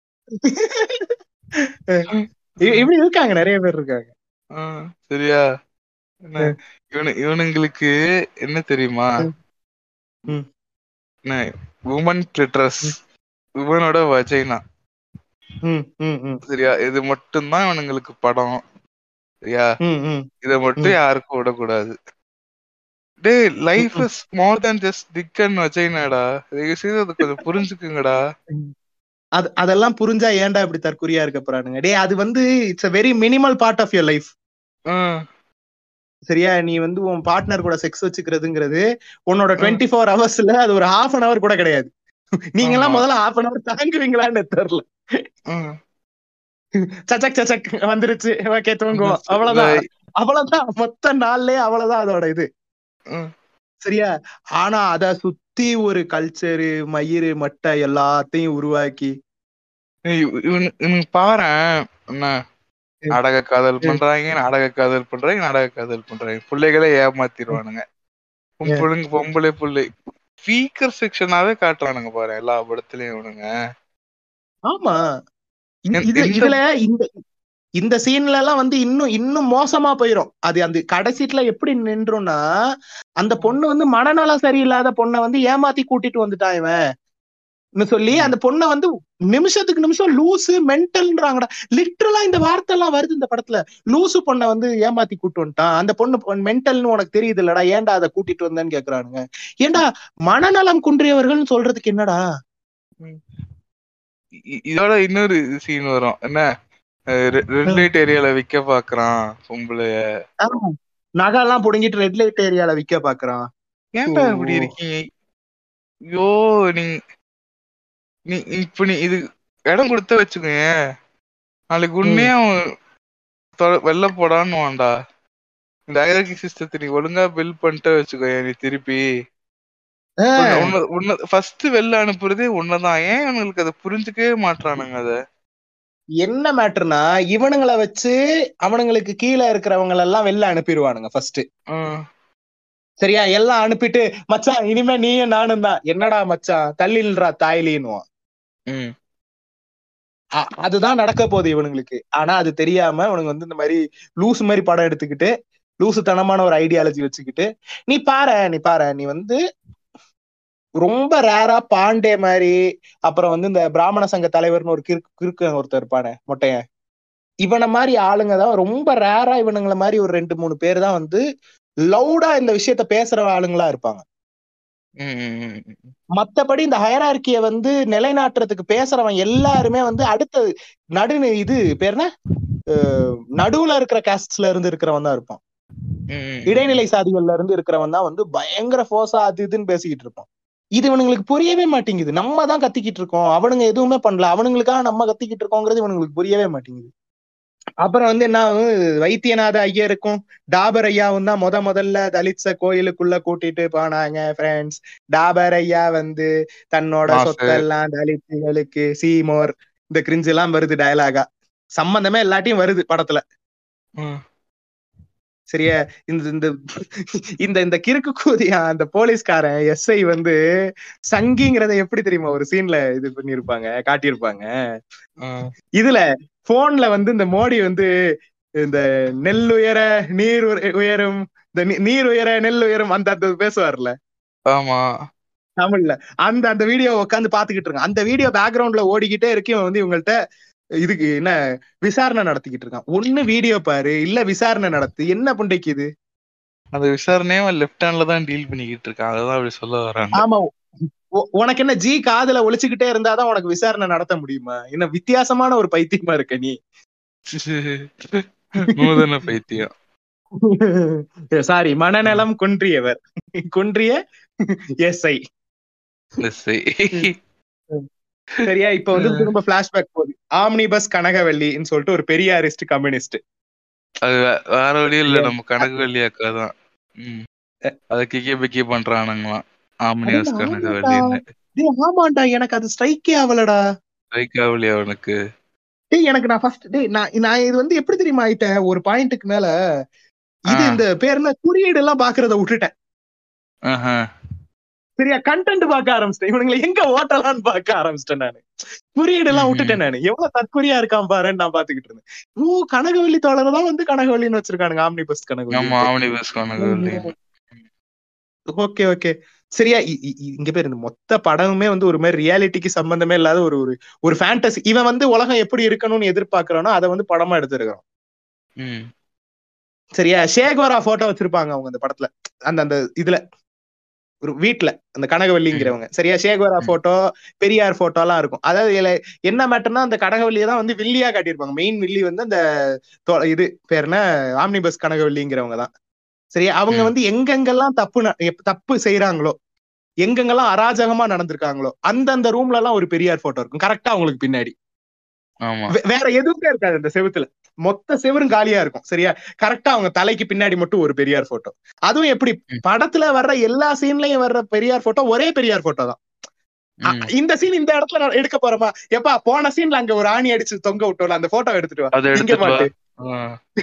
இ- இப்படி இருக்காங்க நிறைய பேர் இருக்காங்க ஆ, சரியா என்ன, இவனு இவனுங்களுக்கு என்ன தெரியுமா ம். ம். என்ன உமன் ட்ரெஸ் உமனோட வஜைனா ம், ம், ம், சரியா இது மட்டும்தான் இவனுங்களுக்கு படம் சரியா ம், ம். இத மட்டும் ம். யாருக்கும் விடக்கூடாது டேய் life is more than just thick and வஜைனாடா தயவு செய்து அதை கொஞ்சம் புரிஞ்சுக்குங்கடா அது அதெல்லாம் புரிஞ்சா ஏன்டா இப்படி தற்குறியா இருக்க போறானுங்க டேய் அது வந்து it's a very minimal part of your life ஆ, சரியா நீ வந்து உன் பார்ட்னர் கூட செக்ஸ் வச்சுக்கிறதுங்கிறது உன்னோட டுவெண்ட்டி ஃபோர் ஹவர்ஸ்ல அது ஒரு ஹாஃப் அன் ஹவர் கூட கிடையாது நீங்க எல்லாம் ஆமா. முதல்ல ஹாஃப் அன் அவர் தாங்குவீங்களான்னு தெரியல ம். சச்சக் சச்சக் வந்துருச்சு ஓகே தூங்குவோம் அவ்வளவுதான் அவ்வளவுதான் மொத்த நாள்லயே அவ்வளவுதான் அதோட இது ம். சரியா ஆனா அத சுத்தி ஒரு கல்ச்சரு மயிறு மட்டை எல்லாத்தையும் உருவாக்கி ஏய், இவனு- இவனுங்க பாரேன் என்ன நாடக காதல் ம். பண்றாங்க நாடக காதல் பண்றாங்க நாடக காதல் பண்றாங்க பிள்ளைகளே ஏமாத்திடுவானுங்க ம். பொம்பளைங்க பொம்பளை பிள்ளை ஸ்பீக்கர் செக்ஷனாவே காட்டுறானுங்க பாரு எல்லா படத்துலயும் இவனுங்க ஆமா இந்த- எந்த- இது- எந்த- இதுல இந்த இந்த சீன்ல எல்லாம் வந்து இன்னும் இன்னும் மோசமா போயிரும் அது அந்த கடைசீட்ல எப்படி நின்றும்னா அந்த பொண்ணு வந்து மனநலம் சரியில்லாத பொண்ணை வந்து ஏமாத்தி கூட்டிட்டு வந்துட்டான் இவன் ன்னு சொல்லி அந்த பொண்ணை வந்து நிமிஷத்துக்கு நிமிஷம் லூசு மென்டல்ன்றாங்கடா லிட்டரலா இந்த வார்த்தை எல்லாம் வருது இந்த படத்துல லூசு பொண்ணை வந்து ஏமாத்தி கூட்டு வந்துட்டான் அந்த பொண்ணு மென்டல்னு உனக்கு தெரியுது இல்லடா ஏன்டா அதை கூட்டிட்டு வந்தேன்னு கேக்குறானுங்க ஏன்டா மனநலம் குன்றியவர்கள் சொல்றதுக்கு என்னடா இ- இதோட இன்னொரு சீன் வரும் என்ன ரெட் லைட் ஏரியால விக்க பாக்குறான் பொம்பளைய நகை எல்லாம் புடுங்கிட்டு ரெட் லைட் ஏரியால விக்க பாக்குறான் ஏன்டா ஓ. இப்படி இருக்கீங்க ஐயோ நீ நீ இப்ப நீ இது இடம் கொடுத்த வச்சுக்கோங்க நாளைக்கு உண்மையா அவன் தொ- வெளில போடான்னு வாண்டா இந்த ஐரக்கி சிஸ்டத்தை நீ ஒழுங்கா பில் பண்ணிட்டு வச்சுக்கோய நீ திருப்பி ஃபர்ஸ்ட் வெளில அனுப்புறதே உன்னதான் ஏன் அவனுங்களுக்கு அதை புரிஞ்சுக்கவே மாட்றானுங்க அத என்ன மேட்டர்னா இவனுங்களை வச்சு அவனுங்களுக்கு கீழே இருக்கிறவங்க எல்லாம் வெளில அனுப்பிடுவானுங்க ஃபர்ஸ்ட் ஆஹ் சரியா எல்லாம் அனுப்பிட்டு மச்சான் இனிமே நீயும் நானும் தான் என்னடா மச்சான் தள்ளில்றா தாய்லின்னுவான் உம் அ- அதுதான் நடக்க போகுது இவனுங்களுக்கு ஆனா அது தெரியாம இவனுங்க வந்து இந்த மாதிரி லூசு மாதிரி படம் எடுத்துக்கிட்டு லூசுத்தனமான ஒரு ஐடியாலஜி வச்சுக்கிட்டு நீ பாரு நீ பாரு நீ வந்து ரொம்ப ரேரா பாண்டே மாதிரி அப்புறம் வந்து இந்த பிராமண சங்க தலைவர்னு ஒரு கிறுக்கு கிறுக்கு ஒருத்தர் இருப்பானே மொட்டையன் இவனை மாதிரி ஆளுங்க தான் ரொம்ப ரேரா இவனுங்கள மாதிரி ஒரு ரெண்டு மூணு பேர் தான் வந்து லவுடா இந்த விஷயத்த பேசுற ஆளுங்களா இருப்பாங்க உம் உம் உம் உம். மத்தபடி இந்த ஹயரார்கிய வந்து நிலைநாட்டுறதுக்கு பேசுறவன் எல்லாருமே வந்து அடுத்த நடு இது பேர் என்ன அஹ் நடுவுல இருக்கிற காஸ்ட்ல இருந்து இருக்கிறவன் தான் இருப்பான் உம் உம். இடைநிலை சாதிகள்ல இருந்து இருக்கிறவன் தான் வந்து பயங்கர ஃபோர்ஸா அது இதுன்னு பேசிக்கிட்டு இருப்பான் இது இவனுங்களுக்கு புரியவே மாட்டேங்குது நம்ம தான் கத்திக்கிட்டு இருக்கோம் அவனுங்க எதுவுமே பண்ணல அவனுங்களுக்காக நம்ம கத்திக்கிட்டு இருக்கோங்கிறது இவனுங்களுக்கு புரியவே மாட்டேங்குது அப்புறம் வந்து என்ன ஆகும், வைத்தியநாத ஐயருக்கும் டாபர் ஐயாவும் தான் முத முதல்ல தலித்ஸ கோயிலுக்குள்ள கூட்டிட்டு போனாங்க ஃப்ரெண்ட்ஸ் டாபர் ஐயா வந்து தன்னோட மாசு. சொத்தெல்லாம் தலித்துகளுக்கு சீமோர் இந்த கிரிஞ்சு எல்லாம் வருது டயலாகா சம்பந்தமே எல்லாத்தையும் வருது படத்துல உம். சரியா இந்த இந்த இந்த இந்த கிறுக்கு கூதியா அந்த போலீஸ்காரன் எஸ்ஐ வந்து சங்கிங்கிறத எப்படி தெரியுமா ஒரு சீன்ல இது பண்ணிருப்பாங்க காட்டியிருப்பாங்க ஆஹ் இதுல போன்ல வந்து இந்த மோடி வந்து இந்த நெல் உயர நீர் உய- உயரும் இந்த நீ- நீர் உயர நெல் உயரும் அந்த அந்த பேசுவார்ல ஆமா தமிழ்ல அந்த அந்த வீடியோ உட்காந்து பாத்துக்கிட்டு இருக்கான் அந்த வீடியோ பேக்ரவுண்ட்ல ஓடிக்கிட்டே இருக்கு இவன் வந்து இவங்கள்ட்ட இதுக்கு என்ன விசாரணை நடத்திக்கிட்டு இருக்கான் ஒண்ணு வீடியோ பாரு இல்ல விசாரணை நடத்து என்ன புண்டைக்குது அந்த விசாரணையே அவன் லெஃப்ட் ஹேண்ட்ல தான் டீல் பண்ணிக்கிட்டு இருக்கான் அததான் அப்படி சொல்ல வராங்க ஆமா உ- உனக்கு என்ன ஜி காதுல ஒழிச்சுக்கிட்டே இருந்தாதான் உனக்கு விசாரணை நடத்த முடியுமா என்ன வித்தியாசமான ஒரு பைத்தியமா இருக்க நீ நூதன பைத்தியம் சாரி மனநலம் குன்றியவர் குன்றிய எஸ்ஐ எஸ்ஐ. சரியா இப்ப வந்து திரும்ப பிளாஷ்பேக் போகுது ஆம்னி பஸ் கனகவல்லின்னு சொல்லிட்டு ஒரு பெரியாரிஸ்ட் கம்யூனிஸ்ட் அது வே- வேற வழி இல்ல நம்ம கணக்கு வள்ளி அக்கா தான் ம். அத கிக்கி பிக்கி பண்றானுங்களாம் ஆம்னியஸ் அடடா, கணக்கு ஆமாடா. வள்ளின்னு டேய் ஆமாண்டா எனக்கு அது ஸ்ட்ரைக்கே ஆகலடா சைக்காவளி அவனுக்கு டேய் எனக்கு நான் ஃபர்ஸ்ட் டேய் நான் நான் இது வந்து எப்படி தெரியுமா ஆயிட்டேன் ஒரு பாயிண்ட்டுக்கு மேல இது ஆ. இந்த பேர் என்ன குறியீடு எல்லாம் பாக்குறத விட்டுட்டேன் ஆஹா. சரியா கண்டென்ட் பார்க்க ஆரம்பிச்சிட்டேன் இவனுங்களை எங்க ஓட்டலாம்னு பார்க்க ஆரம்பிச்சிட்டேன் நானு குறியீடு எல்லாம் ம்ஹும். விட்டுட்டேன் நானு எவ்வளவு தற்குறியா இருக்கான் பாருன்னு நான் பாத்துக்கிட்டு இருந்தேன் ஓ கனகவல்லி தோழர் தான் வந்து கனகவல்லின்னு வச்சிருக்கானுங்க ஆம்னி பஸ் ஆமா கனகவல்லி ஆம்னி பஸ் கணக்கு வள்ளி ஓகே ஓகே சரியா இ- இ- இ- இங்க பேர் இந்த மொத்த படமுமே வந்து ஒரு மாதிரி ரியாலிட்டிக்கு சம்பந்தமே இல்லாத ஒரு ஒரு ஒரு ஃபேண்டசி இவன் வந்து உலகம் எப்படி இருக்கணும்னு எதிர்பார்க்கறானோ அதை வந்து படமா எடுத்திருக்கான் ம். சரியா ஷேக்வரா போட்டோ வச்சிருப்பாங்க அவங்க அந்த படத்துல அந்த அந்த இதுல ஒரு வீட்ல அந்த கனகவல்லிங்கிறவங்க சரியா ஷேக்வரா ம். போட்டோ பெரியார் போட்டோ எல்லாம் இருக்கும் அதாவது இதுல என்ன மேட்டர்னா அந்த கனகவல்லியை தான் வந்து வில்லியா காட்டியிருப்பாங்க மெயின் வில்லி வந்து அந்த தொ- இது பேர் என்ன ஆம்னிபஸ் கனகவல்லிங்கிறவங்க தான் சரியா அவங்க ம். வந்து எங்கெங்கெல்லாம் தப்பு ந- எப்- தப்பு செய்யறாங்களோ எங்கெங்கெல்லாம் அராஜகமா நடந்திருக்காங்களோ அந்தந்த ரூம்ல எல்லாம் ஒரு பெரியார் போட்டோ இருக்கும் கரெக்டா அவங்களுக்கு பின்னாடி ஆமா வே- வேற எதுவுமே இருக்காது அந்த செவுத்துல மொத்த செவரும் காலியா இருக்கும் சரியா கரெக்டா அவங்க தலைக்கு பின்னாடி மட்டும் ஒரு பெரியார் போட்டோ அதுவும் எப்படி ம். படத்துல வர்ற எல்லா சீன்லயும் வர்ற பெரியார் போட்டோ ஒரே பெரியார் போட்டோ தான் அ- ம். இந்த சீன் இந்த இடத்துல நான் எடுக்க போறோமா எப்பா போன சீன்ல அங்க ஒரு ஆணி அடிச்சு தொங்க விட்டோம்ல அந்த போட்டோ எடுத்துட்டு வா அதை இங்க எடுத்துட்டு வா மாட்டு ஆ.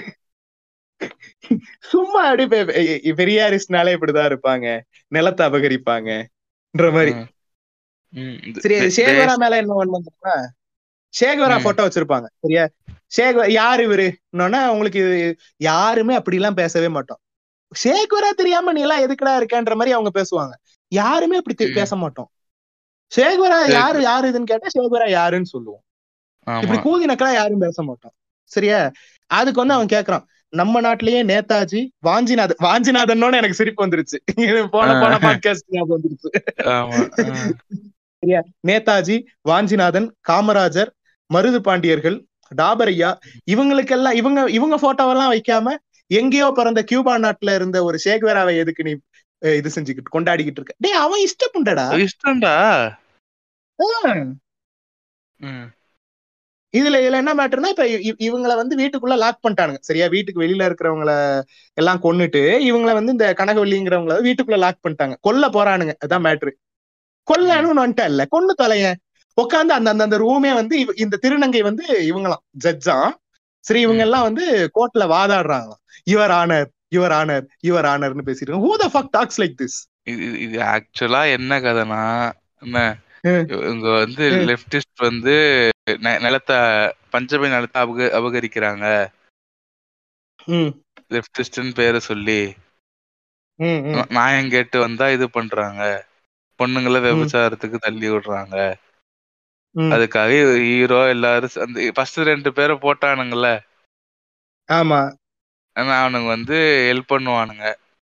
சும்மா அப்படி பெ- பெ- பெரியாரிஸ்ட்னாலே இப்படிதான் இருப்பாங்க நிலத்தை அபகரிப்பாங்கன்ற மாதிரி ம். ம். இது- சரி தே- சேகவரா தேஸ்- மேல என்ன பண்ணுவாங்கன்னா சேகவரா ம். போட்டோ வச்சிருப்பாங்க சரியா சேக யார் இவரு இன்னொன்னா உங்களுக்கு இது யாருமே அப்படி எல்லாம் பேசவே மாட்டோம் சேகுவரா தெரியாம நீ எல்லாம் எதுக்குடா இருக்கன்ற மாதிரி அவங்க பேசுவாங்க யாருமே அப்படி தெ- ம். பேச மாட்டோம் சேகுவரா சேகு- யாரு யாரு இதுன்னு கேட்டா சேகுவரா யாருன்னு சொல்லுவோம் ஆமா இப்படி கூதினக்கெல்லாம் யாரும் பேச மாட்டோம் சரியா அதுக்கு வந்து அவன் கேக்குறான் நம்ம நாட்டிலேயே நேதாஜி வாஞ்சிநாதன் வாஞ்சிநாதன் எனக்கு சிரிப்பு வந்துருச்சு இது போன போன ஆ. பாட்காஸ்ட் ஞாபகம் வந்துருச்சு ஆமா ஆ. நேதாஜி வாஞ்சிநாதன் காமராஜர் மருது பாண்டியர்கள் டாபரையா இவங்களுக்கெல்லாம் இவங்க இவங்க போட்டோவெல்லாம் வைக்காம எங்கேயோ பிறந்த கியூபா நாட்டுல இருந்த ஒரு ஷேக்வேராவை எதுக்கு நீ அஹ், இது செஞ்சுக்கிட்டு கொண்டாடிக்கிட்டு இருக்க டேய் அவன் இஷ்டப்புண்டடா இஷ்டம்டா ம். இதுல இதுல என்ன மேட்டர்னா இப்ப இ- இ- இவங்கள வந்து வீட்டுக்குள்ள லாக் பண்ணிட்டானுங்க சரியா வீட்டுக்கு வெளியில இருக்கிறவங்கள எல்லாம் கொன்னுட்டு இவங்கள வந்து இந்த கனகவல்லிங்கிறவங்கள வீட்டுக்குள்ள லாக் பண்ணிட்டாங்க கொல்ல போறானுங்க அதான் மேட்ரு கொல்லன்னு வந்துட்டா இல்ல கொன்னு தொலையன் உட்காந்து அந்த அந்த அந்த ரூமே வந்து இவ- இந்த திருநங்கை வந்து இவங்களாம் ஜட்ஜா சரி இவங்க எல்லாம் வந்து கோர்ட்ல வாதாடுறாங்களாம் your honour your honour your ஆனர்னு பேசிட்டு who the fuck talks like this இது இது- இது ஆக்சுவலா என்ன கதைனா என்ன ம். இவங்க வந்து ம். லெப்டிஸ்ட் வந்து நெ- நிலத்தை பஞ்சமி நிலத்தை அபக அபகரிக்கிறாங்க ம் லெப்டிஸ்ட்னு பேரை சொல்லி ம் ம் நா- நியாயம் கேட்டு வந்தா இது பண்றாங்க பொண்ணுங்களை விபச்சாரத்துக்கு தள்ளி விடுறாங்க ம். அதுக்காக ஹீரோ எல்லாரும் ச- அந்த ஃபர்ஸ்ட் ரெண்டு பேரை போட்டானுங்கல்ல ஆமா ஆனா அவனுங்க வந்து ஹெல்ப் பண்ணுவானுங்க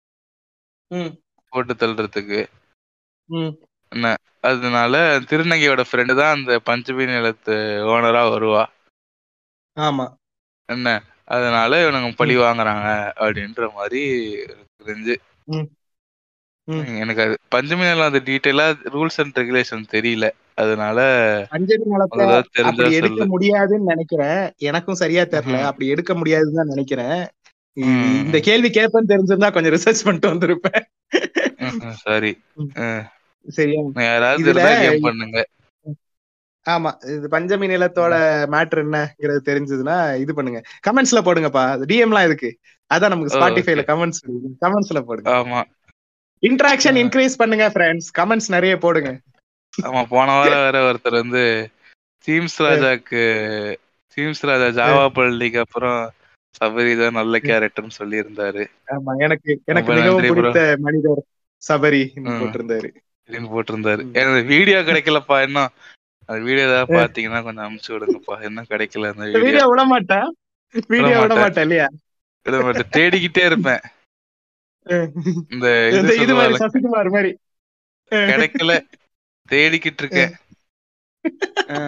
ம் போட்டு தள்ளுறதுக்கு ம் என்ன அதனால திருநங்கையோட ஃப்ரெண்டு தான் அந்த பஞ்சமி நிலத்து ஓனரா வருவா ஆமா என்ன அதனால இவனுங்க பழி வாங்குறாங்க அப்படின்ற மாதிரி தெரிஞ்சு ம். ம். எனக்கு அது பஞ்சமி நிலம் அது டீட்டெயிலா ரூல்ஸ் அண்ட் ரெகுலேஷன் தெரியல அதனால அஞ்சலி நிலத்தை அதாவது தெரிஞ்சா அப்படி எடுக்க சொல்லு முடியாதுன்னு நினைக்கிறேன் எனக்கும் சரியா தெரியல ம்ஹும். அப்படி எடுக்க முடியாதுன்னு தான் நினைக்கிறேன் இ- ம். இந்த கேள்வி கேட்பேன்னு தெரிஞ்சிருந்தா கொஞ்சம் ரிசர்ச் பண்ணிட்டு வந்திருப்பேன் ம்ஹும். சரி ம். ம். சரியா யாராவது இதுல இருந்தா கேம் பண்ணுங்க ஆமா இது பஞ்சமி நிலத்தோட மேட்ரு என்னங்கிறது தெரிஞ்சதுன்னா இது பண்ணுங்க கமெண்ட்ஸ்ல போடுங்கப்பா டிஎம்லாம் எதுக்கு அதான் நமக்கு ஓ, ஸ்பாட்டிஃபைல okay. கமெண்ட்ஸ் கமெண்ட்ஸ்ல போடுங்க ஆமா இன்டராக்ஷன் ஆ. இன்க்ரீஸ் பண்ணுங்க ஃப்ரெண்ட்ஸ் கமெண்ட்ஸ் நிறைய போடுங்க ஆமா போன வாரம் வேற ஒருத்தர் வந்து சீம்ஸ் ராஜாக்கு சீம்ஸ் ராஜா ஜாவா பள்ளிக்கு அப்புறம் சபரி தான் நல்ல கேரக்டர்னு சொல்லி இருந்தாரு ஆமா எனக்கு எனக்கு ரொம்ப மிகவும் நன்றி bro. பிடித்த மனிதர் சபரி ம். போட்டிருந்தாரு அப்படின்னு போட்டிருந்தாரு ம். எனக்கு வீடியோ கிடைக்கலப்பா இன்னும் அந்த வீடியோ ஏதாவது ஆ. பாத்தீங்கன்னா கொஞ்சம் அனுப்பிச்சு விடுங்கப்பா இன்னும் கிடைக்கல அந்த இந்த வீடியோ வீடியோ விட மாட்டேன் வீடியோ விட மாட்டேன். மாட்டேன் இல்லையா விட மாட்டேன் தேடிக்கிட்டே இருப்பேன் இந்த இது இந்த இது மாதிரி சொல்லுவாங்க சசிகுமார் மாதிரி கிடைக்கல தேடிக்கிட்டு இருக்கேன் ஆ,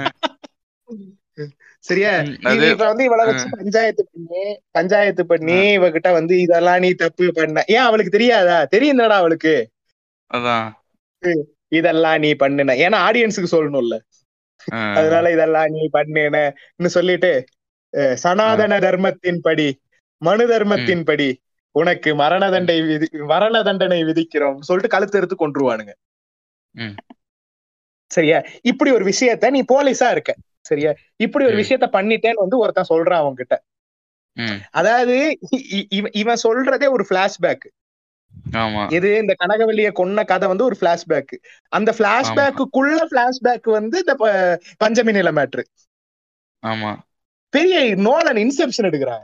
சரியா ம், இது அது இப்ப வந்து இவள வச்சு பஞ்சாயத்து பண்ணி பஞ்சாயத்து பண்ணி இவகிட்ட வந்து இதெல்லாம் நீ தப்பு பண்ண ஏன் அவளுக்கு தெரியாதா தெரியுதாடா அவளுக்கு அதான் இதெல்லாம் நீ பண்ணுன ஏன்னா ஆடியன்ஸுக்கு சொல்லணும்ல ஆ, அதனால இதெல்லாம் நீ பண்ணுன்னு சொல்லிட்டு அஹ், சனாதன தர்மத்தின் படி மனு தர்மத்தின் படி உனக்கு மரண தண்டை விதி மரண தண்டனை விதிக்கிறோம் சொல்லிட்டு கழுத்தெடுத்து கொன்றுவானுங்க ம். சரியா இப்படி ஒரு விஷயத்த நீ போலீஸா இருக்க சரியா இப்படி ஒரு ம். விஷயத்த பண்ணிட்டேன்னு வந்து ஒருத்தன் சொல்றான் அவங்க கிட்ட ம், அதாவது இ- இ- இவன் இவன் சொல்றதே ஒரு பிளாஷ்பேக் ஆமா இது இந்த கனகவல்லிய கொன்ன கதை வந்து ஒரு பிளாஷ்பேக் அந்த பிளாஷ்பேக்குள்ள பிளாஷ்பேக் வந்து இந்த ப- பஞ்சமி நில மேட்ரு ஆமா பெரிய நோலன் இன்செப்ஷன் எடுக்கிறாங்க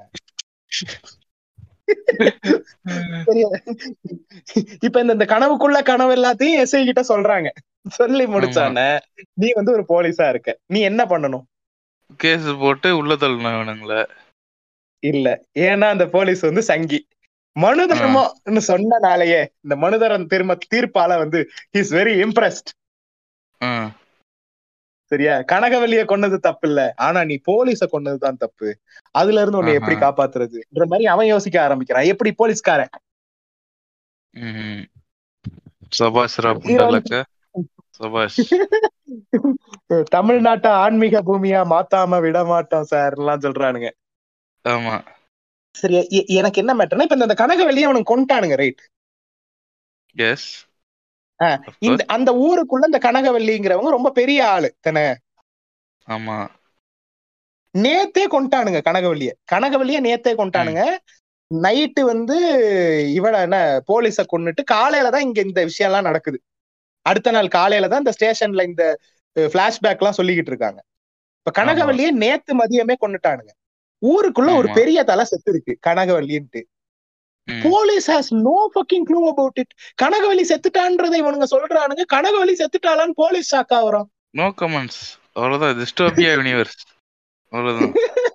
சரியா இப்ப இந்த இந்த கனவுக்குள்ள கனவு எல்லாத்தையும் எஸ்ஐ கிட்ட சொல்றாங்க சொல்லி முடிச்சானே நீ வந்து ஒரு போலீஸா இருக்க நீ என்ன பண்ணணும் கேஸ் போட்டு உள்ள தள்ளணும் இவனுங்கள இல்ல ஏன்னா அந்த போலீஸ் வந்து சங்கி மனு தர்மம்னு சொன்னனாலேயே இந்த மனுதரன் திரும்ப தீர்ப்பால வந்து இஸ் வெரி இம்ப்ரெஸ்ட் ஆ, சரியா கனகவல்லிய கொன்னது தப்பு இல்ல ஆனா நீ போலீஸ கொன்னதுதான் தப்பு அதுல இருந்து உன்னை எப்படி ஆஹா. காப்பாத்துறதுன்ற மாதிரி அவன் யோசிக்க ஆரம்பிக்கிறான் எப்படி போலீஸ்காரன் ம்ஹும். சபாஷ் ரா புண்டலக்க சபாஷ் தமிழ்நாட்டை ஆன்மீக பூமியா மாத்தாம விட மாட்டோம் சார் எல்லாம் சொல்றானுங்க ஆமா சரி எ- எனக்கு என்ன மேட்டர்னா இப்ப இந்த கனகவெளியை அவனுக்கு கொண்டானுங்க ரைட் எஸ் ஆ, இந்த அந்த ஊருக்குள்ள இந்த கனகவல்லிங்கிறவங்க ரொம்ப பெரிய ஆளு தானே ஆமா நேத்தே கொண்டானுங்க கனகவல்லிய கனகவல்லிய நேத்தே கொண்டானுங்க நைட்டு வந்து இவள என்ன போலீஸ கொன்னுட்டு காலையில தான் இங்க இந்த விஷயம் எல்லாம் நடக்குது அடுத்த நாள் காலையில தான் இந்த ஸ்டேஷன்ல இந்த பிளாஷ்பேக் எல்லாம் சொல்லிக்கிட்டு இருக்காங்க இப்ப கனகவல்லிய நேத்து மதியமே கொன்னுட்டானுங்க ஊருக்குள்ள ஒரு ஆமா. பெரிய தலை செத்து இருக்கு கனகவல்லின்ட்டு ம். Police has no fucking clue about it Kanakavalli செத்துட்டான்றதை இவனுங்க சொல்றானுங்க கனகவல்லி செத்துட்டாளான்னு போலீஸ் ஷாக் ஆகுறோம் நோ கமெண்ட்ஸ் அவ்வளவுதான் டிஸ்டோபியா யூனிவர்ஸ் அவ்வளவுதான்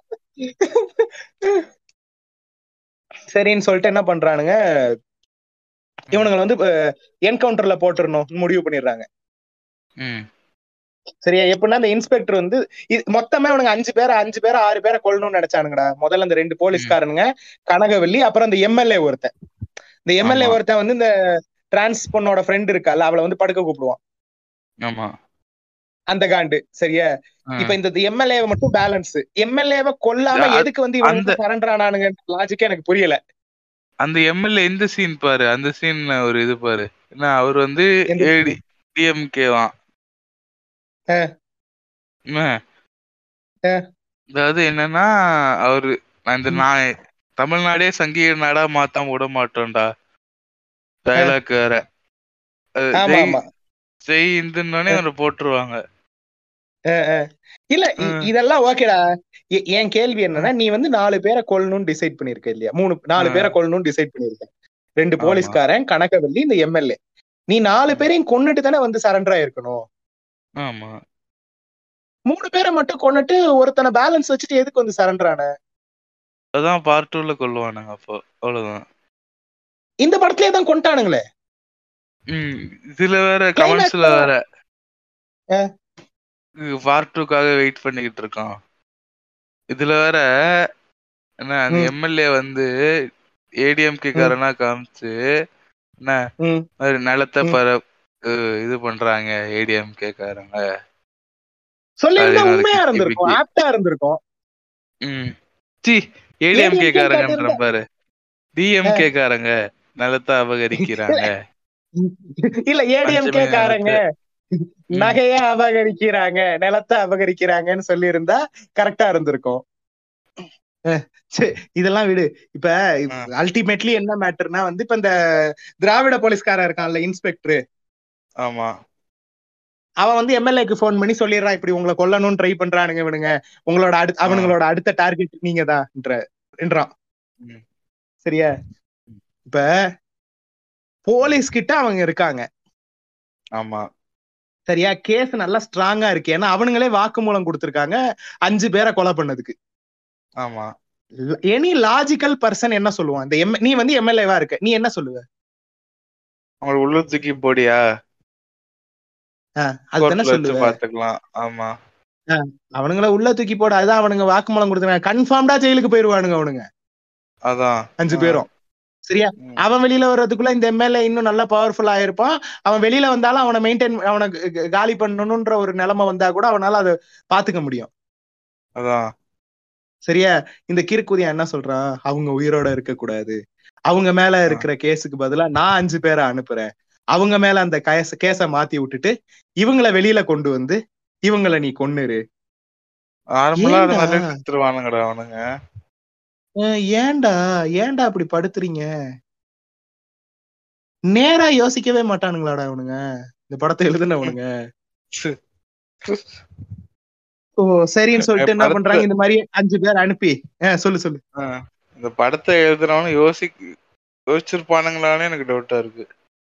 சரின்னு சொல்லிட்டு என்ன பண்றானுங்க இவனுங்களை வந்து என்கவுண்டர்ல போட்டுறணும் முடிவு பண்ணிடுறாங்க ம் சரியா எப்படின்னா இந்த இன்ஸ்பெக்டர் வந்து இது- மொத்தமே இவனுங்க அஞ்சு பேரை அஞ்சு பேரை ஆறு பேரை கொல்லணும்னு நினைச்சானுங்கடா முதல்ல இந்த ரெண்டு போலீஸ்காரனுங்க கனகவல்லி அப்புறம் இந்த எம்எல்ஏ ஒருத்தன் இந்த எம்எல்ஏ ஆமா. ஒருத்தன் வந்து இந்த டிரான்ஸ் பொண்ணோட ஃப்ரெண்ட் இருக்கால அவளை வந்து படுக்க கூப்பிடுவான் ஆமா அந்த காண்டு சரியா ஆ. இப்ப இந்த எம்எல்ஏ மட்டும் பேலன்ஸ் எம்எல்ஏவை கொல்லாம அது- எதுக்கு வந்து இவங்க அந்த- சரண்டர் ஆனானுங்க லாஜிக்கே எனக்கு புரியல அந்த எம்எல்ஏ இந்த சீன் பாரு அந்த சீன் ஒரு இது பாரு என்ன அவர் வந்து எந்த ஏடி டிஎம்கேவான் ஆ. என்ன? ஆ. அதாவது என்னன்னா அவரு நான் இந்த நான் தமிழ்நாடே சங்கீத நாடா மாத்தாம விட மாட்டோம்டா டயலாக் வேற அது ஆமா ஜெய் ஆமா ஜெய் இந்துன்னே அவரை போட்டுருவாங்க இல்ல இ- ஆ. இதெல்லாம் ஓகேடா எ- என் கேள்வி என்னன்னா நீ வந்து நாலு பேரை கொல்லணும்னு டிசைட் பண்ணிருக்க இல்லையா மூணு நாலு ஆ. பேரை கொல்லணும்னு டிசைட் பண்ணிருக்க ரெண்டு ஆமா. போலீஸ்காரன் கனகவல்லி இந்த எம்எல்ஏ நீ நாலு பேரையும் கொன்னுட்டு தானே வந்து சரண்டர் ஆயிருக்கணும் ஆமா மூணு பேரை மட்டும் கொன்னுட்டு ஒருத்தனை பேலன்ஸ் வச்சுட்டு எதுக்கு வந்து சரண்டர் ஆன அதான் பார்ட் டூல கொல்லுவானுங்க அப்போ அவ்வளவுதான் இந்த படத்துலயே தான் கொண்டானுங்களே ம் இதுல வேற Climax கமெண்ட்ஸ்ல தான். வேற ஆ. பார்ட் டூக்காக வெயிட் பண்ணிக்கிட்டு இருக்கோம் இதுல வேற என்ன அந்த ம். எம்எல்ஏ வந்து ஏடிஎம்கே காரனா காமிச்சு என்ன ம். மாதிரி நிலத்தை ம். பர அஹ் இது பண்றாங்க ஏடிஎம்கே காரங்க சொல்லியிருந்தா அது உண்மையா கிக்கி இருந்திருக்கும் பிக்கி. ஆப்டா இருந்திருக்கும் ம் சி ஏடிஎம்கே ADMK காரங்கன்ற காரங்க. பாரு டிஎம்கே காரங்க நிலத்தை அபகரிக்கிறாங்க இல்ல ஏடிஎம்கே பஞ்சமி காரங்க ம். நகைய அபகரிக்கிறாங்க நிலத்தை அபகரிக்கிறாங்கன்னு சொல்லி இருந்தா கரெக்டா இருந்திருக்கும் அஹ் சரி, இதெல்லாம் விடு இப்ப ஆ. அல்டிமேட்லி என்ன மேட்டர்னா வந்து இப்ப இந்த திராவிட போலீஸ்காரன் இருக்கான்ல இன்ஸ்பெக்டர் ஆமா அவன் வந்து எம்எல்ஏக்கு ஃபோன் பண்ணி சொல்லிடுறான் இப்படி உங்களை கொல்லணும்னு ட்ரை பண்றானுங்க இவனுங்க உங்களோட அடுத்த அவனுங்களோட அடுத்த டார்கெட் நீங்க தான் என்றான் ம். சரியா இப்ப போலீஸ் கிட்ட அவங்க இருக்காங்க ஆமா சரியா கேஸ் நல்லா ஸ்ட்ராங்கா இருக்கு ஏன்னா அவனுங்களே வாக்குமூலம் கொடுத்திருக்காங்க அஞ்சு பேரை கொலை பண்ணதுக்கு ஆமா எனி லாஜிக்கல் பர்சன் என்ன சொல்லுவான் இந்த எம் நீ வந்து எம்எல்ஏவா இருக்க நீ என்ன சொல்லுவ அவங்களை உள்ள தூக்கி போடியா அதுதானே கோர்ட்ல வச்சு சொல்லுவ பாத்துக்கலாம் ஆமா அவனுங்கள உள்ள தூக்கி போட அதான் அவனுங்க வாக்குமூலம் கொடுத்தாங்க கன்ஃபார்ம்டா ஜெயிலுக்கு போயிருவானுங்க அவனுங்க அதான் அஞ்சு ஆ. பேரும் சரியா ம். அவன் வெளியில வர்றதுக்குள்ள இந்த எம்எல்ஏ இன்னும் நல்லா பவர்ஃபுல் ஆயிருப்பான் அவன் வெளியில வந்தாலும் அவனை மெயின்டைன் அவனை க- க- காலி பண்ணணும்ன்ற ஒரு நிலைமை வந்தா கூட அவனால அதை பாத்துக்க முடியும் அதான் சரியா இந்த கிறுக்குதியா என்ன சொல்றான் அவங்க உயிரோட இருக்க கூடாது அவங்க மேல இருக்கிற கேஸுக்கு பதிலா நான் அஞ்சு பேரை அனுப்புறேன் அவங்க மேல அந்த கேஸ கேஸ மாத்தி விட்டுட்டு இவங்கள வெளியில கொண்டு வந்து இவங்கள நீ கொன்னுரு நார்மலா ஏன்டா? இருந்தாலே செத்துருவானுங்கடா அவனுங்க அஹ் ஏன்டா ஏன்டா அப்படி படுத்துறீங்க நேரா யோசிக்கவே மாட்டானுங்களாடா அவனுங்க இந்த படத்தை எழுதுனவனுங்க ஓ சரின்னு சொல்லிட்டு என்ன படத்துல- பண்றாங்க இந்த மாதிரி அஞ்சு பேர் அனுப்பி அஹ் சொல்லு சொல்லு ஆ. இந்த படத்தை எழுதுறவனு யோசி யோசிச்சிருப்பானுங்களான்னு எனக்கு டவுட்டா இருக்கு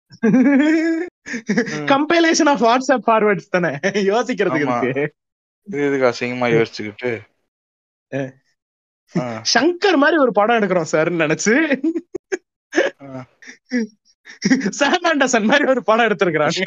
கம்பைலேஷன் ஆஃப் வாட்ஸ்அப் ஃபார்வர்ட்ஸ் தானே யோசிக்கிறதுக்கு ஆமா. இருக்கு இது இதுக்கு அசிங்கமா யோசிச்சுக்கிட்டு ஆ. ஆ. சங்கர் மாதிரி ஒரு படம் எடுக்கிறோம் சார் நினைச்சு ஆ. சாம் ஆண்டர்சன் மாதிரி ஒரு படம் எடுத்திருக்கிறாங்க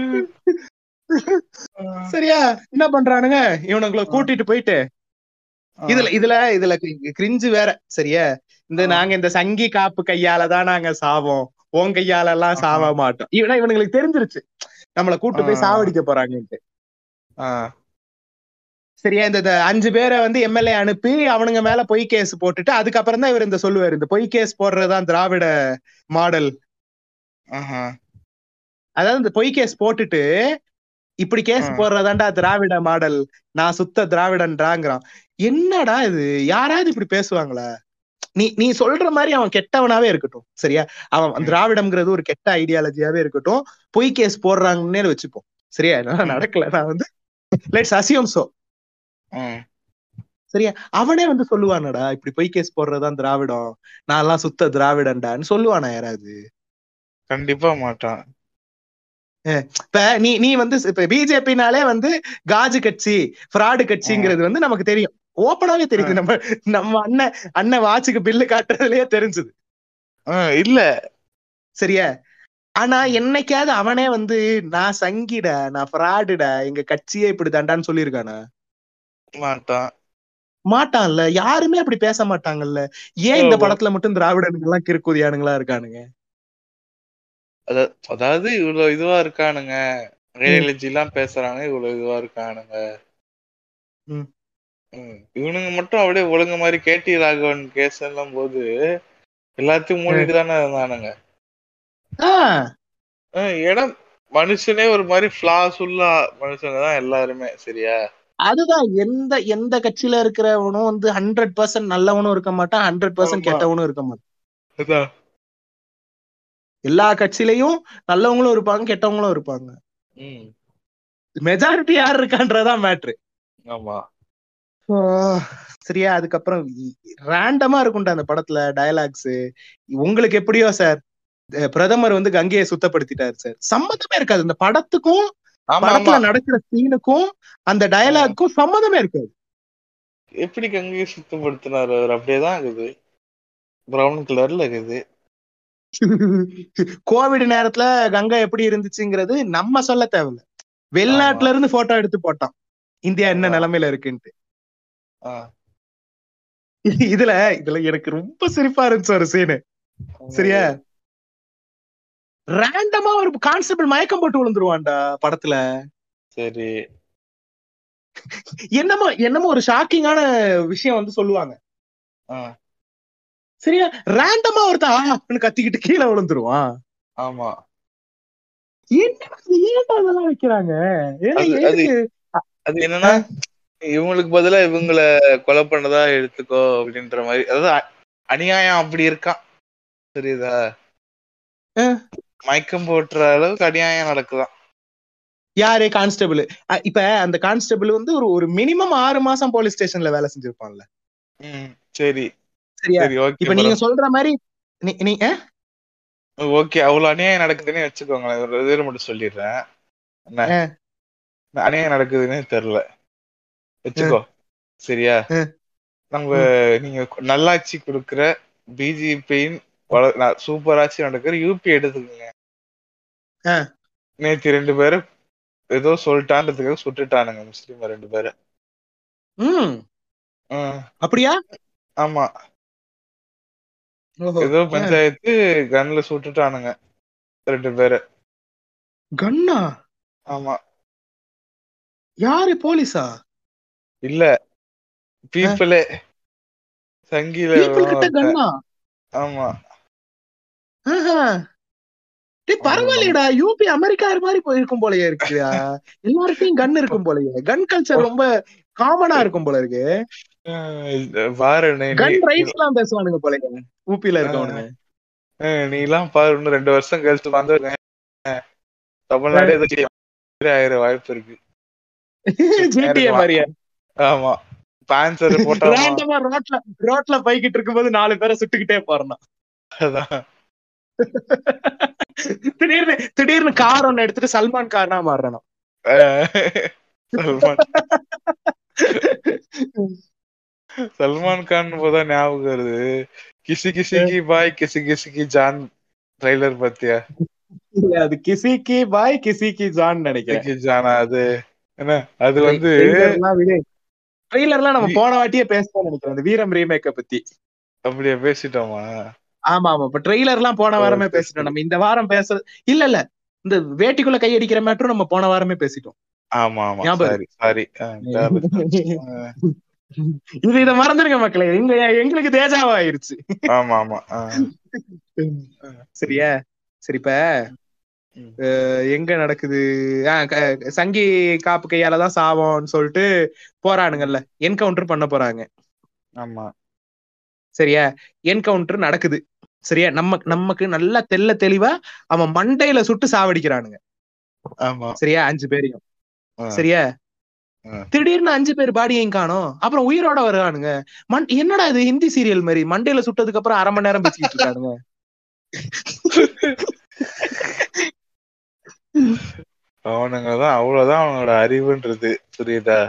சரியா என்ன பண்றானுங்க இவனுங்களை கூட்டிட்டு போயிட்டு இதுல இதுல இதுல கிரிஞ்சு வேற சரியா இந்த ஆ. நாங்க இந்த சங்கி காப்பு கையால தான் நாங்க சாவோம் உன் கையால எல்லாம் ஆஹா. சாவ மாட்டோம் இவனா இவனுங்களுக்கு தெரிஞ்சிருச்சு நம்மள கூட்டு போய் ஆ. சாவடிக்க போறாங்கன்ட்டு ஆ, சரியா இந்த இந்த அஞ்சு பேரை வந்து எம்எல்ஏ அனுப்பி அவனுங்க மேல பொய் கேஸ் போட்டுட்டு அதுக்கப்புறம் தான் இவர் இந்த சொல்லுவாரு இந்த பொய் கேஸ் போடுறதுதான் திராவிட மாடல் ஆஹா. அதாவது இந்த பொய் கேஸ் போட்டுட்டு இப்படி கேஸ் ஆ. போடுறதாண்டா திராவிட மாடல் நான் சுத்த திராவிடன்றாங்கிறான் என்னடா இது யாராவது இப்படி பேசுவாங்களா நீ நீ சொல்ற மாதிரி அவன் கெட்டவனாவே இருக்கட்டும் சரியா அவன் ம். திராவிடம்ங்கிறது ஒரு கெட்ட ஐடியாலஜியாவே இருக்கட்டும் பொய் கேஸ் போடுறாங்கன்னே வச்சுப்போம் சரியா என்னால ம். நடக்கல நான் வந்து லெட்ஸ் அசியம் சோ ம். சரியா அவனே வந்து சொல்லுவானடா இப்படி பொய் கேஸ் போடுறதுதான் திராவிடம் நான் எல்லாம் சுத்த திராவிடன்டான்னு சொல்லுவானா யாராவது கண்டிப்பா மாட்டான் இப்ப நீ நீ வந்து இப்ப பிஜேபினாலே வந்து காஜு கட்சி ஃப்ராடு கட்சிங்கிறது வந்து நமக்கு தெரியும் ஓப்பனாவே தெரியுது நம்ம நம்ம அண்ணன் அண்ணன் வாட்சுக்கு பில்லு காட்டுறதுலயே தெரிஞ்சது ஆ, இல்ல சரியா ஆனா என்னைக்காவது அவனே வந்து நான் சங்கிடா நான் ஃப்ராடுடா எங்க கட்சியே இப்படி தாண்டான்னு சொல்லியிருக்கானா மாட்டான் மாட்டான்ல யாருமே அப்படி பேச மாட்டாங்கல்ல ஏன் இந்த ஆமா. படத்துல மட்டும் திராவிடனுங்க எல்லாம் கிறுக்குதியானுங்களா இருக்கானுங்க அத- அதாவது இவ்வளவு இதுவா இருக்கானுங்க ஐடியாலஜி எல்லாம் பேசுறாங்க இவ்வளவு இதுவா இருக்கானுங்க ம். ம். இவனுங்க மட்டும் அப்படியே ஒழுங்கு மாதிரி கேடி ராகவன் கேஸ் எல்லாம் போது எல்லாத்தையும் மூடிட்டு தானே இருந்தானுங்க ஆஹ் ஆஹ் ஏன்னா மனுஷனே ஒரு மாதிரி ஃபிளாஸ் உள்ள மனுஷங்க தான் எல்லாருமே சரியா அதுதான் எந்த எந்த கட்சியில இருக்கிறவனும் வந்து ஹண்ட்ரட் பர்சன்ட் நல்லவனும் இருக்க மாட்டான் ஹண்ட்ரட் பர்சன்ட் ஆமா. கெட்டவனும் இருக்க மாட்டான் அதான். எல்லா கட்சியிலயும் நல்லவங்களும் இருப்பாங்க கெட்டவங்களும் இருப்பாங்க ம். மெஜாரிட்டி யார் இருக்கான்றதான் மேட்ரு ஆமா சரியா அதுக்கப்புறம் ரேண்டமா இருக்கும்டா அந்த படத்துல டயலாக்ஸ் உங்களுக்கு எப்படியோ சார் பிரதமர் வந்து கங்கையை சுத்தப்படுத்திட்டாரு சார் சம்மந்தமே இருக்காது இந்த படத்துக்கும் ஆமா படத்துல ஆமா நடக்கிற சீனுக்கும் அந்த டயலாக்கும் சம்மந்தமே இருக்காது எப்படி கங்கையை சுத்தப்படுத்தினாரு அவர் அப்படியேதான் இருக்குது பிரவுன் கலர்ல இருக்குது கோவிட் நேரத்துல கங்கை எப்படி இருந்துச்சுங்கிறது நம்ம சொல்ல தேவையில்ல வெளிநாட்டுல இருந்து போட்டோ எடுத்து போட்டான் இந்தியா என்ன ஆமா. நிலைமையில இருக்குன்ட்டு ஆ. இதுல இதுல எனக்கு ரொம்ப சிரிப்பா இருந்துச்சு ஒரு சீனு சரியா ரேண்டமா ஒரு கான்ஸ்டபிள் மயக்கம் போட்டு விழுந்துருவான்டா படத்துல சரி என்னமோ என்னமோ ஒரு ஷாக்கிங்கான விஷயம் வந்து சொல்லுவாங்க ஆ, சரியா ரேண்டமா ஒருத்தன் ஆ, அப்படின்னு கத்திக்கிட்டு கீழே விழுந்துருவான் ஆமா என்ன ஏன்டா இதெல்லாம் வைக்கிறாங்க ஏன்னா அது- அது- எதுக்கு? அது என்னன்னா இவங்களுக்கு பதிலா இவங்கள கொலை பண்ணதா எடுத்துக்கோ அப்படின்ற மாதிரி அதாவது அ- அநியாயம் அப்படி இருக்கான் தெரியுதா ஆ. மயக்கம் போட்டுற அளவுக்கு அநியாயம் நடக்குதாம் யாரு கான்ஸ்டபிள் இப்ப அந்த கான்ஸ்டபிள் வந்து ஒரு ஒரு மினிமம் ஆறு மாசம் போலீஸ் ஸ்டேஷன்ல வேலை செஞ்சிருப்பான்ல ம், சரி சரியா சரி ஓகே இப்ப நீங்க சொல்ற மாதிரி நீ- நீ ஆ? ஓகே அவ்வளவு அநியாயம் நடக்குதுன்னு வச்சுக்கோங்களேன் ஒரு இது மட்டும் சொல்லிடுறேன் என்ன ஆ. அநியாயம் நடக்குதுன்னு தெரியல வச்சுக்கோ சரியா ஆ. நம்ம நீங்க நல்லாட்சி கொடுக்குற பிஜேபியின் சூப்பர் ஆட்சி நடக்கிற யூபி எடுத்துக்கோங்க ஆ. நேத்து ரெண்டு பேரும் ஏதோ சொல்லிட்டான்றதுக்காக சுட்டுட்டானுங்க முஸ்லீம் ரெண்டு பேரை ம் ம், அப்படியா ஆமா ஓஹோ. ஏதோ பஞ்சாயத்து கன்ல சுட்டுட்டானுங்க ரெண்டு பேரை கன்னா ஆமா யாரு போலீஸா இல்ல பீப்புளே சங்கில பீப்புள் கிட்ட கன்னா ஆமா ஆஹா. டேய் பரவாயில்லையடா யூபி அமெரிக்கா மாதிரி போயிருக்கும் போலயே இருக்குடா எல்லாருக்கும் கன் இருக்கும் போலயே கன் கல்ச்சர் ரொம்ப காமனா இருக்கும் போல இருக்கு அஹ் பாரு நீ கன் நீ- ரைட்ஸ் எல்லாம் பேசுவானுங்க போலயே ஊபில இருக்கவனுங்க அஹ் நீ எல்லாம் பாரு இன்னும் ரெண்டு வருஷம் கழிச்சு வந்து அஹ் தமிழ்நாடு ஏதோ மாதிரி ஆயிர வாய்ப்பு இருக்கு ஜிடிஏ மாதிரியா ஆமா பான்சர் போட்டா ரேண்டமா ரோட்ல ரோட்ல போய்கிட்டு இருக்கும்போது நாலு பேரை சுட்டுக்கிட்டே போறான் அதான் திடீர்னு திடீர்னு கார் ஒண்ணு எடுத்துட்டு சல்மான் கார்னா மாறுறான் அஹ் சல்மான் சல்மான் கான் போதான் ஞாபகம் வருது கிசி கிசிக்கு பாய் கிசி கிசிக்கு ஜான் ட்ரைலர் பாத்தியா அது கிசிக்கு பாய் கிசிக்கு ஜான் நினைக்கிறேன் கிசிக்கு ஜானா அது என்ன அது வந்து Trailer எல்லாம் விடு. ட்ரெய்லர்லாம் நம்ம போன வாட்டியே பேசணும்னு நினைக்கிறேன் அந்த வீரம் ரீமேக்க பத்தி அப்படியே பேசிட்டோமா ஆமா ஆமா இப்ப ட்ரெய்லர்லாம் போன வாரமே Okay, பேசிட்டோம் நம்ம இந்த வாரம் பேசுறது இல்ல இல்ல இந்த வேட்டிக்குள்ள கையடிக்கிற மேட்டரும் நம்ம போன வாரமே பேசிட்டோம் ஆமா ஆமா ஞாபகம் சாரி சாரி இது இத மறந்துருங்க மக்களே இங்க எங்களுக்கு தேஜாவா ஆயிருச்சு ஆமா ஆமா ஆ. சரியா சரி இப்ப ம். அஹ், எங்க நடக்குது ஆ, க- சங்கி காப்பு கையாலதான் சாவோம்னு சொல்லிட்டு போறானுங்கல்ல என்கவுண்டர் பண்ண போறாங்க ஆமா சரியா என்கவுண்டர் நடக்குது சரியா நம்ம நமக்கு நல்லா தெள்ள தெளிவா அவன் மண்டையில சுட்டு சாவடிக்கிறானுங்க ஆமா சரியா அஞ்சு பேரையும் ஆ. சரியா ஆ. திடீர்னு அஞ்சு பேர் பாடியையும் காணோம் அப்புறம் உயிரோட வருவானுங்க மண் என்னடா இது ஹிந்தி சீரியல் மாதிரி மண்டையில சுட்டதுக்கு அப்புறம் அரை மணி நேரம் பேசிக்கிட்டு இருக்கானுங்க அவனுங்க தான் அவ்வளவுதான் அவனோட அறிவுன்றது புரியுதா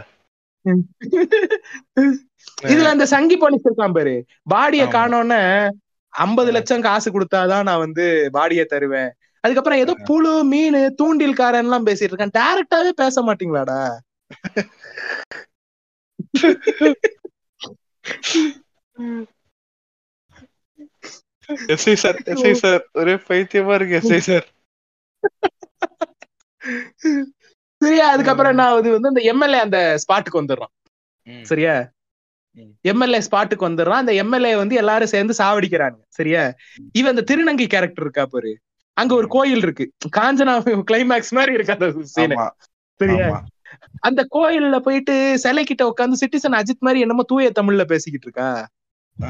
இதுல அந்த சங்கி போலீஸ் இருக்கான் பாரு பாடிய ஆமா. காணோன்னு ஐம்பது ஆ. லட்சம் காசு கொடுத்தாதான் நான் வந்து பாடிய தருவேன் அதுக்கப்புறம் ஏதோ புழு மீன் தூண்டில்காரன் எல்லாம் பேசிட்டு இருக்கான் டைரக்டாவே பேச மாட்டீங்களாடா எஸ்ஐ சார் எஸ்ஐ சார் ஒரே பைத்தியமா இருக்கு எஸ்ஐ சார் சரியா அதுக்கப்புறம் என்ன ஆகுது வந்து அந்த எம்எல்ஏ அந்த ஸ்பாட்டுக்கு வந்துடுறான் ம். சரியா ம். எம்எல்ஏ ஸ்பாட்டுக்கு வந்துடுறான் அந்த எம்எல்ஏ வந்து எல்லாரும் சேர்ந்து சாவடிக்கிறாங்க சரியா இவன் அந்த திருநங்கை கேரக்டர் இருக்கா பாரு அங்க ஒரு கோயில் இருக்கு காஞ்சனா கிளைமேக்ஸ் மாதிரி இருக்கு அந்த சீன் ஆமா சரியா ஆமா அந்த கோயில்ல போயிட்டு சிலை கிட்ட உட்காந்து சிட்டிசன் அஜித் மாதிரி என்னமோ தூய தமிழ்ல பேசிக்கிட்டு இருக்கா ஆ.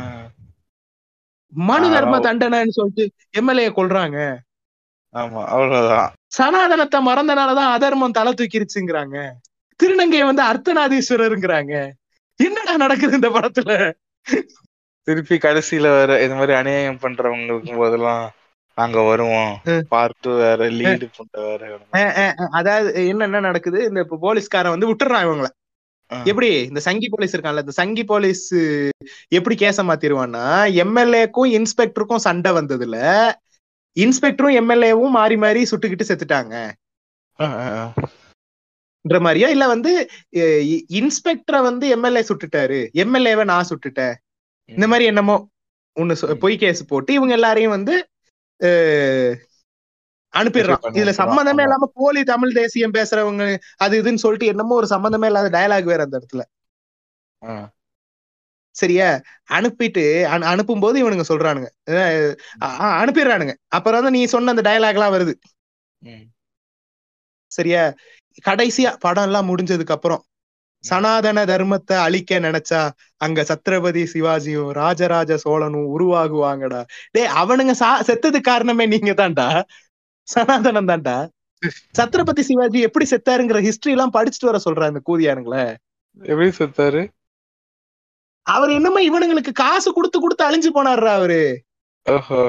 மனு ஆ, தர்ம அதான். தண்டனைன்னு சொல்லிட்டு எம்எல்ஏ கொல்றாங்க ஆமா அவ்வளவுதான் சனாதனத்தை மறந்தனாலதான் அதர்மம் தலை தூக்கிருச்சுங்கிறாங்க திருநங்கை வந்து அர்த்தநாதீஸ்வரருங்கிறாங்க என்னடா நடக்குது இந்த படத்துல திருப்பி கடைசியில வேற இந்த மாதிரி அநியாயம் பண்றவங்களுக்கு போதெல்லாம் நாங்க வருவோம் ம். பார்ட் வேற லீடு பண்ண வேற அஹ் அஹ் அஹ் அதாவது என்ன என்ன நடக்குது இந்த இப்ப போலீஸ்காரன் வந்து விட்டுறான் இவங்கள ஆ. எப்படி இந்த சங்கி போலீஸ் இருக்கான்ல இந்த சங்கி போலீஸ் எப்படி கேச மாத்திருவான்னா எம்எல்ஏக்கும் இன்ஸ்பெக்டருக்கும் சண்டை வந்ததுல இன்ஸ்பெக்டரும் எம்எல்ஏவும் மாறி மாறி சுட்டுக்கிட்டு செத்துட்டாங்க ஆ, ஆ, ஆ. ன்ற மாதிரியா இல்ல வந்து இன்ஸ்பெக்டரை வந்து எம்எல்ஏ சுட்டுட்டாரு எம்எல்ஏவை நான் சுட்டுட்டேன் இந்த மாதிரி என்னமோ ஒண்ணு சொ- ம். பொய் கேஸ் போட்டு இவங்க எல்லாரையும் வந்து அஹ், அனுப்பிடுறான் பண்ணி இதுல அனுப்பிடுறான். சம்மந்தமே ஆமா. இல்லாம போலி தமிழ் தேசியம் பேசுறவங்க அது இதுன்னு சொல்லிட்டு என்னமோ ஒரு சம்மந்தமே இல்லாத டயலாக் வேற அந்த இடத்துல ஆ. சரியா அனுப்பிட்டு அனு- அனுப்பும்போது இவனுங்க சொல்றானுங்க அஹ், அ- அ- அனுப்பிடுறானுங்க அப்புறம் வந்து நீ சொன்ன அந்த டயலாக் எல்லாம் வருது ம். சரியா கடைசியா படம் எல்லாம் முடிஞ்சதுக்கு அப்புறம் சனாதன தர்மத்தை அழிக்க நினைச்சா அங்க சத்ரபதி சிவாஜியும் ராஜராஜ சோழனும் உருவாகுவாங்கடா டேய் அவனுங்க சா செத்ததுக்கு காரணமே நீங்க தான்டா சனாதனம் தான்டா சத்ரபதி சிவாஜி எப்படி செத்தாருங்கிற ஹிஸ்டரி எல்லாம் படிச்சுட்டு வர சொல்றாங்க இந்த கூதியானுங்களே எப்படி செத்தாரு அவர் என்னமோ இவனுங்களுக்கு காசு கொடுத்து கொடுத்து அழிஞ்சு போனாருடா அவரு ஓஹோ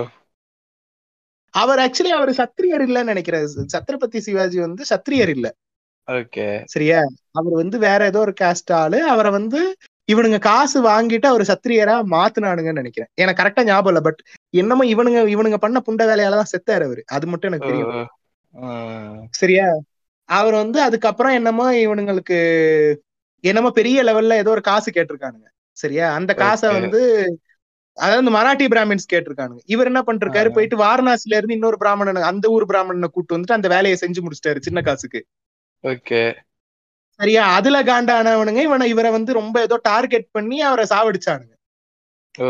அவர் ஆக்சுவலி அவர் சத்திரியர் இல்லைன்னு நினைக்கிறேன் சத்ரபதி சிவாஜி வந்து சத்திரியர் இல்ல ஓகே சரியா அவர் வந்து வேற ஏதோ ஒரு காஸ்ட் ஆளு அவரை வந்து இவனுங்க காசு வாங்கிட்டு அவர் சத்திரியரா மாத்துனானுங்கன்னு நினைக்கிறேன் எனக்கு கரெக்டா ஞாபகம் இல்ல பட் என்னமோ இவனுங்க இவனுங்க பண்ண புண்ட வேலையாலதான் செத்தாரு அவரு அது மட்டும் எனக்கு தெரியும் சரியா அவர் வந்து அதுக்கப்புறம் என்னமோ இவனுங்களுக்கு என்னமோ பெரிய லெவல்ல ஏதோ ஒரு காசு கேட்டிருக்கானுங்க சரியா அந்த காசை Okay. வந்து அதாவது இந்த மராட்டி பிராமின்ஸ் கேட்டிருக்கானுங்க இவர் என்ன பண்ணிருக்காரு ஆ. போயிட்டு வாரணாசில இருந்து இன்னொரு பிராமணன் அந்த ஊர் பிராமணனை கூட்டு வந்துட்டு அந்த வேலையை செஞ்சு முடிச்சிட்டாரு சின்ன காசுக்கு ஓகே சரியா அதுல காண்டானவனுங்க இவனை இவரை வந்து ரொம்ப ஏதோ டார்கெட் பண்ணி அவரை சாவடிச்சானுங்க ஓ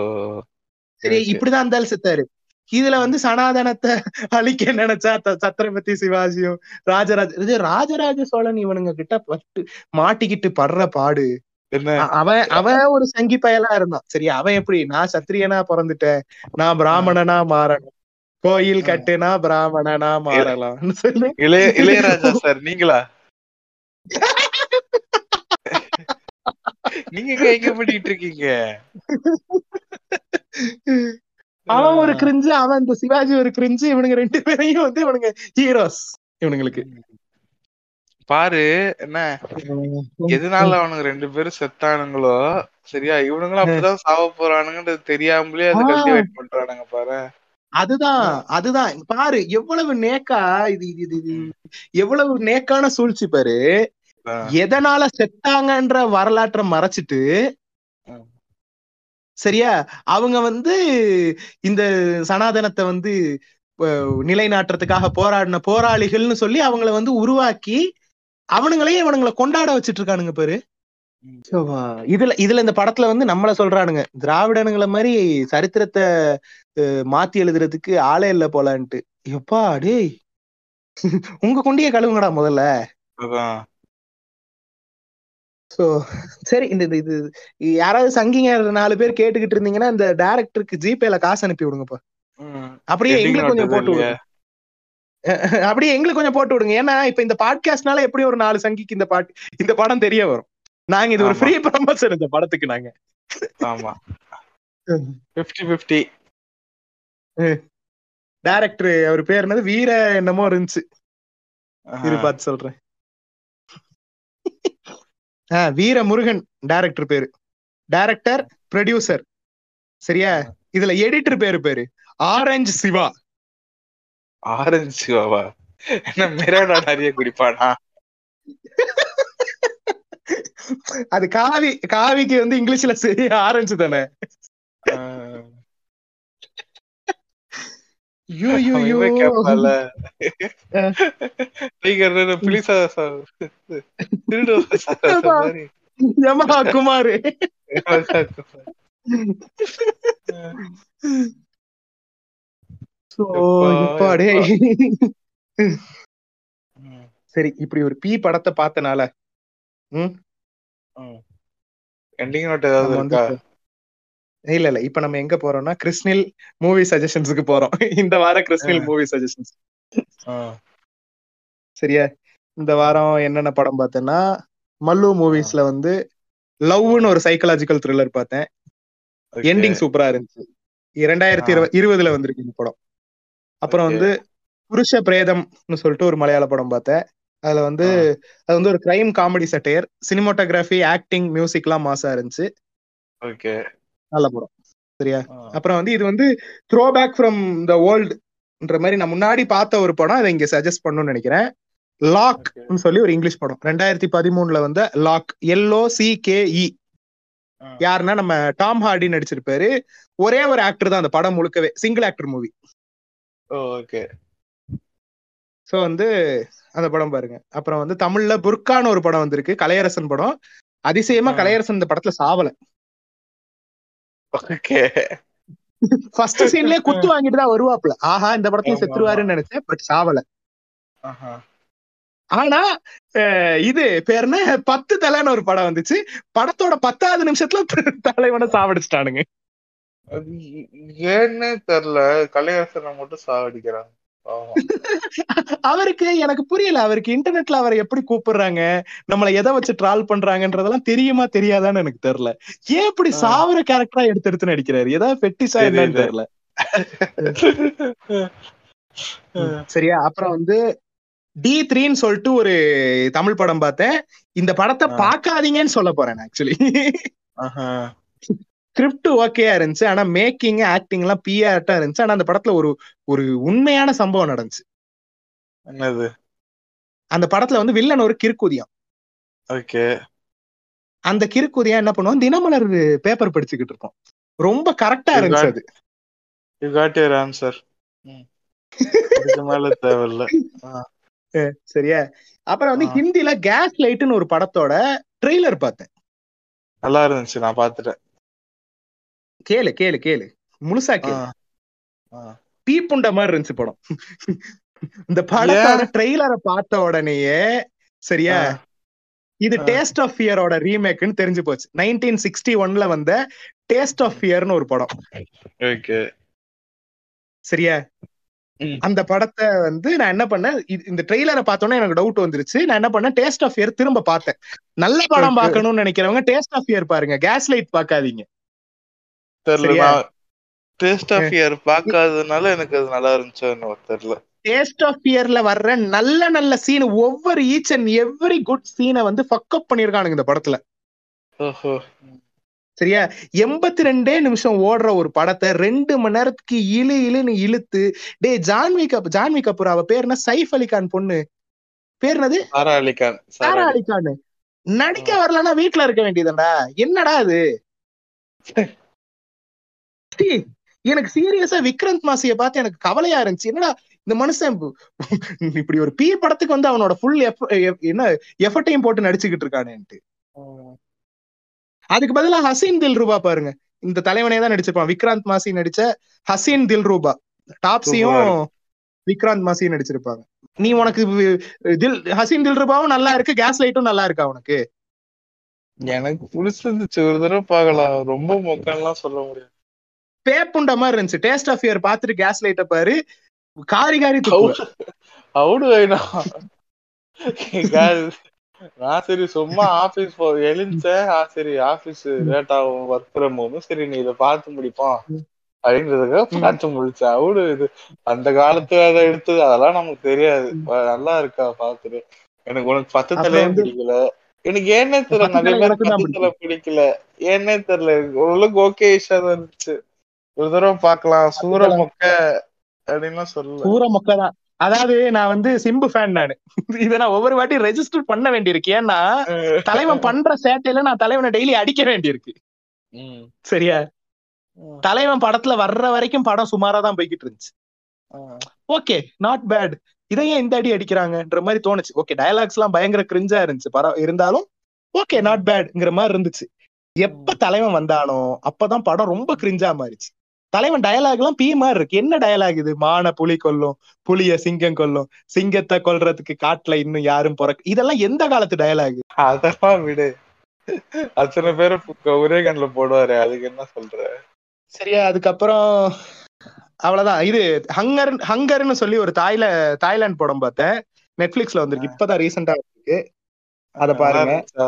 சரி Okay. இப்படிதான் இருந்தாலும் செத்தாரு இதுல வந்து சனாதனத்தை அழிக்க நினைச்சா த- சத்ரபதி சிவாஜியும் ராஜராஜ இது ராஜராஜ சோழன் இவனுங்க கிட்ட பட்டு மாட்டிக்கிட்டு படுற பாடு என்ன அ- அவன் அவன் ஒரு சங்கி பயலா இருந்தான் சரி அவன் எப்படி நான் சத்திரியனா பிறந்துட்டேன் நான் பிராமணனா மாறணும் கோயில் கட்டுனா பிராமணனா மாறலாம் சொல்லி இளைய இளையராஜா சார் நீங்களா நீங்க எங்க எங்க பண்ணிட்டு இருக்கீங்க அவன் ஒரு கிரிஞ்சு அவன் இந்த சிவாஜி ஒரு கிரிஞ்சு இவனுங்க ரெண்டு பேரையும் வந்து இவனுங்க ஹீரோஸ் இவனுங்களுக்கு பாரு என்ன எதனால அவனுங்க ரெண்டு பேரும் செத்தானுங்களோ சரியா இவனுங்களும் அப்படிதான் சாவ போறானுங்கன்றது தெரியாமலே அது ஆ. கல்டிவேட் பண்றானுங்க பாரு அதுதான் அதுதான் பாரு எவ்வளவு நேக்கா இது இது இது இது எவ்வளவு நேக்கான சூழ்ச்சி பாரு ஆ, எதனால செத்தாங்கன்ற வரலாற்றை மறைச்சிட்டு ம். சரியா அவங்க வந்து இந்த சனாதனத்தை வந்து அஹ், நிலைநாட்டுறதுக்காக போராடின போராளிகள்னு சொல்லி அவங்கள வந்து உருவாக்கி அவனுங்களே இவனுங்களை கொண்டாட வச்சிட்டு இருக்கானுங்க பாரு ம். சோவா. இதுல இதுல இந்த படத்துல வந்து நம்மள சொல்றானுங்க திராவிடனுங்கள மாதிரி சரித்திரத்தை அஹ், மாத்தி எழுதுறதுக்கு ஆளே இல்ல போலான்ட்டு எப்பா டேய் உங்க குண்டிய கழுவுங்கடா முதல்ல அதான் சோ சரி இந்த இது- இது யாராவது சங்கிங்க நாலு பேர் கேட்டுக்கிட்டு இருந்தீங்கன்னா இந்த டைரக்டருக்கு ஜிபேல காசு அனுப்பி விடுங்கப்பா ம். அப்படியே Ending எங்களுக்கு கொஞ்சம் note போட்டு இல்லையா? விடுங்க அப்படியே எங்களுக்கு கொஞ்சம் போட்டு விடுங்க ஏன்னா இப்ப இந்த பாட்காஸ்ட்னால எப்படி ஒரு நாலு சங்கிக்கு இந்த பாட் இந்த படம் தெரிய வரும் நாங்க இது ஒரு ஆமா. ஃப்ரீ ப்ரமோஷன் இந்த படத்துக்கு நாங்க ஆமா பிப்டி பிப்டி டைரக்டர் அவர் பேர் என்னது வீர என்னமோ இருந்துச்சு இரு பார்த்து சொல்றேன் ஆ, வீர முருகன் டைரக்டர் பேரு டைரக்டர் ப்ரொடியூசர் சரியா இதுல எடிட்டர் பேரு பேரு ஆரஞ்சு சிவா ஆரஞ்சு சிவாவா என்ன மிராடா நிறைய குடிப்பானா அது காவி காவிக்கு வந்து இங்கிலீஷ்ல சரி ஆரஞ்சு தானே ஆ, ஐயோ, ஐயோ, அவன் ஐயோ. இவன் கேட்பான்ல. ஆ. நீங்க என்ன புலிசா திருடு சார் மாதிரி யமஹா குமாரு So, எப்பா, எப்பா, டேய். ம், சரி இப்படி ஒரு பி படத்தை பார்த்தனால ம் ம். ending note ஏதாவது நம்ம வந்து இருக்கா இப்ப- இல்ல இல்ல இப்ப நம்ம எங்க போறோம்னா கிறிஸ்னில் மூவி சஜஷன்ஸ்க்கு போறோம் இந்த வாரம் கிறிஸ்னில் மூவி சஜஷன்ஸ் ஆ, சரியா இந்த வாரம் என்னென்ன படம் பார்த்தேன்னா மல்லு மூவிஸ்ல வந்து லவ்னு ஒரு சைக்கலாஜிக்கல் த்ரில்லர் பார்த்தேன் okay. எண்டிங் சூப்பரா இருந்துச்சு இரண்டாயிரத்தி ஆ. இருபது இருபதுல வந்திருக்கு இந்த படம் அப்புறம் Okay. வந்து புருஷ பிரேதம்னு சொல்லிட்டு ஒரு மலையாள படம் பார்த்தேன் அதுல வந்து ஆ. அது வந்து ஒரு crime comedy satire cinematography acting music எல்லாம் மாசா இருந்துச்சு ஓகே நல்ல படம் சரியா அப்புறம் வந்து இது வந்து த்ரோ பேக் ஃப்ரம் த வேர்ல்டுன்ற மாதிரி நான் முன்னாடி பார்த்த ஒரு படம் அதை இங்க சஜஸ்ட் பண்ணணும்னு நினைக்கிறேன் லாக் சொல்லி ஒரு இங்கிலீஷ் படம் ரெண்டாயிரத்தி பதிமூணுல வந்த Locke L O C K E யாருன்னா நம்ம டாம் ஹார்டி நடிச்சிருப்பாரு ஒரே ஒரு ஆக்டர் தான் அந்த படம் முழுக்கவே single actor movie okay so வந்து அந்த படம் பாருங்க அப்புறம் வந்து தமிழ்ல புர்கான்னு ஒரு படம் வந்திருக்கு கலையரசன் படம் அதிசயமா ஆ. கலையரசன் இந்த படத்துல சாவல ஓகே ஃபர்ஸ்ட் சீன்லயே குத்து வாங்கிட்டு தான் வருவாப்ல ஆஹா இந்த படத்துல ஆமா, செத்துருவாருன்னு நினைச்சேன் பட் சாவல ஆஹா. ஆனா அஹ், இது பேர் என்ன பத்து தலைன்னு ஒரு படம் வந்துச்சு படத்தோட பத்தாவது நிமிஷத்துல தலைவனை சாவடிச்சிட்டானுங்க அது ஏன்னே தெரியல கலையாசனை மட்டும் சாவடிக்கிறாங்க பாவம். அவருக்கு எனக்கு புரியல அவருக்கு இன்டர்நெட்ல அவரை எப்படி கூப்பிடுறாங்க நம்மள எதை வச்சு ட்ரால் பண்றாங்கன்றதெல்லாம் தெரியுமா தெரியாதான்னு எனக்கு தெரியல ஏன் இப்படி ஆ. சாவர கேரக்டரா எடுத்து எடுத்து நடிக்கிறாரு ஏதாவது பெட்டிஸா என்னன்னு தெரியுது. தெரியல சரியா அப்புறம் வந்து டி த்ரீன்னு சொல்லிட்டு ஒரு தமிழ் படம் பார்த்தேன் இந்த படத்தை ஆ. பார்க்காதீங்கன்னு சொல்ல போறேன் ஆக்சுவலி ஆஹா. ஸ்கிரிப்ட் ஓகேயா இருந்துச்சு ஆனா மேக்கிங் ஆக்டிங் எல்லாம் பிஆர்ட்டா இருந்துச்சு ஆனா அந்த படத்துல ஒரு ஒரு உண்மையான சம்பவம் நடந்துச்சு என்னது அந்த படத்துல வந்து வில்லன் ஒரு கிறுக்குதியம் ஓகே அந்த கிறுக்குதியம் என்ன பண்ணுவோம் தினமலர் பேப்பர் படிச்சுக்கிட்டு இருக்கோம் ரொம்ப கரெக்டா You இருந்துச்சு got- அது யூ காட் யுவர் ஆன்சர் இதுக்கு மேல தேவையில்ல சரியா அப்புறம் வந்து ஆ. ஹிந்தில கேஸ் லைட்னு ஒரு படத்தோட ட்ரெய்லர் பார்த்தேன் நல்லா இருந்துச்சு நான் பாத்துட்டேன் கேளு கேளு கேளு முழுசா கேளு ஆ. ஆ. பீப்புண்ட மாதிரி இருந்துச்சு படம் இந்த படத்தோட ட்ரெய்லரை பார்த்த உடனேயே சரியா ஆ. இது ஆ. டேஸ்ட் ஆஃப் ஃபியரோட ரீமேக்னு தெரிஞ்சு போச்சு நைன்டீன் சிக்ஸ்டி ஒன்ல வந்த டேஸ்ட் ஆஃப் ஃபியர்னு ஒரு படம் ஓகே சரியா ம். அந்த படத்தை வந்து நான் என்ன பண்ணேன் இது- இந்த ட்ரெய்லரை பார்த்தோன்னே எனக்கு டவுட் வந்துருச்சு நான் என்ன பண்ணேன் டேஸ்ட் ஆஃப் ஃபியர் திரும்ப பார்த்தேன் நல்ல படம் Okay. பார்க்கணும்னு நினைக்கிறவங்க டேஸ்ட் ஆஃப் ஃபியர் பாருங்க கேஸ் லைட் பார்க்காதீங்க தெரியல சரியா? நான் டேஸ்ட் ஆஃப் இயர் பார்க்காததுனால எனக்கு அது நல்லா இருந்துச்சோன்னு தெரியல டேஸ்ட் ஆஃப் ஃபியர்ல வர்ற நல்ல நல்ல சீன் ஒவ்வொரு ஈச் அண்ட் எவ்ரி குட் சீனை வந்து ஃபக் அப் பண்ணிருக்கானுங்க இந்த படத்துல ஓஹோ சரியா எண்பத்தி ரெண்டே நிமிஷம் ஓடுற ஒரு படத்தை ரெண்டு மணி நேரத்துக்கு இழு இழுன்னு இழுத்து டே ஜான்வி கப் ஜான்வி கபூர் அவ பேர் என்ன சைஃப் அலி கான் பொண்ணு பேர் என்னது சாரா அலிகான் சாரா சாரா அலி அலிகான் நடிக்க வரலன்னா வீட்ல இருக்க வேண்டியதுடா என்னடா இது சி, எனக்கு சீரியஸா விக்ரந்த் மாசிய பார்த்து எனக்கு கவலையா இருந்துச்சு என்னடா இந்த மனுஷன் இப்ப- இப்படி ஒரு பி படத்துக்கு வந்து அவனோட ஃபுல் என்ன எஃபர்ட்டையும் போட்டு நடிச்சுக்கிட்டு இருக்கானேன்ட்டு அதுக்கு பதிலா ஹசீன் தில் ரூபா பாருங்க இந்த தலைவனே தான் நடிச்சிருப்பான் விக்ராந்த் மாசி நடிச்ச ஹசீன் தில் ரூபா டாப்ஸியும் சூப்பரா விக்ராந்த் மாசியும் நடிச்சிருப்பாங்க நீ உனக்கு வி- தில் ஹசீன் தில் ரூபாவும் நல்லா இருக்கு கேஸ் லைட்டும் நல்லா இருக்கா உனக்கு எனக்கு பிடிச்சிருந்துச்சு ஒரு தடவை பார்க்கலாம் ரொம்ப மொக்கம்லாம் சொல்ல முடியாது பேப்புண்ட மாதிரி இருந்துச்சு டேஸ்ட் ஆஃப் இயர் பார்த்துட்டு கேஸ் லைட்ட பாரு காரி காரி துப்புவ. அவுடு வேணும் நான் சரி சும்மா ஆபீஸ் போ எழுந்தேன் ஆ, சரி ஆபீஸ் லேட் ஆகும் ஒர்க் ஃப்ரம் ஹோம் சரி நீ இதை பார்த்து முடிப்போம் அப்படின்றதுக்காக பார்த்து முடிச்சேன் அவுடு இது அந்த காலத்துல அதை எடுத்தது அதெல்லாம் நமக்கு தெரியாது வ- நல்லா இருக்கா பார்த்துட்டு எனக்கு உனக்கு பத்து அப்புறம் தலையே வந்து- பிடிக்கல எனக்கு ஏன்னே தெரியல பத்து நிறைய தலை பேர் எனக்கு தான் பத்து தலை பிடிக்கல ஏன்னே தெரியல ஓரளவுக்கு ஓகே இஷா தான் இருந்துச்சு ஒரு தடவை பார்க்கலாம் சூர மொக்க அப்படின்னு சொல்லல பூரா மொக்க தான் அதாவது நான் வந்து சிம்பு ஃபேன் நானு இதை நான் ஒவ்வொரு வாட்டி ரெஜிஸ்டர் பண்ண வேண்டியிருக்கு ஏன்னா தலைவன் பண்ற சேட்டையில நான் தலைவனை டெய்லி அடிக்க வேண்டியிருக்கு ம். சரியா ம். தலைவன் படத்துல வர்ற வரைக்கும் படம் சுமாரா தான் போய்கிட்டு இருந்துச்சு ஆ. ஓகே நாட் பேட் இதை ஏன் இந்த அடி அடிக்கிறாங்கன்ற மாதிரி தோணுச்சு ஓகே டயலாக்ஸ் எல்லாம் பயங்கர கிரிஞ்சா இருந்துச்சு பரம் இருந்தாலும் ஓகே நாட் பேட்ங்கிற மாதிரி இருந்துச்சு எப்ப தலைவன் வந்தானோ அப்பதான் படம் ரொம்ப கிரிஞ்சா மாறிச்சு தலைவன் டயலாக் எல்லாம் பி மாதிரி இருக்கு என்ன டயலாக் இது மான புலி கொல்லும் புலிய சிங்கம் கொல்லும் சிங்கத்தை கொல்றதுக்கு காட்டுல இன்னும் யாரும் பிறக்க இதெல்லாம் எந்த காலத்து டயலாக் அதெல்லாம் விடு அத்தனை பேரை பு- ஒரே கண்ணுல போடுவாரு அதுக்கு என்ன சொல்ற சரியா அதுக்கப்புறம் அவ்வளவுதான் இது ஹங்கர் ஹங்கர்னு சொல்லி ஒரு தாய்ல தாய்லாந்து படம் பார்த்தேன் நெட்ஃபிளிக்ஸ்ல வந்திருக்கு இப்பதான் ரீசெண்டா இருக்கு அத நல்லா பாருங்க இருந்துச்சா?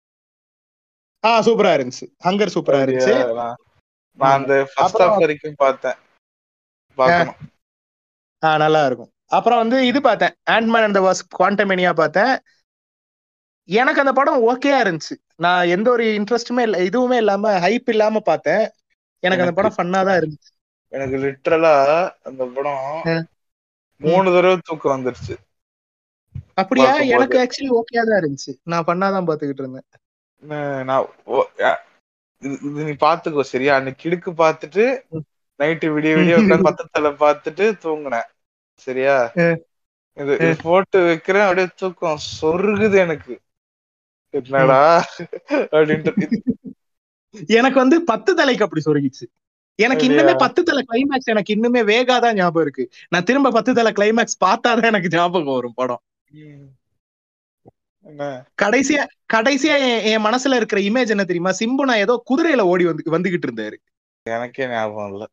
ஆ சூப்பரா இருந்துச்சு ஹங்கர் சூப்பரா இருந்துச்சு நான் நான் அந்த ஃபர்ஸ்ட் அப்புறம் ஹாஃப் வரைக்கும் பார்த்தேன் பார்க்கணும் ஆ நல்லா இருக்கும் அப்புறம் வந்து இது பார்த்தேன் ஆண்ட்மேன் அண்ட் வாஸ் குவாண்டமேனியா பார்த்தேன் எனக்கு அந்த படம் ஓகேயா இருந்துச்சு நான் எந்த ஒரு இன்ட்ரெஸ்ட்டுமே இல்ல இதுவுமே இல்லாம ஹைப் இல்லாம பார்த்தேன் எனக்கு அந்த படம் ஃபன்னா தான் இருந்துச்சு எனக்கு லிட்டரலா அந்த படம் ஆ. மூணு தடவை தூக்கம் வந்துருச்சு அப்படியா பார்க்கும்போது. எனக்கு ஆக்சுவலி ஓகேயா தான் இருந்துச்சு நான் ஃபன்னா தான் பாத்துக்கிட்டு இருந்தேன் நான் நான் ஓ- அ- இது இது நீ பாத்துக்கோ சரியா அன்னைக்கு கிடுக்கு பார்த்துட்டு நைட்டு விடிய விடிய உட்காந்து பத்தத்துல பார்த்துட்டு தூங்குனேன் சரியா ஆ. இது இது போட்டு வைக்கிறேன் அப்படியே தூக்கம் சொருகுது எனக்கு என்னடா அப்படின்ட்டு இது- எனக்கு வந்து பத்து தலைக்கு அப்படி சொருகிச்சு எனக்கு அப்படியா? இன்னுமே பத்து தலை கிளைமேக்ஸ் எனக்கு இன்னுமே வேகாதான் ஞாபகம் இருக்கு நான் திரும்ப பத்து தலை கிளைமேக்ஸ் பார்த்தாதான் எனக்கு ஞாபகம் வரும் படம் ம். என்ன கடைசியா கடைசியா என் என் மனசுல இருக்கிற இமேஜ் என்ன தெரியுமா சிம்பு நான் ஏதோ குதிரையில ஓடி வந்து வந்துகிட்டு இருந்தாரு எனக்கே ஞாபகம் இல்ல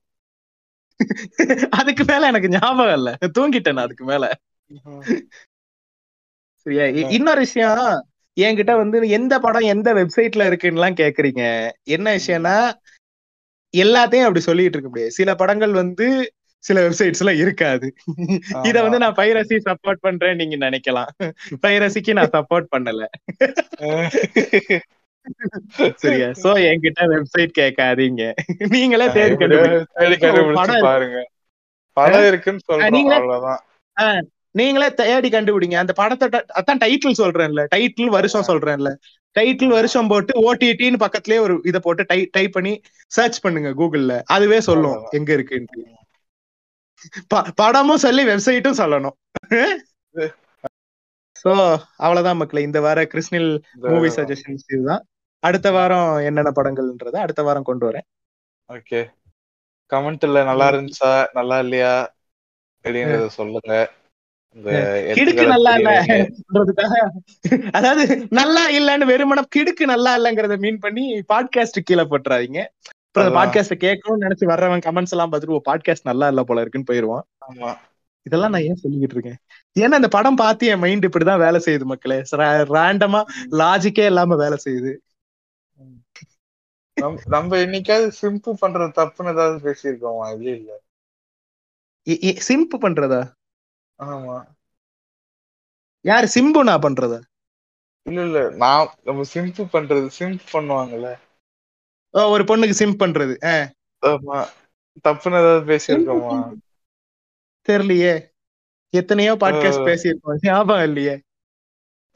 அதுக்கு மேல எனக்கு ஞாபகம் இல்ல தூங்கிட்டேன் நான் அதுக்கு மேல சரியா இ- இன்னொரு விஷயம் என்கிட்ட வந்து எந்த படம் எந்த வெப்சைட்ல இருக்குன்னுலாம் கேக்குறீங்க என்ன விஷயம்னா எல்லாத்தையும் அப்படி சொல்லிட்டு இருக்க முடியாது சில படங்கள் வந்து சில வெப்சைட்ஸ்ல இருக்காது இத ஆமா. வந்து நான் பைரசி சப்போர்ட் பண்றேன் நீங்க நினைக்கலாம் பைரசிக்கு நான் சப்போர்ட் பண்ணல சரியா சோ என்கிட்ட வெப்சைட் கேட்காதீங்க நீங்களே தேடி எப்படியோ கண்டுபிடிங்க தேடி கண்டுபிடிச்சு படம் பாருங்க படம் இருக்குன்னு சொல்றோம் நீங்களே- அவ்வளவுதான் நீங்களே தேடி கண்டுபிடிங்க அந்த படத்தை ட- அதான் டைட்டில் சொல்றேன்ல டைட்டில் வருஷம் சொல்றேன்ல டைட்டில் வருஷம் போட்டு ஓடிடின்னு பக்கத்துலயே ஒரு இத போட்டு டை டைப் பண்ணி சர்ச் பண்ணுங்க கூகுள்ல அதுவே சொல்லும் அவ்வளவுதான். எங்க இருக்குன்னு ப- படமும் சொல்லி வெப்சைட்டும் சொல்லணும் சோ அவ்வளவுதான் மக்களே இந்த வார கிருஷ்ணில் மூவி சஜஷன்ஸ் இதுதான் அடுத்த வாரம் என்னென்ன படங்கள்ன்றத அடுத்த வாரம் கொண்டு வரேன் ஓகே கமெண்ட்ல நல்லா இருந்துச்சா நல்லா இல்லையா அப்படிங்கறத சொல்லுங்க உங்க கிடுக்கு எண்ணங்களை நல்லா இல்ல தெரிவிங்க. சொல்றதுக்காக அதாவது நல்லா இல்லன்னு வெறுமனம் கிடுக்கு நல்லா இல்லங்கிறத மீன் பண்ணி பாட்காஸ்ட் கீழே போட்டுறாதீங்க அப்புறம் அதான். பாட்காஸ்ட் கேட்கணும்னு நினைச்சு வர்றவன் கமெண்ட்ஸ் எல்லாம் பார்த்துட்டு பாட்காஸ்ட் நல்லா இல்ல போல இருக்குன்னு போயிருவான் ஆமா இதெல்லாம் நான் ஏன் சொல்லிக்கிட்டு இருக்கேன் ஏன்னா இந்த படம் பார்த்து என் மைண்ட் இப்படிதான் வேலை செய்யுது மக்களே ரேண்டமா லாஜிக்கே இல்லாம வேலை செய்யுது நம்ம- நம்ம என்னைக்காவது சிம்பு பண்றது தப்புன்னு ஏதாவது பேசியிருக்கோமா இல்ல இல்ல சிம்பு பண்றதா ஆமா யாரு சிம்பு நான் பண்றதா இல்ல இல்ல நான் நம்ம சிம்பு பண்றது சிம்பு பண்ணுவாங்கல்ல ஓ, ஒரு பொண்ணுக்கு சிம்ப் பண்றது அஹ், ஆமா தப்புன்னு ஏதாவது பேசியிருக்கோமா தெரியலையே எத்தனையோ பாட்காஸ்ட் ஓ. பேசியிருக்கோம் ஞாபகம் இல்லையே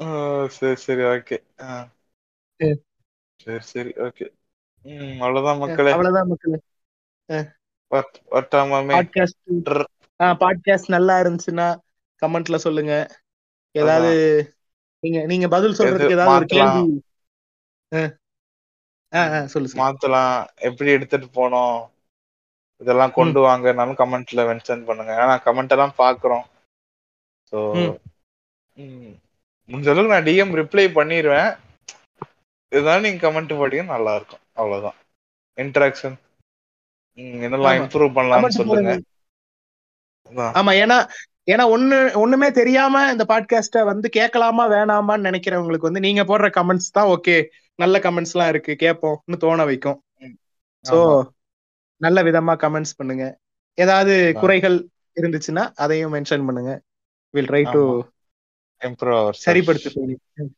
ஆ, சரி சரி ஓகே சரி. சரி சரி ஓகே ம் அவ்வளவுதான் மக்களே அவ்வளவுதான் மக்கள் வட்- வட்டாமாமே பாட்காஸ்ட் ட்ர். பாட்காஸ்ட் நல்லா இருந்துச்சுன்னா கமெண்ட்ல சொல்லுங்க ஏதாவது நீங்க நீங்க பதில் சொல்றதுக்கு எது ஏதாவது ஒரு மாத்தலாம். கேள்வி ஆ. ஆ, ஆ, சொல்லு சொல்லு. மாத்தலாம் எப்படி எடுத்துட்டு போனோம் இதெல்லாம் கொண்டு வாங்கனாலும் கமெண்ட்ல மென்ஷன் பண்ணுங்க ஏன்னா கமெண்ட் எல்லாம் பாக்குறோம் ஸோ ம். முடிஞ்ச அளவுக்கு நான் டிஎம் ரிப்ளை பண்ணிடுவேன் இருந்தாலும் நீங்க கமெண்ட் போட்டீங்கன்னா நல்லா இருக்கும் அவ்வளவுதான் இன்டராக்ஷன் என்னெல்லாம் ஆமா. இம்ப்ரூவ் பண்ணலாம்னு Comment சொல்லுங்க போடுங்க. அதான். ஆமா ஏன்னா ஏன்னா ஒண்ணு ஒண்ணுமே தெரியாம இந்த பாட்காஸ்ட வந்து கேட்கலாமா வேணாமான்னு நினைக்கிறவங்களுக்கு வந்து நீங்க போடுற கமெண்ட்ஸ் தான் ஓகே நல்ல கமெண்ட்ஸ் எல்லாம் இருக்கு கேட்போம்னு தோண வைக்கும் சோ ஆமா. நல்ல விதமா கமெண்ட்ஸ் பண்ணுங்க ஏதாவது ஆமா. குறைகள் இருந்துச்சுன்னா அதையும் மென்ஷன் பண்ணுங்க வில் ட்ரை டு ஆமா. improve ourselves. சரிப்படுத்து சொல்லி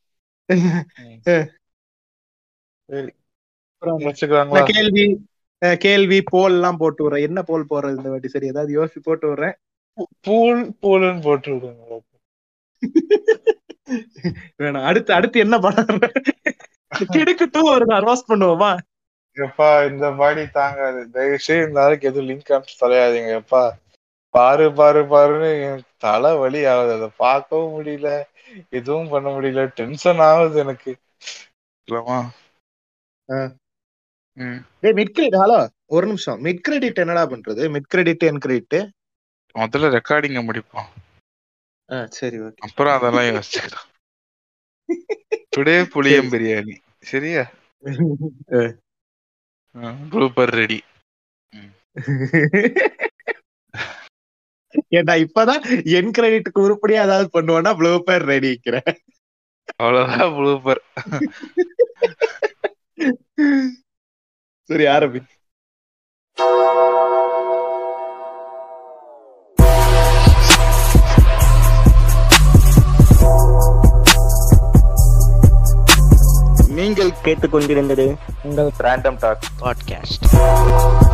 சரி அப்புறம் முடிச்சுக்கலாங்களா நான் கேள்வி அஹ், கேள்வி போல் எல்லாம் போட்டு விடுறேன் என்ன போல் போடுறது இந்த வாட்டி சரி ஏதாவது யோசிச்சு போட்டு விடுறேன் பூல் பூல்னு போட்டு விடுங்க வேணாம் அடுத்து அடுத்து என்ன பண்ண கிடுக்கு டூ வருதா ரோஸ்ட் பண்ணுவோமா எப்பா இந்த பாடி தாங்காது தயவு செய்து இந்த ஆளுக்கு எதுவும் லிங்க் அனுப்பிச்சு தொலையாதீங்க எப்பா பாரு பாரு பாருன்னு எனக்கு தலை வலி ஆகுது அதை பார்க்கவும் முடியல எதுவும் பண்ண முடியல டென்ஷன் ஆகுது எனக்கு இல்லமா ஆ. ம் டேய் மிட் கிரெடிட் ஹலோ ஒரு நிமிஷம் மிட் கிரெடிட் என்னடா பண்றது மிட் கிரெடிட் என் கிரெடிட் முதல்ல ரெக்கார்டிங்க முடிப்போம் சரி ஓகே அப்புறம் அதெல்லாம் யோசிச்சுக்கலாம் டுடே புளியம் பிரியாணி சரியா ப்ளூப்பர் ரெடி ஏண்டா இப்பதான் என் கிரெடிட்டுக்கு உருப்படியா ஏதாவது பண்ணுவோம்னா ப்ளூ பேர் ரெடி வைக்கிறேன் அவ்வளவுதான் ப்ளூப்பர் சரி ஆரம்பி நீங்கள் கேட்டுக்கொண்டிருந்தது உங்கள் ரேண்டம் டாக் பாட்காஸ்ட்